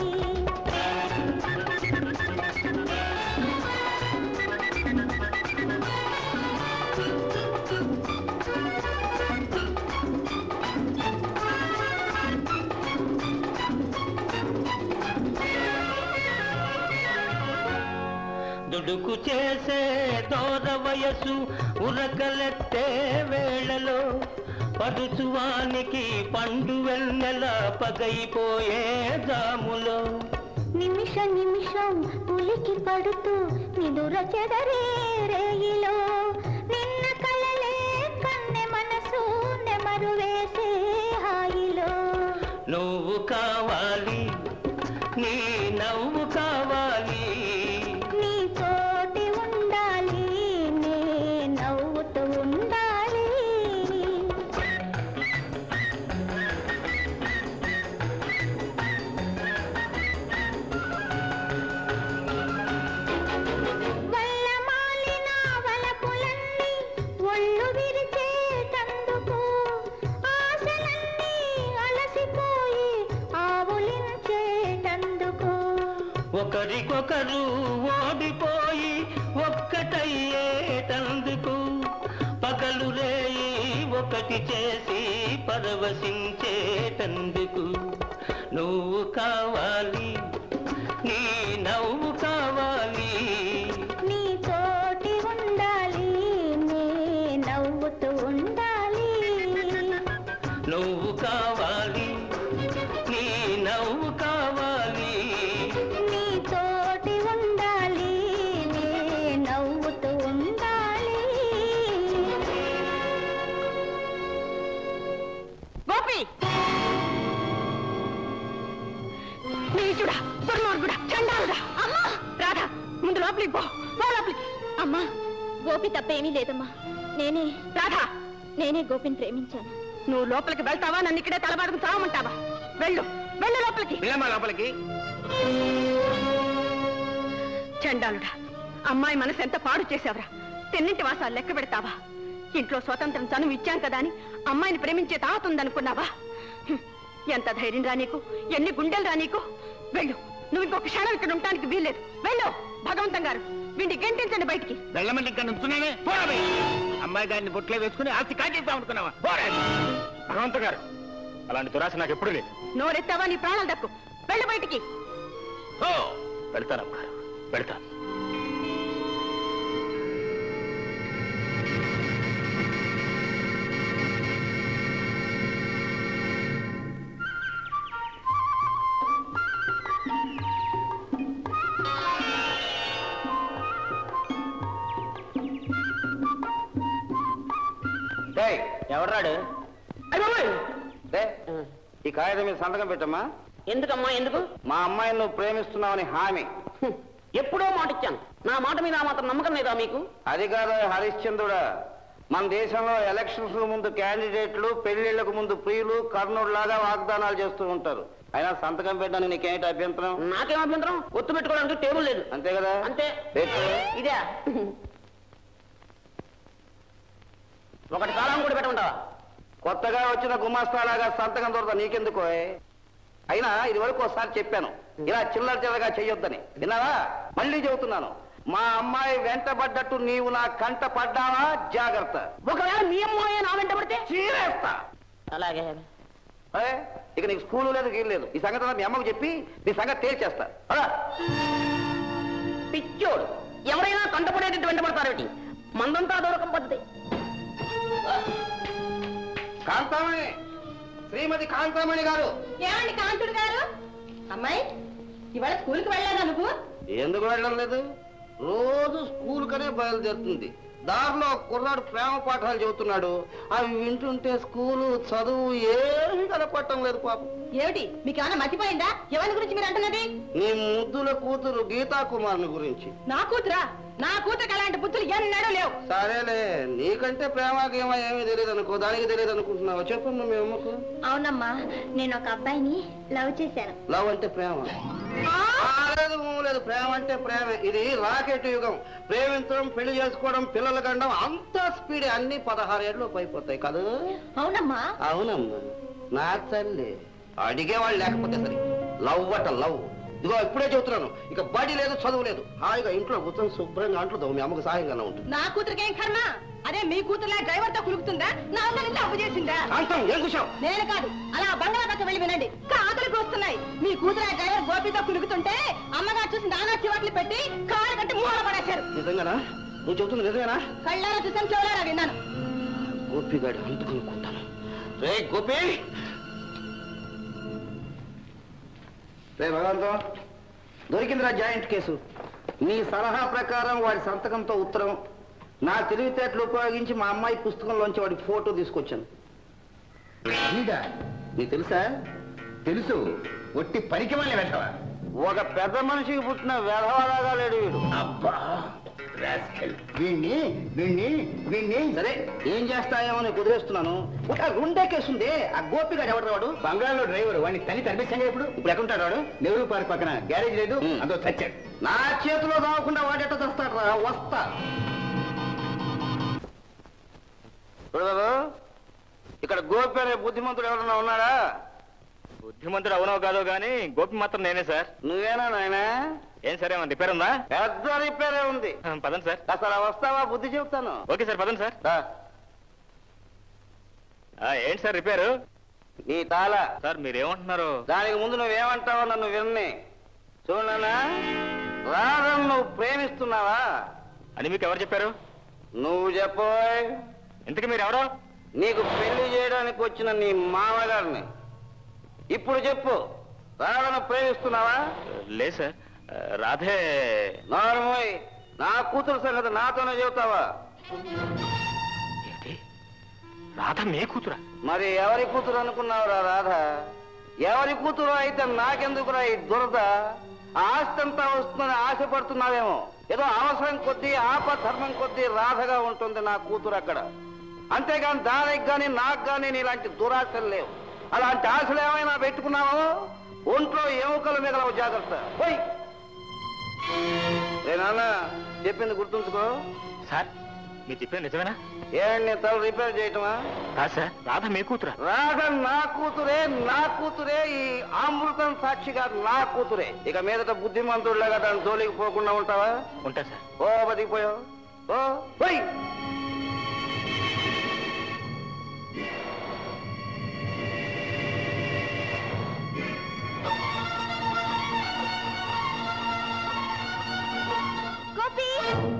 దుడుకు చేసే దూర వయసు ఉరకలెత్తే వేళలో పరుచువానికి పండు వెన్నెల పగైపోయే జాములో నిమిష నిమిషం ఉలికి పడుతూ నిదుర చెదరే రేయిలో నిన్న కలలే కన్నె మనసు నెమరు వేసే హాయిలో నువ్వు కావాలి నీ నవ్వు కావాలి నీ తోటి ఉండాలి నే నవ్వుతూ ఉండాలి వల్లమాలిన వలపులన్నీ ఒళ్ళు విరిచేటందుకు ఆశలన్నీ అలసిపోయి ఆవులించేటందుకు ఒకరికొకరు ఓడిపోయి ఒక్కటయ్యేటందుకు పగలు రేయి ఒకటి చేసి పరవశించేటందుకు నువ్వు కావాలి నీ నవ్వు కావాలి నీ తోటి ఉండాలి నే నవ్వుతూ ఉండాలి నువ్వు కావాలి నీ నవ్వు కావాలి నీ తోటి ఉండాలి నే నవ్వుతూ ఉండాలి గోపి నీచుడా దుర్మార్గుడా చండాలుడా అమ్మా రాధా ముందు లోపలికి పో పో లోపలికి అమ్మా గోపి తప్పేమీ లేదమ్మా నేనే రాధా నేనే గోపిని ప్రేమించాను నువ్వు లోపలికి వెళ్తావా నన్ను ఇక్కడే తలబాడుకు చావమంటావా వెళ్ళు వెళ్ళు లోపలికి వెళ్ళమ్మా లోపలికి చండాలుడా అమ్మాయి మనసు ఎంత పాడు చేసావురా తెన్నింటి వాసాలు లెక్క పెడతావా ఇంట్లో స్వతంత్రం చనువు ఇచ్చాం కదా అని అమ్మాయిని ప్రేమించే తాగుతుందనుకున్నావా హ్మ్. ఎంత ధైర్యం రా నీకు ఎన్ని గుండెలు రా నీకు వెళ్ళు నువ్వు ఇంకొక క్షణం ఇక్కడ ఉండటానికి వీల్లేదు వెళ్ళు భగవంతం గారు వీడిని గెంటించండి బయటికి వెళ్ళమంటే ఇక్కడ నుంచున్నానే పోరాబోయ్ అమ్మాయి గారిని బొట్లో వేసుకుని ఆస్తి కాజేద్దాం అనుకున్నావా పోరా భగవంత గారు అలాంటి దురాశ నాకు ఎప్పుడు లేదు నోరెత్తావా నీ ప్రాణాలు దక్కు వెళ్ళు బయటికి ఓ వెళ్తానమ్మా వెళ్తాను ఎవరాడు ఈ కాగితం మీద సంతకం పెట్టమ్మా ఎందుకమ్మా ఎందుకు మా అమ్మాయిని నువ్వు ప్రేమిస్తున్నావని హామీ ఎప్పుడో మాట ఇచ్చాను నా మాట మీద ఆ మాత్రం నమ్మకం లేదా మీకు అది కాదు హరిశ్చంద్రుడా మన దేశంలో ఎలక్షన్స్ ముందు క్యాండిడేట్లు పెళ్లిళ్లకు ముందు ప్రియులు కర్ణుడిలాగా వాగ్దానాలు చేస్తూ ఉంటారు అయినా సంతకం పెట్టడానికి నీకేంటి అభ్యంతరం నాకేం అభ్యంతరం ఒత్తు పెట్టుకోవడానికి టేబుల్ లేదు అంతే కదా అంతే పెట్టు. ఇదే ఒకటి కాలం కూడా పెట్టమంటావా కొత్తగా వచ్చిన గుమాస్తాలాగా సంతకం దొరద నీకెందుకో అయినా ఇది వరకు ఒకసారి చెప్పాను ఇలా చిల్లర చిల్లరగా చెయ్యొద్దని విన్నావా మళ్ళీ చెబుతున్నాను మా అమ్మాయి వెంటబడ్డట్టు నీవు నా కంట పడ్డావా జాగ్రత్త ఒకవేళ మీ అమ్మాయి నా వెంట పడితే చీరేస్తా అలాగే ఏ? ఇక నీకు స్కూలు లేదు గీలు లేదు ఈ సంగతి అంతా మీ అమ్మకు చెప్పి నీ సంగతి తేల్చేస్తా అలా పిచ్చోడు ఎవరైనా కంటపడేటట్టు వెంట పడతారేమిటి మందంతా దూరకం పద్ధతి కాంతామణి శ్రీమతి కాంతామణి గారు ఏమండి కాంతుడు గారు అమ్మాయి ఇవాళ స్కూల్కి వెళ్ళాలా నువ్వు ఎందుకు వెళ్ళడం లేదు రోజు స్కూల్ కనే బయలుదేరుతుంది దారిలో ఒక కుర్రాడు ప్రేమ పాఠాలు చెబుతున్నాడు అవి వింటుంటే స్కూలు చదువు ఏమీ కనపడటం లేదు పాపం ఏమిటి మీకు ఏమైనా మర్చిపోయిందా ఎవరి గురించి మీరు అంటున్నది నీ ముద్దుల కూతురు గీతా కుమార్ని గురించి నా కూతురా నా కూతురికి అలాంటి బుద్ధులు ఎన్నడూ లేవు సరేలే నీకంటే ప్రేమకి ఏమో ఏమీ తెలియదు అనుకో దానికి తెలియదు అనుకుంటున్నావు చెప్పమ్మా మీ అమ్మకు అవునమ్మా నేను ఒక అబ్బాయిని లవ్ చేశాను లవ్ అంటే ప్రేమ ఆ, లేదు ఊ లేదు ప్రేమ అంటే ప్రేమ ఇది రాకెట్ యుగం ప్రేమించడం పెళ్లి చేసుకోవడం పిల్లల గండం అంత స్పీడ్ అన్ని పదహారు ఏళ్ళు అయిపోతాయి కదా అవునమ్మా అవునమ్మా నా తల్లి అడిగేవాళ్ళు లేకపోతే సరే లవ్ అట లవ్ ఇదిగో ఇప్పుడే చెబుతున్నాను ఇక బడి లేదు చదువు లేదు హాయిగా ఇంట్లో కూర్చొని శుభ్రంగా అంటుదావు మీ అమ్మకు సాయంగానే ఉంటుంది నా కూతురికి ఏం కర్మ అదే మీ కూతురులా డ్రైవర్ తో కులుకుతుందా నా అమ్మ నుంచి అప్పు చేసిందా శాంతం ఏం కూర్చోవు నేను కాదు అలా బంగ్లా పక్క వెళ్ళి వినండి కాతులకు వస్తున్నాయి మీ కూతురు ఆ డ్రైవర్ గోపితో కులుకుతుంటే అమ్మగారు చూసి నానా చివాట్లు పెట్టి కారు కట్టి మూల పడేశారు నిజంగానా నువ్వు చెబుతుంది నిజమేనా కళ్ళారా చూసాను చెవులారా విన్నాను గోపిగాడి అంటుకునుకుంటాను రే గోపి రే భగవంతం దొరికిందిరా జాయింట్ కేసు నీ సలహా ప్రకారం వాడి సంతకంతో ఉత్తరం నా తెలివితేటలు ఉపయోగించి మా అమ్మాయి పుస్తకంలోంచి వాడి ఫోటో తీసుకొచ్చాను వీడా నీకు తెలుసా తెలుసు ఒట్టి పనికి మళ్ళీ వెంటవా ఒక పెద్ద మనిషికి పుట్టిన వెధవలాగా లేడు వీడు అబ్బా rascal. వీణ్ణి వీణ్ణి వీణ్ణి సరే ఏం చేస్తాయేమో నేను కుదిరేస్తున్నాను ఒక రెండే కేసు ఉంది ఆ గోపిగాడు ఎవడు వాడు బంగాళలో డ్రైవర్ వాడిని తల్లి తరిపేశాగా ఇప్పుడు ఇప్పుడు ఎక్కడుంటాడు వాడు నెహ్రూ పార్క్ పక్కన గ్యారేజ్ లేదు ఉమ్. అదో చచ్చాడు నా చేతిలో రాకుండా వాడెట్ట తెస్తాడు రా వస్తా చూడు బాబు, ఇక్కడ గోపి అనే బుద్ధిమంతుడు ఎవరన్నా ఉన్నాడా బుద్ధిమంతుడు అవునో కాదో గానీ గోపి మాత్రం నేనే సార్ నువ్వేనా నాయనా ఏం సరే ఏమన్నా రిపేర్ ఉందా పెద్ద రిపేరే ఉంది ఆ, పదండి సార్ కాస్త అలా వస్తావా బుద్ధి చెప్తాను ఓకే సార్ పదండి సార్ రా. ఆ, ఏంటి సార్ రిపేరు నీ తాళ సార్ మీరేమంటున్నారు దానికి ముందు నువ్వేమంటావో నన్ను విన్ని చూడనా రాధను నువ్వు ప్రేమిస్తున్నావా అని మీకు ఎవరు చెప్పారు నువ్వు చెప్పోయ్ ఇంతకీ మీరు ఎవరో నీకు పెళ్లి చేయడానికి వచ్చిన నీ మామగారిని ఇప్పుడు చెప్పు రాధను ప్రేమిస్తున్నావా లేదు సార్ ఆ, రాధే నార్మోయ్ నా కూతురు సంగతి నాతోనే చెబుతావా ఏంటి రాధ మీ కూతురా మరి ఎవరి కూతురు అనుకున్నావురా రాధ ఎవరి కూతురు అయితే నాకెందుకురా ఈ దురద ఆస్తి అంతా వస్తుందని ఆశపడుతున్నావేమో ఏదో అవసరం కొద్దీ ఆపధర్మం కొద్దీ రాధగా ఉంటుంది నా కూతురు అక్కడ అంతేగాని దానికి గాని నాకు గాని నీలాంటి దురాశలు లేవు అలాంటి ఆశలు ఏమైనా పెట్టుకున్నావో ఒంట్లో ఎముకలు మిగలవు జాగ్రత్త పోయి ఏ నాన్న చెప్పింది గుర్తుంచుకో సార్ మీరు చెప్పేది నిజమేనా ఏంటి నీ తల రిపేర్ చేయటమా కాదు సార్ రాధ మీ కూతురా రాధ నా కూతురే నా కూతురే ఈ అమృతం సాక్షిగా నా కూతురే ఇక మీదట బుద్ధిమంతుడిలాగా దాని జోలికి పోకుండా ఉంటావా ఉంటా సార్ ఓ బతికిపోయావు ఓ పోయి గోపి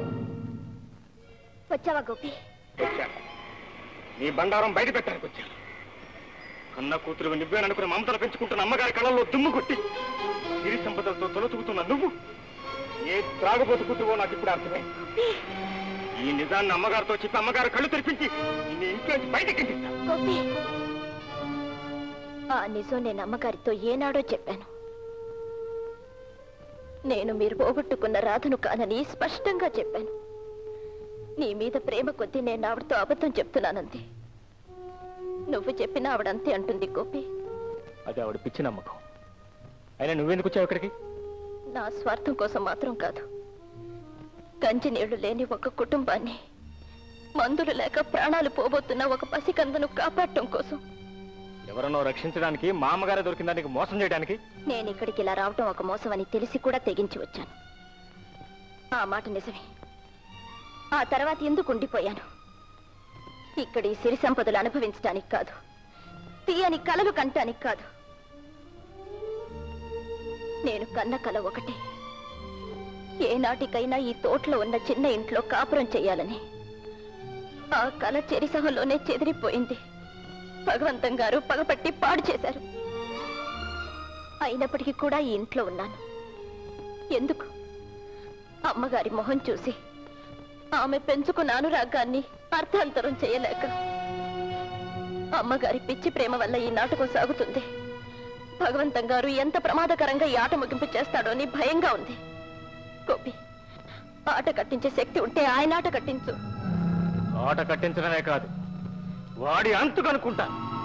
వచ్చావా గోపి నీ బండారం బయట పెట్టడానికి వచ్చాను కన్న కూతురు నువ్వేననుకుని మమతలు పెంచుకుంటున్న అమ్మగారి కళ్ళల్లో దుమ్ము కొట్టి సిరి సంపదలతో తొలతుకుతున్న నువ్వు ఏ త్రాగుబోతు కూతురువో నాకు ఇప్పుడు అర్థమే ఈ నిజాన్ని అమ్మగారితో చెప్పి అమ్మగారు కళ్ళు తెరిపించి నీ ఇంట్లోంచి బయటకి గోపి ఆ నిజం నేను అమ్మగారితో ఏనాడో చెప్పాను నేను మీరు పోగొట్టుకున్న రాధను కాదని స్పష్టంగా చెప్పాను నీ మీద ప్రేమ కొద్దీ నేను ఆవిడతో అబద్ధం చెప్తున్నానంతే నువ్వు చెప్పిన ఆవిడంతే అంటుంది గోపి అది ఆవిడ పిచ్చి నమ్మకం అయినా నువ్వెందుకు వచ్చావు ఇక్కడికి నా స్వార్థం కోసం మాత్రం కాదు గంజి నీళ్లు లేని ఒక కుటుంబాన్ని మందులు లేక ప్రాణాలు పోబోతున్న ఒక పసికందను కాపాడటం కోసం ఎవరన్నో రక్షించడానికి మా అమ్మగారే దొరికిన దానికి మోసం చేయడానికి నేను ఇక్కడికి ఇలా రావటం ఒక మోసం అని తెలిసి కూడా తెగించి వచ్చాను ఆ మాట నిజమే ఆ తర్వాత ఎందుకు ఉండిపోయాను ఇక్కడ ఈ సిరి సంపదలు అనుభవించడానికి కాదు తీయని కలలు కంటానికి కాదు నేను కన్న కల ఒకటే ఏనాటికైనా ఈ తోటలో ఉన్న చిన్న ఇంట్లో కాపురం చెయ్యాలని ఆ కల చెరిసహంలోనే చెదిరిపోయింది భగవంతం గారు పగపట్టి పాడు చేశారు అయినప్పటికీ కూడా ఈ ఇంట్లో ఉన్నాను ఎందుకు అమ్మగారి మొహం చూసి ఆమె పెంచుకున్న అనురాగాన్ని అర్థాంతరం చేయలేక అమ్మగారి పిచ్చి ప్రేమ వల్ల ఈ నాటకం సాగుతుంది భగవంతం గారు ఎంత ప్రమాదకరంగా ఈ ఆట ముగింపు చేస్తాడో అని భయంగా ఉంది గోపి ఆట కట్టించే శక్తి ఉంటే ఆయన ఆట కట్టించు ఆట కట్టించడమే కాదు వాడి అంతు కనుక్కుంటా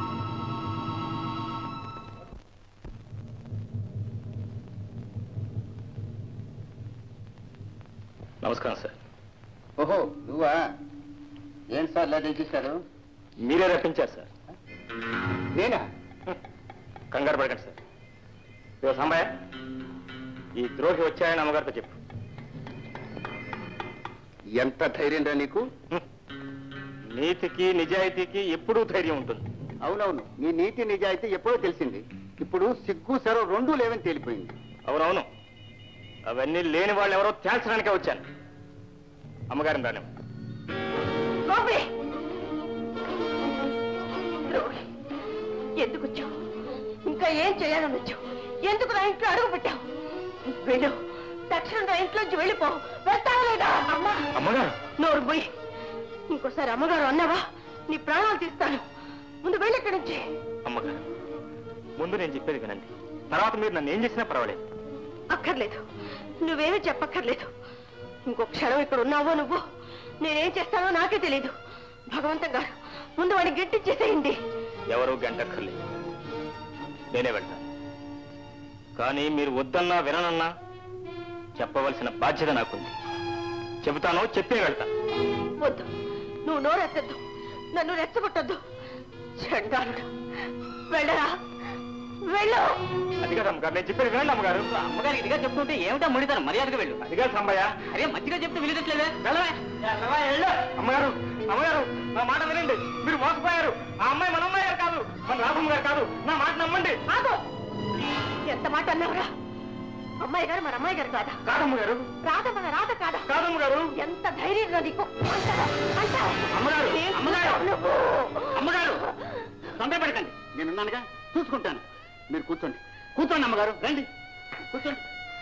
నమస్కారం సార్ ఓహో నువ్వా ఏం సార్ ఇలా తెచ్చేశారు మీరే రప్పించారు సార్ నేనా కంగారు పడకండి సార్ ఇదో సంబయ్య ఈ ద్రోహి వచ్చాయని అమ్మగారితో చెప్పు ఎంత ధైర్యం రా నీకు నీతికి నిజాయితీకి ఎప్పుడూ ధైర్యం ఉంటుంది అవునవును నీ నీతి నిజాయితీ ఎప్పుడో తెలిసింది ఇప్పుడు సిగ్గు సెరవు రెండూ లేవని తేలిపోయింది అవునవును అవన్నీ లేని వాళ్ళు ఎవరో తేల్చడానికే వచ్చాను అమ్మగారిని రాని గోపి ద్రోహి ఎందుకు వచ్చావు ఇంకా ఏం చేయాలని వచ్చావు ఎందుకు నా ఇంట్లో అడుగు పెట్టావు వెళ్ళు తక్షణం నా ఇంట్లోంచి వెళ్ళిపో వెళ్తావా లేదా అమ్మా అమ్మగారు నోరు పోయి ఇంకోసారి అమ్మగారు అన్నావా నీ ప్రాణాలు తీస్తాను ముందు వెళ్ళి ఇక్కడి నుంచి అమ్మగారు ముందు నేను చెప్పేది వినండి తర్వాత మీరు నన్ను ఏం చేసినా పర్వాలేదు అక్కర్లేదు నువ్వేమీ చెప్పక్కర్లేదు ఇంకో క్షణం ఇక్కడ ఉన్నావో నువ్వు నేనేం చేస్తానో నాకే తెలీదు భగవంతం గారు ముందు వాడిని గట్టించేసేయండి ఎవరు గంటక్కర్లేదు నేనే వెళ్తాను కానీ మీరు వద్దన్నా విననన్నా చెప్పవలసిన బాధ్యత నాకుంది చెబుతానో చెప్పే వెళ్తాను వద్దు నువ్వు నోరెత్తద్దు నన్ను రెచ్చగొట్టద్దు చండాలుడు వెళ్ళరా వెళ్ళు అది కదా అమ్మగారు నేను చెప్పేది వినండి అమ్మగారు అమ్మగారికి ఇదిగా చెప్తుంటే ఏమిటా ముడితాను మర్యాదగా వెళ్ళు అదిగా సంబయ్య అరే మంచిగా చెప్తే వినట్లేదే వెళ్ళవే వెళ్ళవా, వెళ్ళు. అమ్మగారు అమ్మగారు నా మాట వినండి మీరు మోసపోయారు ఆ అమ్మాయి మన అమ్మాయి గారు కాదు మన రాధమ్మ గారు కాదు నా మాట నమ్మండి ఆగు ఎంత మాట అన్నావురా అమ్మాయి గారు మన అమ్మాయి గారు కాదా కాదమ్మ గారు రాధ మన రాధ కాదా కాదమ్మ గారు ఎంత ధైర్యంగా నీకు అంటావా? అంటావా? అమ్మగారు, ఏం అమ్మగారు. నువ్వు? అమ్మగారు తొందరపడకండి నేనున్నానుగా చూసుకుంటాను మీరు కూర్చోండి కూర్చోండి అమ్మగారు రండి కూర్చోండి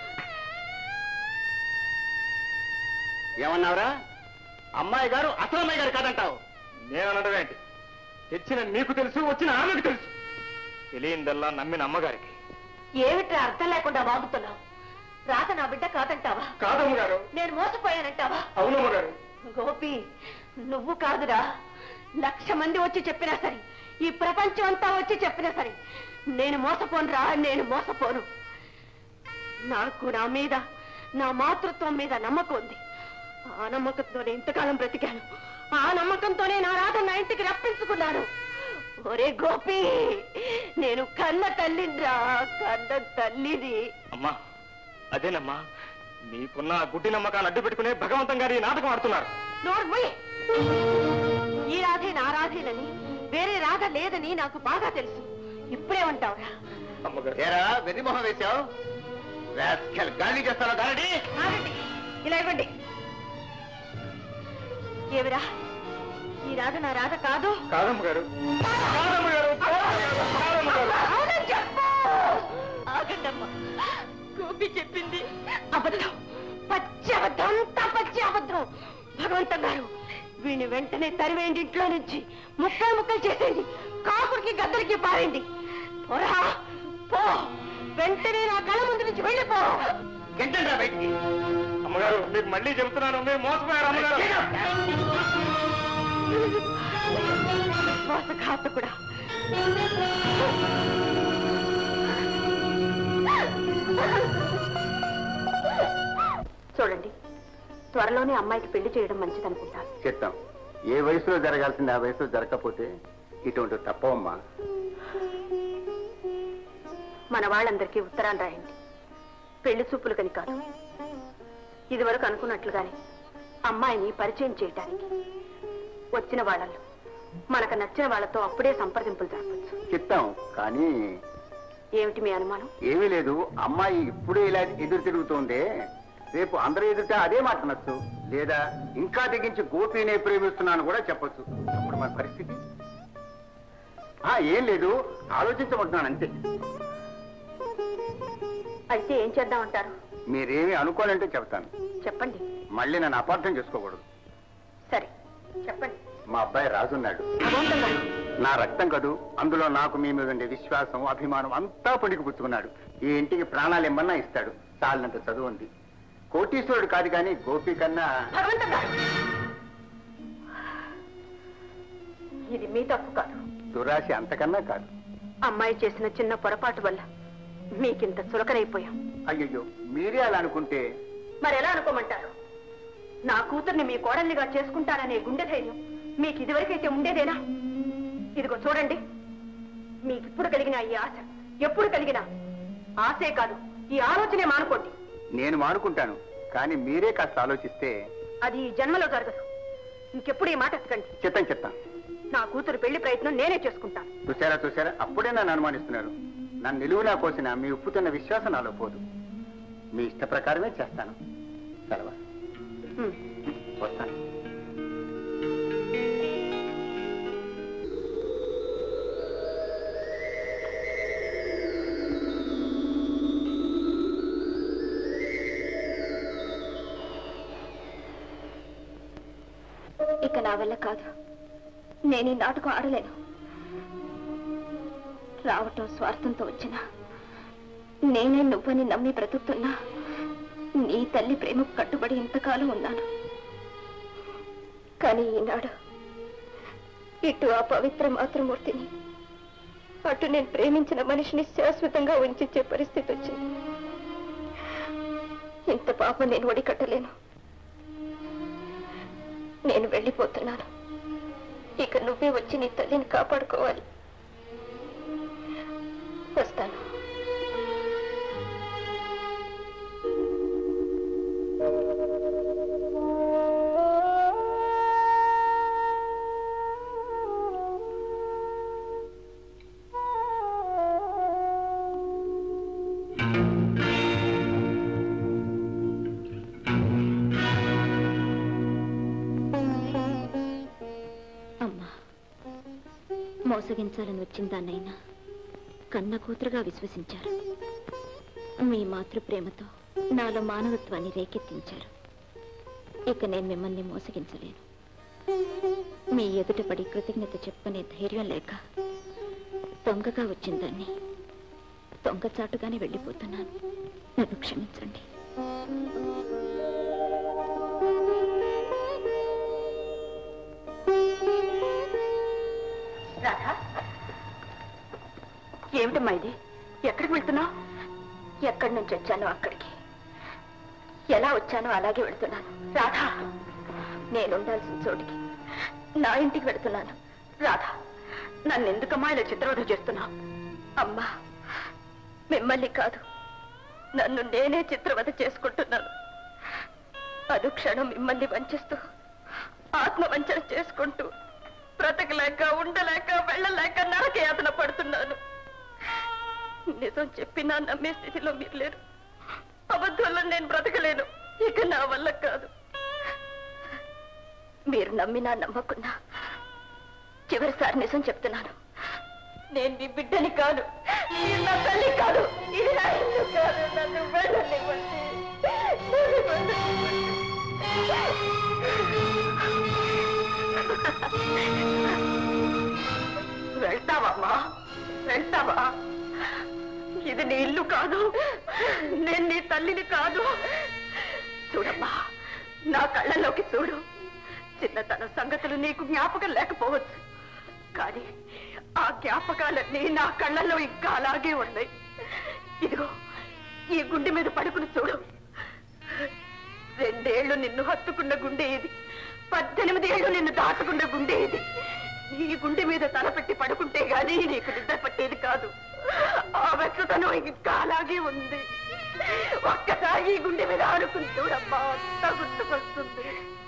ఏమన్నావురా అమ్మాయి గారు అసలు అమ్మాయి గారు కాదంటావు నేను అనడం ఏంటి తెచ్చిన నీకు తెలుసు వచ్చిన ఆమెకు తెలుసు తెలియందల్లా నమ్మిన అమ్మగారికి ఏమిట్రా అర్థం లేకుండా వాగుతున్నావు రాధ నా బిడ్డ కాదంటావా కాదమ్మ గారు నేను మోసపోయానంటావా అవునమ్మ గారు గోపి నువ్వు కాదురా లక్ష మంది వచ్చి చెప్పినా సరే ఈ ప్రపంచం అంతా వచ్చి చెప్పినా సరే నేను మోసపోను రా నేను మోసపోను నాకు నా మీద నా మాతృత్వం మీద నమ్మకం ఉంది ఆ నమ్మకంతోనే ఇంతకాలం బ్రతికాను ఆ నమ్మకంతోనే నా రాధ నా ఇంటికి రప్పించుకున్నాను ఒరే గోపి నేను కన్న తల్లినిరా కన్న తల్లిని అమ్మా అదేనమ్మా నీకున్న ఆ గుడ్డి నమ్మకాలు అడ్డు పెట్టుకునే భగవంతం గారు ఈ నాటకం ఆడుతున్నారు నోర్మయ్ ఈ రాధే నా రాధేనని వేరే రాధ లేదని నాకు బాగా తెలుసు ఇప్పుడేమంటావురా అమ్మగారు ఏరా వెర్రి మొహం వేశావు రాస్కెల్ గాలి చేస్తావా గారడి ఆగండి ఇలా ఇవ్వండి ఏమిరా ఈ రాధ నా రాధ కాదు కాదమ్మ గారు కాదమ్మ గారు కాదమ్మ గారు అవునని చెప్పు ఆగండమ్మా గోపి చెప్పింది అబద్ధం పచ్చి అబద్ధం అంతా పచ్చి అబద్ధం భగవంతం గారు వీణ్ణి వెంటనే తరివేయండి ఇంట్లో నుంచి ముక్కలు ముక్కలు చేసేయండి కాకుడికి గద్దరికి పారేయండి పోరా పో వెంటనే నా కళ్ళ ముందు నుంచి వెళ్ళిపో గంటండ్రా బయటికి అమ్మగారు మీకు మళ్ళీ చెబుతున్నాను మీరు మోసపోయారు అమ్మగారు విశ్వాసఘాతకుడా చూడండి త్వరలోనే అమ్మాయికి పెళ్లి చేయడం మంచిదనుకుంటాను చెప్తాం ఏ వయసులో జరగాల్సింది ఆ వయసులో జరగకపోతే ఇటువంటి తప్పవమ్మా మన వాళ్ళందరికీ ఉత్తరాలు రాయండి పెళ్లి చూపులు కని కాదు ఇదివరకు అనుకున్నట్లుగానే అమ్మాయిని పరిచయం చేయటానికి వచ్చిన వాళ్ళల్లో మనకు నచ్చిన వాళ్ళతో అప్పుడే సంప్రదింపులు జరపచ్చు చెప్తాం కానీ ఏమిటి మీ అనుమానం ఏమీ లేదు అమ్మాయి ఇప్పుడే ఇలా ఎదురు తిరుగుతోందే రేపు అందరూ ఎదుట అదే మాట అనొచ్చు లేదా ఇంకా తెగించి గోపినే ప్రేమిస్తున్నాను కూడా చెప్పొచ్చు అప్పుడు మన పరిస్థితి ఆ ఏం లేదు ఆలోచించమంటున్నాను అంతే అయితే ఏం చేద్దామంటారు మీరేమి అనుకోవాలంటే చెప్తాను చెప్పండి మళ్ళీ నన్ను అపార్థం చేసుకోకూడదు సరే చెప్పండి మా అబ్బాయి రాజున్నాడు భగవంతుడా, నా రక్తం కదూ అందులో నాకు మీ మీద ఉండే విశ్వాసం అభిమానం అంతా పొడికి పుచ్చుకున్నాడు ఈ ఇంటికి ప్రాణాలు ఇమ్మన్నా ఇస్తాడు చాలినంత చదువు ఉంది కోటీశ్వరుడు కాదు కానీ గోపి కన్నా భగవంతుడా! ఇది మీ తప్పు కాదు దురాశ అంతకన్నా కాదు అమ్మాయి చేసిన చిన్న పొరపాటు వల్ల మీకింత చులకనైపోయాం అయ్యయ్యో మీరే అలా అనుకుంటే మరి ఎలా అనుకోమంటారు నా కూతుర్ని మీ కోడల్నిగా చేసుకుంటాననే గుండె ధైర్యం మీకు ఇదివరకైతే ఉండేదేనా ఇదిగో చూడండి మీకు ఇప్పుడు కలిగిన ఈ ఆశ ఎప్పుడు కలిగినా ఆశే కాదు ఈ ఆలోచనే మానుకోండి నేను మానుకుంటాను కానీ మీరే కాస్త ఆలోచిస్తే అది ఈ జన్మలో జరగదు ఇంకెప్పుడు ఈ మాట ఎత్తకండి చిత్తం చెప్తాను నా కూతురు పెళ్లి ప్రయత్నం నేనే చేసుకుంటాను చూసారా చూసారా అప్పుడే నన్ను అనుమానిస్తున్నారు నన్ను నిలువునా కోసిన మీ ఉప్పుతున్న విశ్వాసం నాలో పోదు మీ ఇష్ట ప్రకారమే చేస్తాను సెలవా హ్మ్. వస్తాను నా వల్ల కాదు నేను ఈ నాటకం ఆడలేను రావటం స్వార్థంతో వచ్చిన నేనే నువ్వని నమ్మి బ్రతుకుతున్నా నీ తల్లి ప్రేమకు కట్టుబడి ఇంతకాలం ఉన్నాను కానీ ఈనాడు ఇటు ఆ పవిత్ర మాతృమూర్తిని అటు నేను ప్రేమించిన మనిషిని శాశ్వతంగా ఉంచే పరిస్థితి వచ్చింది ఇంత పాపం నేను ఒడికట్టలేను నేను వెళ్ళిపోతున్నాను ఇక నువ్వే వచ్చి నీ తల్లిని కాపాడుకోవాలి వస్తాను అమ్మా మోసగించాలని వచ్చిన దాన్నైనా కన్న కూతురుగా విశ్వసించారు మీ మాతృ ప్రేమతో నాలో మానవత్వాన్ని రేకెత్తించారు ఇక నేను మిమ్మల్ని మోసగించలేను మీ ఎదుట పడి కృతజ్ఞత చెప్పుకునే ధైర్యం లేక దొంగగా వచ్చిన దాన్ని దొంగచాటుగానే వెళ్ళిపోతున్నాను నన్ను క్షమించండి రాధా ఏమిటమ్మా ఇది ఎక్కడికి వెళ్తున్నావు ఎక్కడి నుంచి వచ్చానో అక్కడికి ఎలా వచ్చానో అలాగే వెళ్తున్నాను రాధా నేను ఉండాల్సిన చోటికి నా ఇంటికి వెళ్తున్నాను రాధా నన్ను ఎందుకమ్మా ఇలా చిత్రవధ చేస్తున్నావు అమ్మా మిమ్మల్ని కాదు నన్ను నేనే చిత్రవధ చేసుకుంటున్నాను అనుక్షణం మిమ్మల్ని వంచిస్తూ ఆత్మవంచన చేసుకుంటూ బ్రతకలేక ఉండలేక వెళ్ళలేక నరకయాతన పడుతున్నాను నిజం చెప్పినా నమ్మే స్థితిలో మీరు లేరు అబద్ధంలో నేను బ్రతకలేను ఇక నా వల్ల కాదు మీరు నమ్మినా నమ్మకున్నా చివరిసారి నిజం చెప్తున్నాను నేను మీ బిడ్డని కాదు ఇది నా తల్లి కాదు ఇది నా ఇల్లు కాదు నన్ను వెళ్ళనివ్వండి నన్ను వెళ్ళనివ్వండి. వెళ్తావమ్మా వెళ్తావా ఇది నీ ఇల్లు కాదు నేను నీ తల్లిని కాదు చూడమ్మా నా కళ్ళలోకి చూడు చిన్నతన సంగతులు నీకు జ్ఞాపకం లేకపోవచ్చు కానీ ఆ జ్ఞాపకాలన్నీ నా కళ్ళల్లో ఇంకా అలాగే ఉన్నాయి ఇదిగో ఈ గుండె మీద పడుకుని చూడు రెండేళ్లు నిన్ను హత్తుకున్న గుండె ఇది పద్దెనిమిది ఏళ్ళు నిన్ను దాటుకున్న గుండె ఇది ఈ గుండె మీద తలపెట్టి పడుకుంటే గానీ నీకు నిద్ర పట్టేది కాదు ఆ వెచ్చతనం ఇంకా అలాగే ఉంది ఒక్కసారి ఈ గుండె మీద ఆడుకుని చూడమ్మా అంతా గుర్తుకొస్తుంది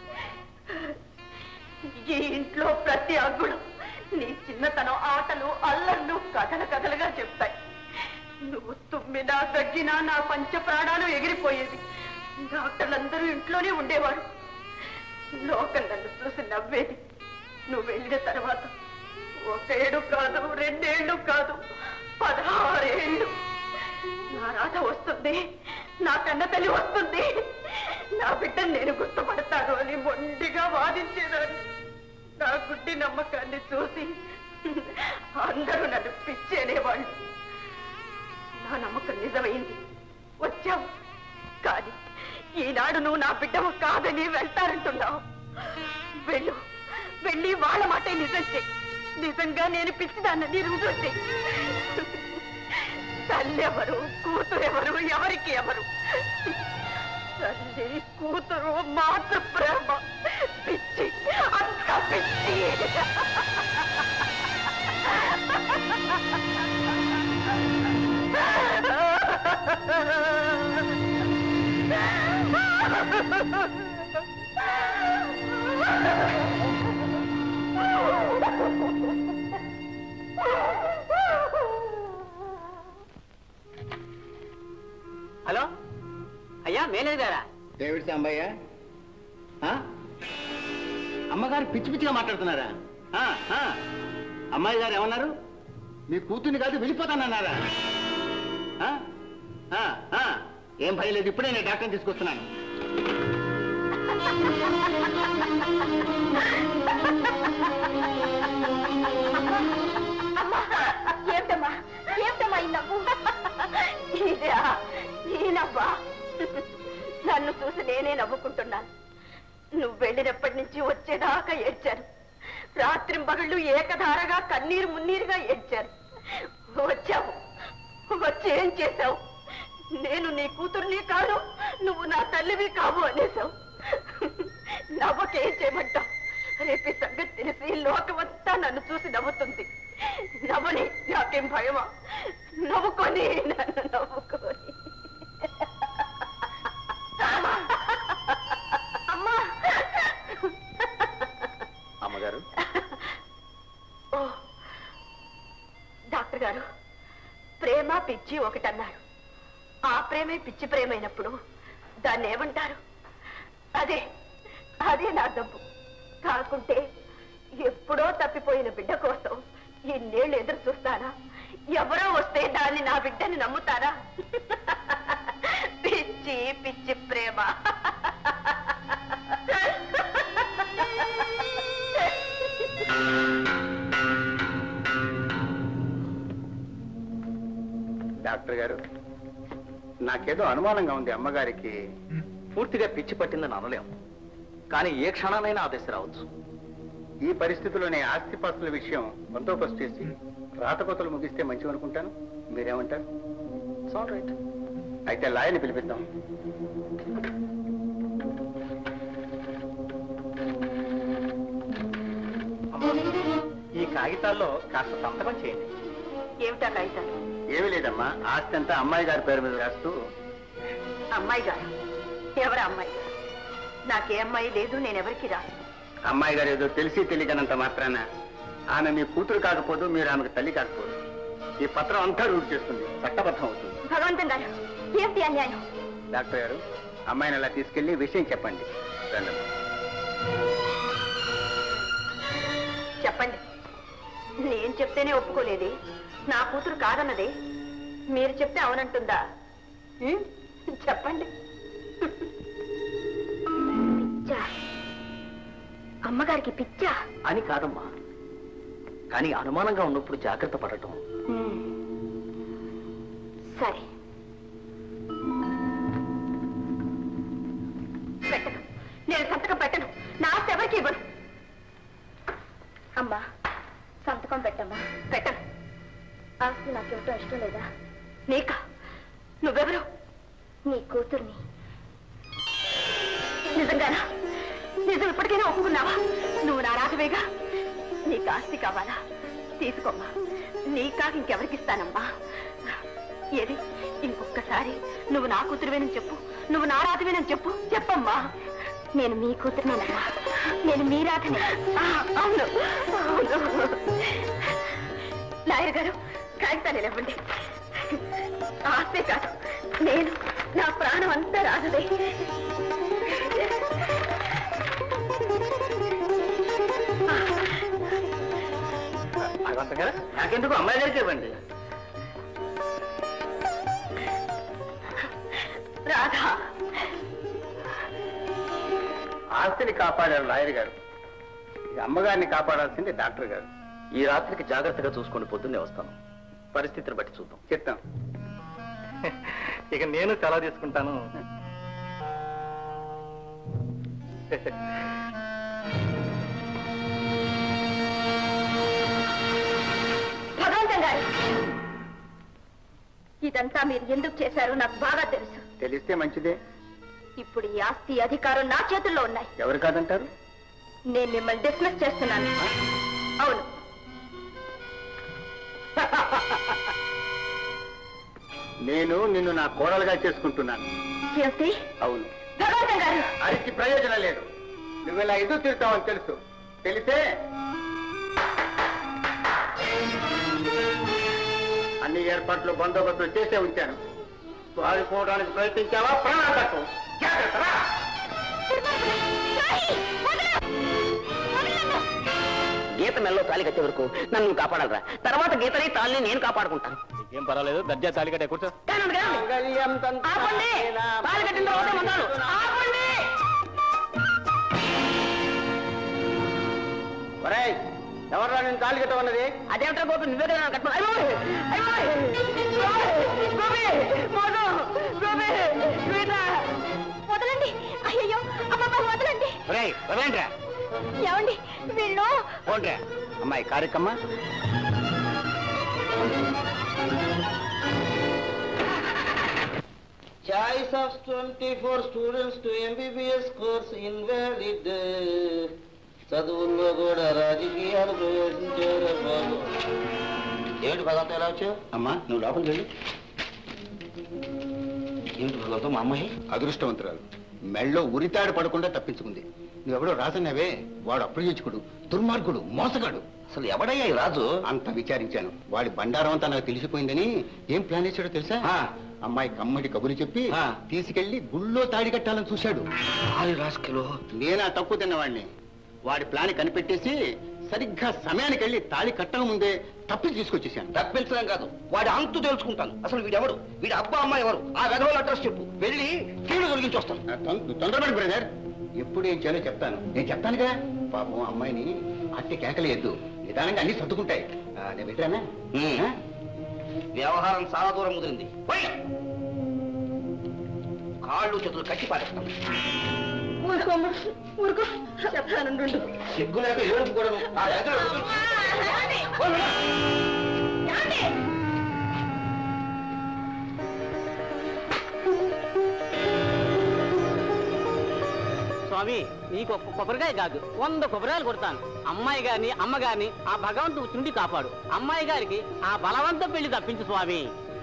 ఈ ఇంట్లో ప్రతి అంగుళం నీ చిన్నతనం ఆటలు అల్లర్లు కథలు కథలుగా చెప్తాయి నువ్వు తుమ్మినా తగ్గినా నా పంచ ప్రాణాలు ఎగిరిపోయేది డాక్టర్లందరూ ఇంట్లోనే ఉండేవారు లోకం నన్ను చూసి నవ్వేది నువ్వు వెళ్ళిన తర్వాత ఒకేడు కాదు రెండేళ్లు కాదు పదహారేళ్ళు నా రాధ వస్తుంది నా కన్న తల్లి వస్తుంది నా బిడ్డను నేను గుర్తుపడతాను అని మొండిగా వాదించేదాన్ని నా గుడ్డి నమ్మకాన్ని చూసి అందరూ నన్ను పిచ్చేనేవాళ్ళు నా నమ్మకం నిజమైంది వచ్చావు కానీ ఈనాడు నువ్వు నా బిడ్డవు కాదని వెళ్తారంటున్నావు వెళ్ళు వెళ్ళి వాళ్ళ మాట నిజం చెయ్యి నిజంగా నేను పిచ్చిదాన్నని రుజువు చెయ్యి తల్లెవరు కూతురెవరు ఎవరికి ఎవరు తల్లి కూతురు మాతృ ప్రేమ పిచ్చి అంత పిచ్చి హలో అయ్యా మేనేజర్ గారా డేవిడ్ సాంబయ్య ఆ? అమ్మగారు పిచ్చి పిచ్చిగా మాట్లాడుతున్నారా ఆ, ఆ. అమ్మాయి గారు ఏమన్నారు మీ కూతుర్ని కాదు వెళ్ళిపోతానన్నారా ఆ? ఆ, ఆ. ఏం భయం లేదు ఇప్పుడే నేను డాక్టర్ని తీసుకొస్తున్నాను అమ్మా ఏమిటమ్మా ఏమిటమ్మా ఈ నవ్వు ఇదా ఈ నవ్వా నన్ను చూసి నేనే నవ్వుకుంటున్నాను నువ్వు వెళ్ళినప్పటి నుంచి వచ్చేదాకా ఏడ్చాను రాత్రి పగళ్ళు ఏకధారగా కన్నీరు మున్నీరుగా ఏడ్చాను వచ్చావు వచ్చి ఏం చేశావు నేను నీ కూతుర్ని కాదు నువ్వు నా తల్లివి కావు అనేసావు నవ్వకేం చేయమంటావు రేపు ఈ సంగతి తెలిసి లోకమంతా నన్ను చూసి నవ్వుతుంది నవ్వని నాకేం భయమా నవ్వుకొని నన్ను నవ్వుకొని అమ్మా అమ్మగారు ఓ డాక్టర్ గారు ప్రేమ పిచ్చి ఒకటన్నారు ఆ ప్రేమే పిచ్చి ప్రేమైనప్పుడు దాన్ని ఏమంటారు అదే అదే నా డబ్బు కాకుంటే ఎప్పుడో తప్పిపోయిన బిడ్డ కోసం ఇన్నేళ్ళు ఎదురు చూస్తానా ఎవరో వస్తే దాన్ని నా బిడ్డని నమ్ముతారా పిచ్చి పిచ్చి ప్రేమ డాక్టర్ గారు నాకేదో అనుమానంగా ఉంది అమ్మగారికి పూర్తిగా పిచ్చి పట్టిందని అనలేం కానీ ఏ క్షణానైనా ఆ దశ రావచ్చు ఈ పరిస్థితుల్లోనే ఆస్తిపాస్తుల విషయం బందోబస్తు చేసి రాతకోతలు ముగిస్తే మంచివి అనుకుంటాను మీరేమంటారు రైట్ అయితే లాయర్ని పిలిపిద్దాం ఈ కాగితాల్లో కాస్త సంతకం చేయండి ఏమిటా కాగితాలు ఏమీ లేదమ్మా ఆస్తి అంతా అమ్మాయి గారి పేరు మీద రాస్తూ అమ్మాయి గారు ఎవరు అమ్మాయి నాకే అమ్మాయి లేదు నేనెవరికి రాను అమ్మాయి గారు ఏదో తెలిసి తెలియకనంత మాత్రాన ఆమె మీ కూతురు కాకపోదు మీరు ఆమెకు తల్లి కాకపోదు ఈ పత్రం అంతా రూట్ చేస్తుంది చట్టబద్ధం అవుతుంది భగవంతం గారు ఏమిటి అన్యాయం డాక్టర్ గారు అమ్మాయిని అలా తీసుకెళ్లి విషయం చెప్పండి రండి చెప్పండి నేను చెప్తేనే ఒప్పుకోలేదే నా కూతురు కాదన్నదే మీరు చెప్తే అవునంటుందా ఉం? చెప్పండి పిచ్చా అమ్మగారికి పిచ్చా అని కాదమ్మా కానీ అనుమానంగా ఉన్నప్పుడు జాగ్రత్త పడటం ఉం. సరే పెట్టను నేను సంతకం పెట్టను నా ఆస్తి ఎవరికి ఇవ్వను అమ్మా సంతకం పెట్టమ్మా పెట్టను ఆస్తి నాకివ్వటం ఇష్టం లేదా నీకా నువ్వెవరు నీ కూతుర్ని నిజంగానా నిజం ఇప్పటికైనా ఒప్పుకున్నావా నువ్వు నా రాజవేగా నీకు ఆస్తి కావాలా తీసుకోమ్మా నీ కాక ఇంకెవరికి ఇస్తానమ్మా ఏది ఇంకొక్కసారి నువ్వు నా కూతురువేనని చెప్పు నువ్వు నా రాజువేనని చెప్పు చెప్పమ్మా నేను మీ కూతురునేనమ్మా నేను మీ రాధని అవును అవును లాయర్ గారు కాగితాలు ఇవ్వండి ఆస్తే కాదు నేను నా ప్రాణం అంతా రాజుదే భగవంతం గారు నాకెందుకు అమ్మాయి గారికి ఇవ్వండి రాధా ఆస్తిని కాపాడారు లాయర్ గారు ఇక అమ్మగారిని కాపాడాల్సింది డాక్టర్ గారు ఈ రాత్రికి జాగ్రత్తగా చూసుకొని పొద్దున్నే వస్తాను పరిస్థితిని బట్టి చూద్దాం చెప్తాం ఇక నేను చాలా తీసుకుంటాను భగవంతం గారు ఇదంతా మీరు ఎందుకు చేశారో నాకు బాగా తెలుసు తెలిస్తే మంచిదే ఇప్పుడు ఈ ఆస్తి అధికారం నా చేతుల్లో ఉన్నాయి ఎవరు కాదంటారు నేను మిమ్మల్ని డిస్మిస్ చేస్తున్నాను అవును నేను నిన్ను నా కోడలుగా చేసుకుంటున్నాను ఏమిటి అవును భగవంతం గారు అరికి ప్రయోజనం లేదు నువ్వు ఇలా ఎదురు తిరుగుతావని తెలుసు తెలిసే అన్ని ఏర్పాట్లు బందోబస్తు చేసే ఉంచాను పారిపోవడానికి ప్రయత్నించావా ప్రాణాలకు జాగ్రత్త రా. గీత మెల్లో తాళి కట్టే వరకు నన్ను నువ్వు కాపాడాలరా తర్వాత గీతని తాళిని నేను కాపాడుకుంటాను ఏం పర్వాలేదు దర్జా తాళి కట్టే కూర్చో కానండి, కానండి. ఆపండి తాళి కట్టిన తర్వాత మందాలు ఆపండి ఒరేయ్ ఎవరు నేను కాళ్ళు కట్ట ఉన్నది అదేమిటా గోపి నువ్వే కదా కట్ట వదలండి అయ్యయ్యో అమ్మమ్మ వదలండి రేయ్ వదలండిరా ఏమండి వీళ్ళు పోండ్రా అమ్మాయి కార్యక్రమ choice of twenty four students to MBBS course invalid చదువుల్లో కూడా రాజకీయాలు ప్రవేశించారు బాబు ఏమిటి భగవంతం ఎలా వచ్చావు అమ్మా నువ్వు లోపలికి వెళ్ళు ఏమిటి భగవంతం మా అమ్మాయి అదృష్టవంతురాలు మెళ్ళో ఉరితాడు పడకుండా తప్పించుకుంది నువ్వెవడో రాజన్నవే వాడు అప్రయోజకుడు దుర్మార్గుడు మోసగాడు అసలు ఎవడయ్యా ఈ రాజు అంత విచారించాను వాడి బండారం అంతా నాకు తెలిసిపోయిందని ఏం ప్లాన్ చేశాడో తెలుసా అమ్మాయి కమ్మడి కబురు చెప్పి తీసుకెళ్లి గుళ్ళో తాడి కట్టాలని చూశాడు రాసుకెలో నేనా తక్కువ తిన్నవాడిని వాడి ప్లాన్ కనిపెట్టేసి సరిగ్గా సమయానికి వెళ్ళి తాళి కట్టక ముందే తప్పి తీసుకొచ్చేసాను తప్పించడం కాదు వాడి అంతు తెలుసుకుంటాను అసలు వీడెవడు వీడి అబ్బా అమ్మాయి ఎవరు ఆ విధవుల అడ్రస్ చెప్పు వెళ్ళి కీడు తొలగించి వస్తాను తొం- తొందరపడి బ్రదర్ ఎప్పుడు ఏం చేయాలో చెప్తాను నేను చెప్తానుగా పాపం అమ్మాయిని అట్టి కేకలేయద్దు నిదానంగా అన్ని సర్దుకుంటాయి ఆ, నేను పెట్టానా ఆ? వ్యవహారం చాలా దూరం ముదిరింది పోయ్. కాళ్ళు చేతులు కట్టి పారేస్తాం ఊరుకో అమ్మ, ఊరుకో చెప్తాను సిగ్గు లేక ఏడుపు కూడా ఆ దగ్గర స్వామి నీకు ఒక్క కొబ్బరికాయ కాదు వంద కొబ్బరికాయలు కొడతాను అమ్మాయి గారిని అమ్మ గారిని ఆ భగవంతుడు చుండి కాపాడు అమ్మాయి గారికి ఆ బలవంతం పెళ్లి తప్పించు స్వామి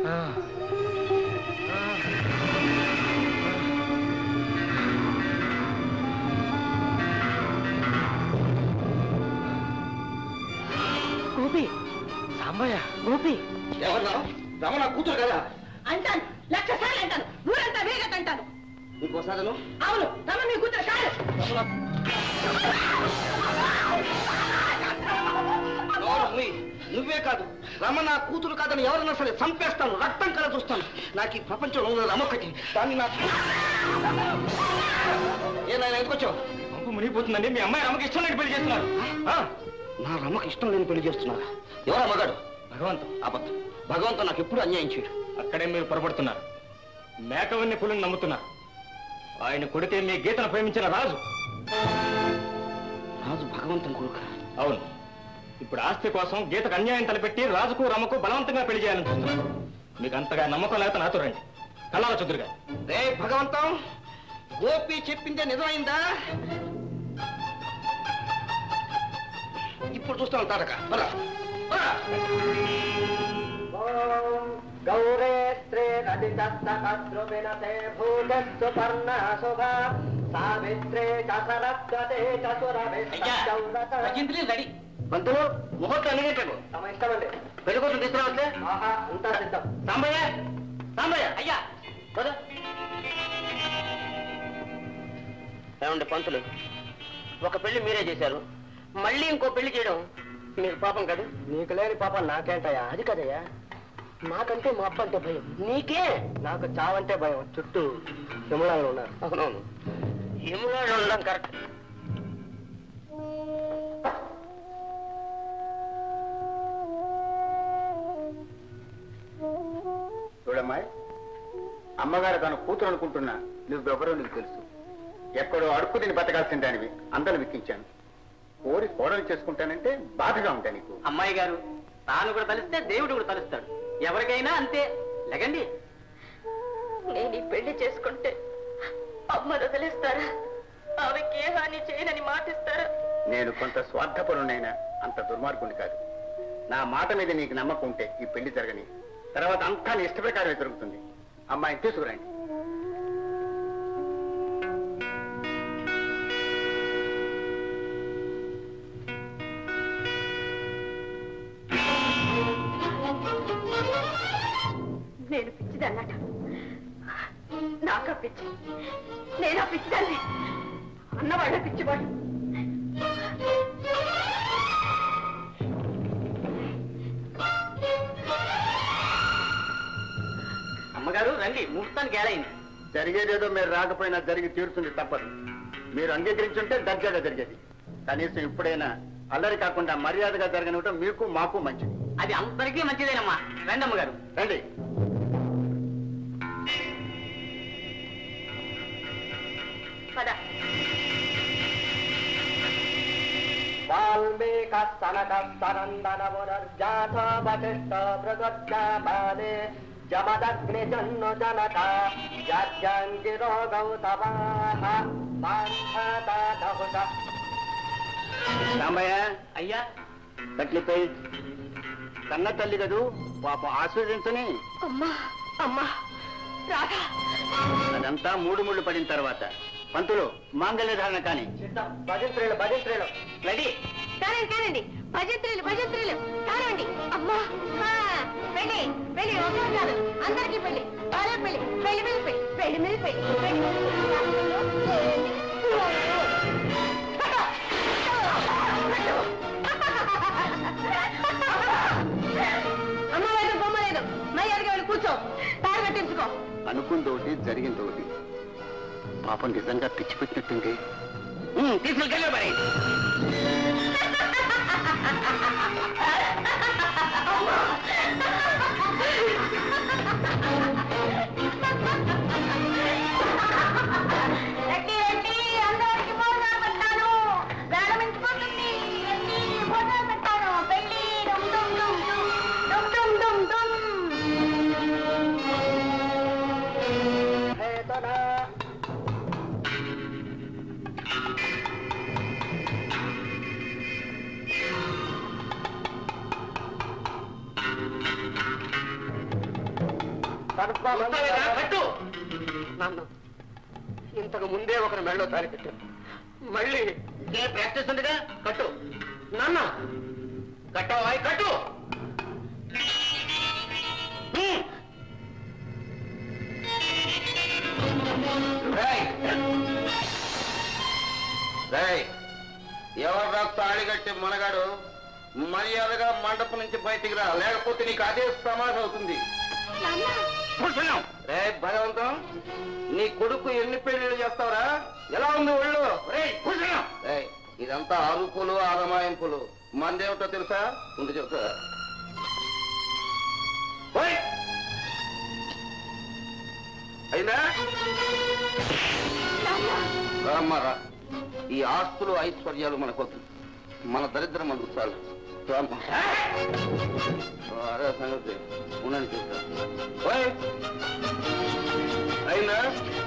గోపి సాంబయ్య గోపి ఎవరన్నా రమణ కూతురు కదా అంటాను లక్ష సార్లు అంటాను ఊరంతా వేగట్ అంటాను ఇంకోసారి అవును రమ మీ కూతురు కాదు నువ్వే కాదు రమణ కూతురు కాదని ఎవరన్నా సరే చంపేస్తాను రక్తం కల చూస్తాను నాకు ఈ ప్రపంచంలో ఉన్న రమొక్కటి దాన్ని నాకు ఏ నాయన ఎందుకు వచ్చావు పంపు మునిగిపోతుందండి మీ అమ్మాయి రమకి ఇష్టం లేని పెళ్లి చేస్తున్నారు ఆ, నా రమకు ఇష్టం లేని పెళ్లి చేస్తున్నారా ఎవరా మగాడు భగవంతం అబద్ధం భగవంతుడు నాకు ఎప్పుడు అన్యాయం చేయడు అక్కడే మీరు పొరపడుతున్నారు మేకవన్ని పులిని నమ్ముతున్నారు ఆయన కొడితే మీ గీతను ప్రేమించిన రాజు రాజు భగవంతం కొడుక అవును ఇప్పుడు ఆస్తి కోసం గీతకు అన్యాయం తలపెట్టి రాజుకు రమకు బలవంతంగా పెళ్లి చేయాలని చూస్తున్నారు మీకు అంతగా నమ్మకం లేకపోతే నాతో రండి కళాల చదురుగా రే భగవంతం గోపి చెప్పిందే నిజమైందా ఇప్పుడు చూస్తాను తాటక పద, పద. గౌరే స్త్రీ రదితస్తకద్రువినతే భూజత్సుపర్ణ శుభ సావిత్రే చరత్వతే చతురవిష్ట రెడీ పంతులు ముహూర్తం ఎన్ని గంటలకు తమ ఇష్టమండి పెళ్లి కోసం తీసుకురావట్లే ఆహా అంతా సిద్ధం సాంబయ్య సాంబయ్య అయ్యా పద. ఏమండి పంతులు ఒక పెళ్లి మీరే చేశారు మళ్ళీ ఇంకో పెళ్లి చేయడం మీకు పాపం కాదు నీకు లేని పాప నాకేంటయ్యా అది కదయ్యా నాకంటే మా అప్ప అంటే భయం నీకే నాకు చావంటే భయం చుట్టూ విమలాలు ఉన్నారు అవునవును ఏముగా ఉండడం కరెక్ట్ చూడమ్మాయి అమ్మగారు తన కూతురు అనుకుంటున్నా నువ్వెవరో నీకు తెలుసు ఎక్కడో అడుక్కు తిని బతకాల్సిన దానివి అందరూ విక్కించాను కోరి కోడలు చేసుకుంటానంటే బాధగా ఉంటా నీకు అమ్మాయి గారు తాను కూడా తలిస్తే దేవుడు కూడా తలుస్తాడు ఎవరికైనా అంతే లెగండి నేను ఈ పెళ్లి చేసుకుంటే అమ్మ వదిలేస్తారా ఆమెకి ఏ హాని చేయనని మాటిస్తారా నేను కొంత స్వార్థపరునైనా అంత దుర్మార్గుని కాదు నా మాట మీద నీకు నమ్మకం ఉంటే ఈ పెళ్లి జరగని తర్వాత అంతా నీ ఇష్ట ప్రకారమే జరుగుతుంది అమ్మాయిని తీసుకురండి నేను పిచ్చిదన్నట నాకా పిచ్చి నేనా పిచ్చిదాన్ని అన్నవాళ్ళ పిచ్చివాడు అమ్మగారు రండి ముహూర్తానికి ఏడైంది జరిగేదేదో మీరు రాకపోయినా జరిగి తీరుతుంది తప్పదు మీరు అంగీకరించుంటే దర్జాగా జరిగేది కనీసం ఇప్పుడైనా అల్లరి కాకుండా మర్యాదగా జరగనివ్వటం మీకు మాకు మంచిది అది అందరికీ మంచిదేనమ్మా రండమ్మ గారు రండి పద వాల్మీకస్తనకస్తనందన పునర్జాత వశిష్ట ప్రగజ్ఞాపాదే జమదగ్ని జన్ను జనక యాజ్ఞాంగిరో గౌతమాహ పాంచదహుత రామయ్య అయ్యా కట్లిపై కన్న తల్లి కదూ పాపం ఆస్వాదించని అమ్మా అమ్మా రాధా అదంతా మూడు ముళ్ళు పడిన తర్వాత పంతులు మాంగళ్య ధారణ కానీ భజంత్రులు భజంత్రులు రెడీ కానండి కానండి భజంత్రులు భజంత్రులు కానండి అమ్మా ఆ, పెళ్ళి పెళ్ళి ఒకే కాదు అందరికీ పెళ్ళి వాళ్ళ పెళ్ళి పెళ్లి మీద పెళ్ళి పెళ్లి మీద పెళ్ళి పెళ్లి మీద పెళ్ళి. అమ్మ లేదు బొమ్మ లేదు మర్యాదగా వెళ్ళి కూర్చో తాడు కట్టించుకో అనుకుంది ఒకటి జరిగింది ఒకటి పాపం నిజంగా పిచ్చి పెట్టినట్టుంది తీసుకెళ్ళి మరి రండి రండి అందరికి భోజనం పెట్టాను ప్రారంభించుకోండి రండి భోజనం పెట్టాను పెళ్ళి డుమ్ డుమ్ డుమ్ డుమ్ డుమ్ డుమ్ డుమ్ హేతనా కట్టు నాన్న ఇంతకు ముందే ఒకరి మెళ్ళలో తాలి పెట్టాను మళ్ళీ ఏ ప్రాక్టీస్ ఉందిగా కట్టు నాన్న కట్టవా కట్టు హ్మ్. రేయ్ రేయ్ ఎవర్రా తాళిగట్టి మనగాడు మర్యాదగా మండపం నుంచి బయటికి రా లేకపోతే నీకు అదే సమాధి అవుతుంది కూర్చున్నాం రే భగవంతం నీ కొడుకు ఎన్ని పెళ్లిళ్ళు చేస్తావురా ఎలా ఉంది ఒళ్ళు రే కూర్చున్నాం రే ఇదంతా అరుపులు ఆరమాయింపులు మందేమిటో తెలుసా ముందు చెప్తా ఓయ్! అయిందా రామ్మారా ఈ ఆస్తులు ఐశ్వర్యాలు మనకొద్దు మన దరిద్రం మనకు చాలు రామ్మ అదే సంగతి ఉండండి చూస్తా ఓయ్! అయిందా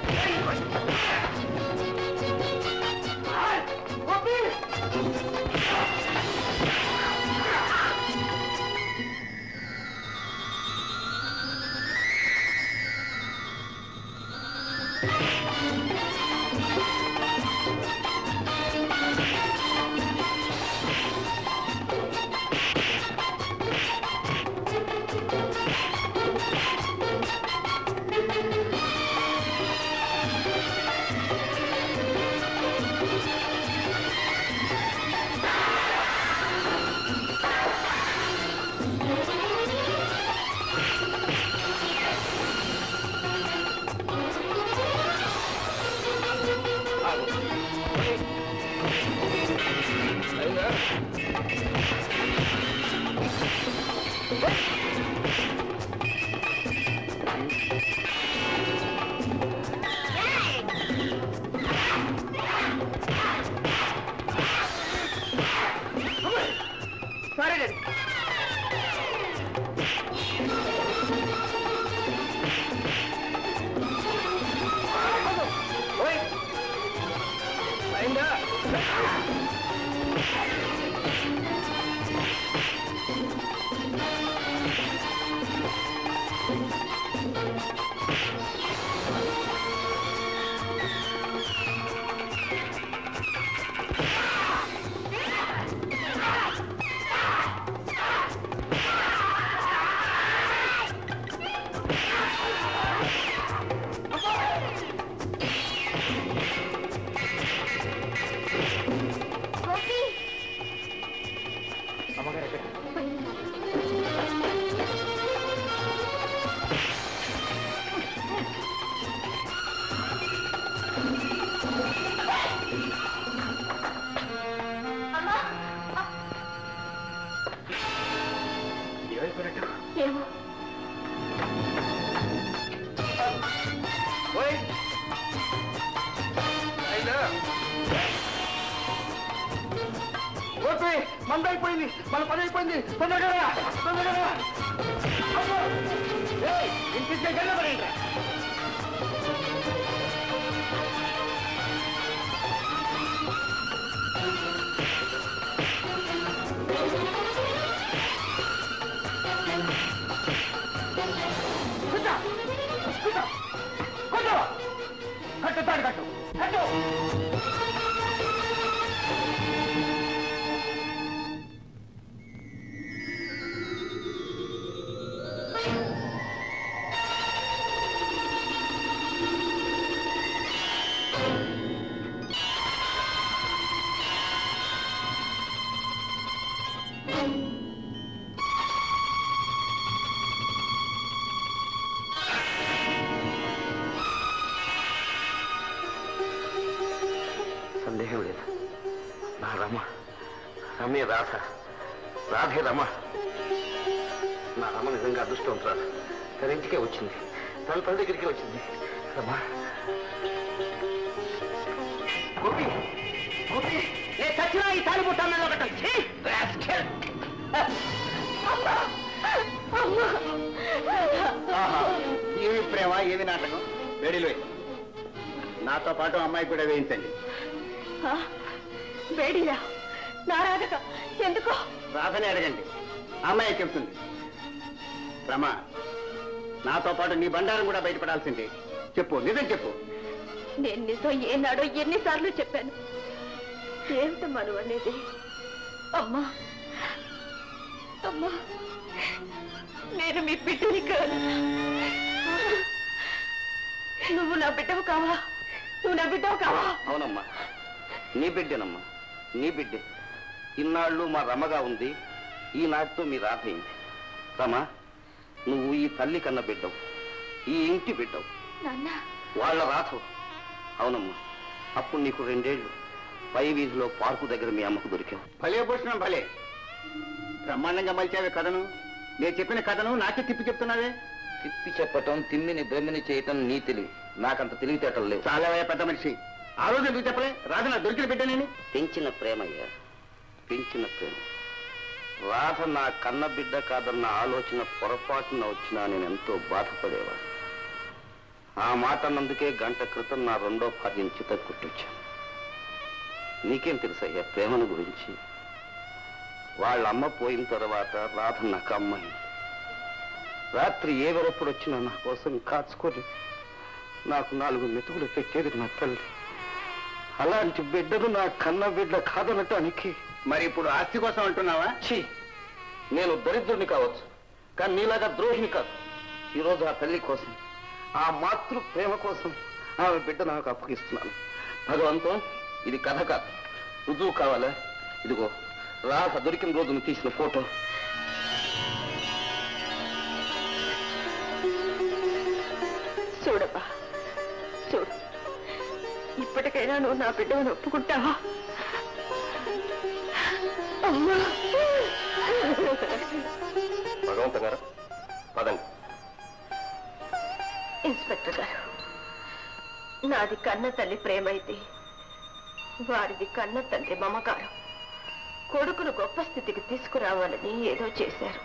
సరే డాడీ అయిందా మంద అయిపోయింది మన పని అయిపోయింది తొందరగా రా, తొందరగా రా. అమ్మో! ఏయ్, ఇంటికి దగ్గరలో పడేయండి. కూర్చో, కూర్చో, కూర్చో. కట్టు తాడు కట్టు కట్టు సందేహం లేదు నా రమ రమే రాధ రాధే రమ నా రమ నిజంగా అదృష్టవంతురాలు తన ఇంటికే వచ్చింది తన తల్లి దగ్గరికి వచ్చింది రమ గోపి గోపి నేను చచ్చినా ఈ తాలి పుట్టాను ఆహా, ఏమి ప్రేమ ఏమి నాటకం వేడిలో నాతో పాటు అమ్మాయి కూడా వేయించండి వేడిరా నారాధక ఎందుకో రాధనే అడగండి అమ్మాయి చెప్తుంది రమ నాతో పాటు నీ బండారం కూడా బయటపడాల్సిందే చెప్పు నిజం చెప్పు నేను నిజం ఏనాడో ఎన్నిసార్లు చెప్పాను ఏమిటమ్మా నువ్వు అనేది అమ్మా అమ్మా నేను మీ బిడ్డని కాదు నువ్వు నా బిడ్డవు కావా నువ్వు నా బిడ్డవు కావా అవునమ్మా నీ బిడ్డేనమ్మా నీ బిడ్డే ఇన్నాళ్ళు మా రమగా ఉంది ఈనాటితో మీ రాత అయింది రమ నువ్వు ఈ తల్లి కన్న బిడ్డవు ఈ ఇంటి బిడ్డవు నాన్న వాళ్ళ రాథవు అవునమ్మా అప్పుడు నీకు రెండేళ్లు పై వీధిలో పార్కు దగ్గర మీ అమ్మకు దొరికావు భలే భూషణం భలే బ్రహ్మాండంగా మలిచావే కథను నేను చెప్పిన కథను నాకే తిప్పి చెప్తున్నావే తిప్పి చెప్పటం తిమ్మిని బ్రహ్మిని చేయటం నీ తెలివి నాకంత తెలివితేటలు లేవు చాలా పెద్ద మనిషి ఆ రోజు ఎందుకు చెప్పలే రాధ నా దొరికిన బిడ్డనేని పెంచిన ప్రేమయ్యా పెంచిన ప్రేమ రాధ నా కన్న బిడ్డ కాదన్న ఆలోచన పొరపాటున వచ్చినా నేను ఎంతో బాధపడేవాడు ఆ మాట అన్నందుకే గంట క్రితం నా రెండో భార్యం చిత కుట్టొచ్చాను నీకేం తెలుసయ్యా ప్రేమను గురించి వాళ్ళ అమ్మ పోయిన తర్వాత రాధ నాకు అమ్మాయి రాత్రి ఏ వెరప్పుడు వచ్చినా నా కోసం కాచుకొని నాకు నాలుగు మెతుకులు పెట్టేది నా తల్లి అలాంటి బిడ్డను నా కన్న బిడ్డ కాదనటానికి మరి ఇప్పుడు ఆస్తి కోసం అంటున్నావా ఛీ నేను దరిద్రుని కావచ్చు కానీ నీలాగా ద్రోహిని కాదు ఈరోజు ఆ తల్లి కోసం ఆ మాతృ ప్రేమ కోసం ఆమె బిడ్డ నాకు అప్పగిస్తున్నాను భగవంతం ఇది కథ కాదు రుజువు కావాలా ఇదిగో రాధ దొరికిన రోజు నువ్వు తీసిన ఫోటో చూడబ్బా చూడు ఇప్పటికైనా నువ్వు నా బిడ్డను ఒప్పుకుంటావా అమ్మా భగవంత గారు పదండి ఇన్స్పెక్టర్ గారు నాది కన్న తల్లి ప్రేమైతే వారిది కన్న తండ్రి మమకారం కొడుకును గొప్ప స్థితికి తీసుకురావాలని ఏదో చేశారు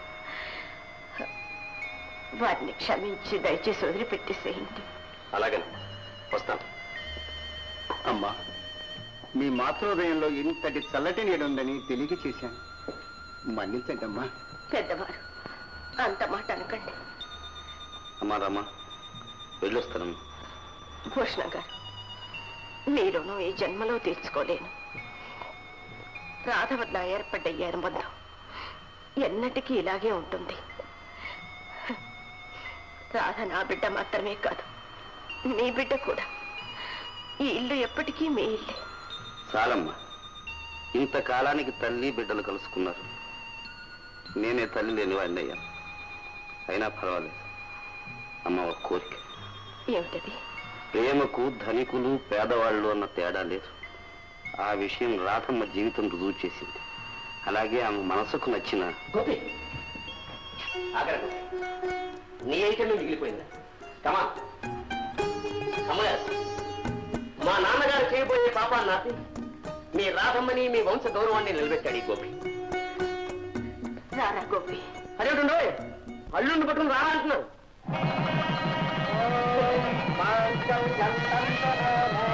వారిని క్షమించి దయచేసి వదిలిపెట్టేసేయండి అలాగే వస్తాను అమ్మా మీ మాతృహృదయంలో ఇంతటి చల్లటి నీడుందని తెలియక చేశాను మన్నించండి అమ్మా పెద్దవారు అంత మాట అనకండి అమ్మా రామా వెళ్ళొస్తానమ్మా భూషణం గారు మీరును ఈ జన్మలో తీర్చుకోలేను రాధ వల్ల ఏర్పడ్డ ఈ అనుబంధం ఎన్నటికీ ఇలాగే ఉంటుంది రాధ నా బిడ్డ మాత్రమే కాదు మీ బిడ్డ కూడా ఈ ఇల్లు ఎప్పటికీ మీ ఇల్లే చాలమ్మా ఇంతకాలానికి తల్లి బిడ్డలు కలుసుకున్నారు నేనే తల్లి లేని వాడిని అయ్యాను అయినా పర్వాలేదు అమ్మ ఒక కోరిక ఏమిటది ప్రేమకు ధనికులు పేదవాళ్ళు అన్న తేడా లేదు ఆ విషయం రాధమ్మ జీవితం రుజువు చేసింది అలాగే ఆమె మనసుకు నచ్చిన గోపి ఆగరా నీ ఐటెం మిగిలిపోయిందా కమా సమయ మా నాన్నగారు చేయబోయే పాపాన్ని ఆపి మీ రాధమ్మని మీ వంశ గౌరవాన్ని నిలబెట్టాడు ఈ గోపి అదేంటండో అల్లుండి పట్టుకుని రా అంటున్నావు మాంగళ్యం తంతునానేన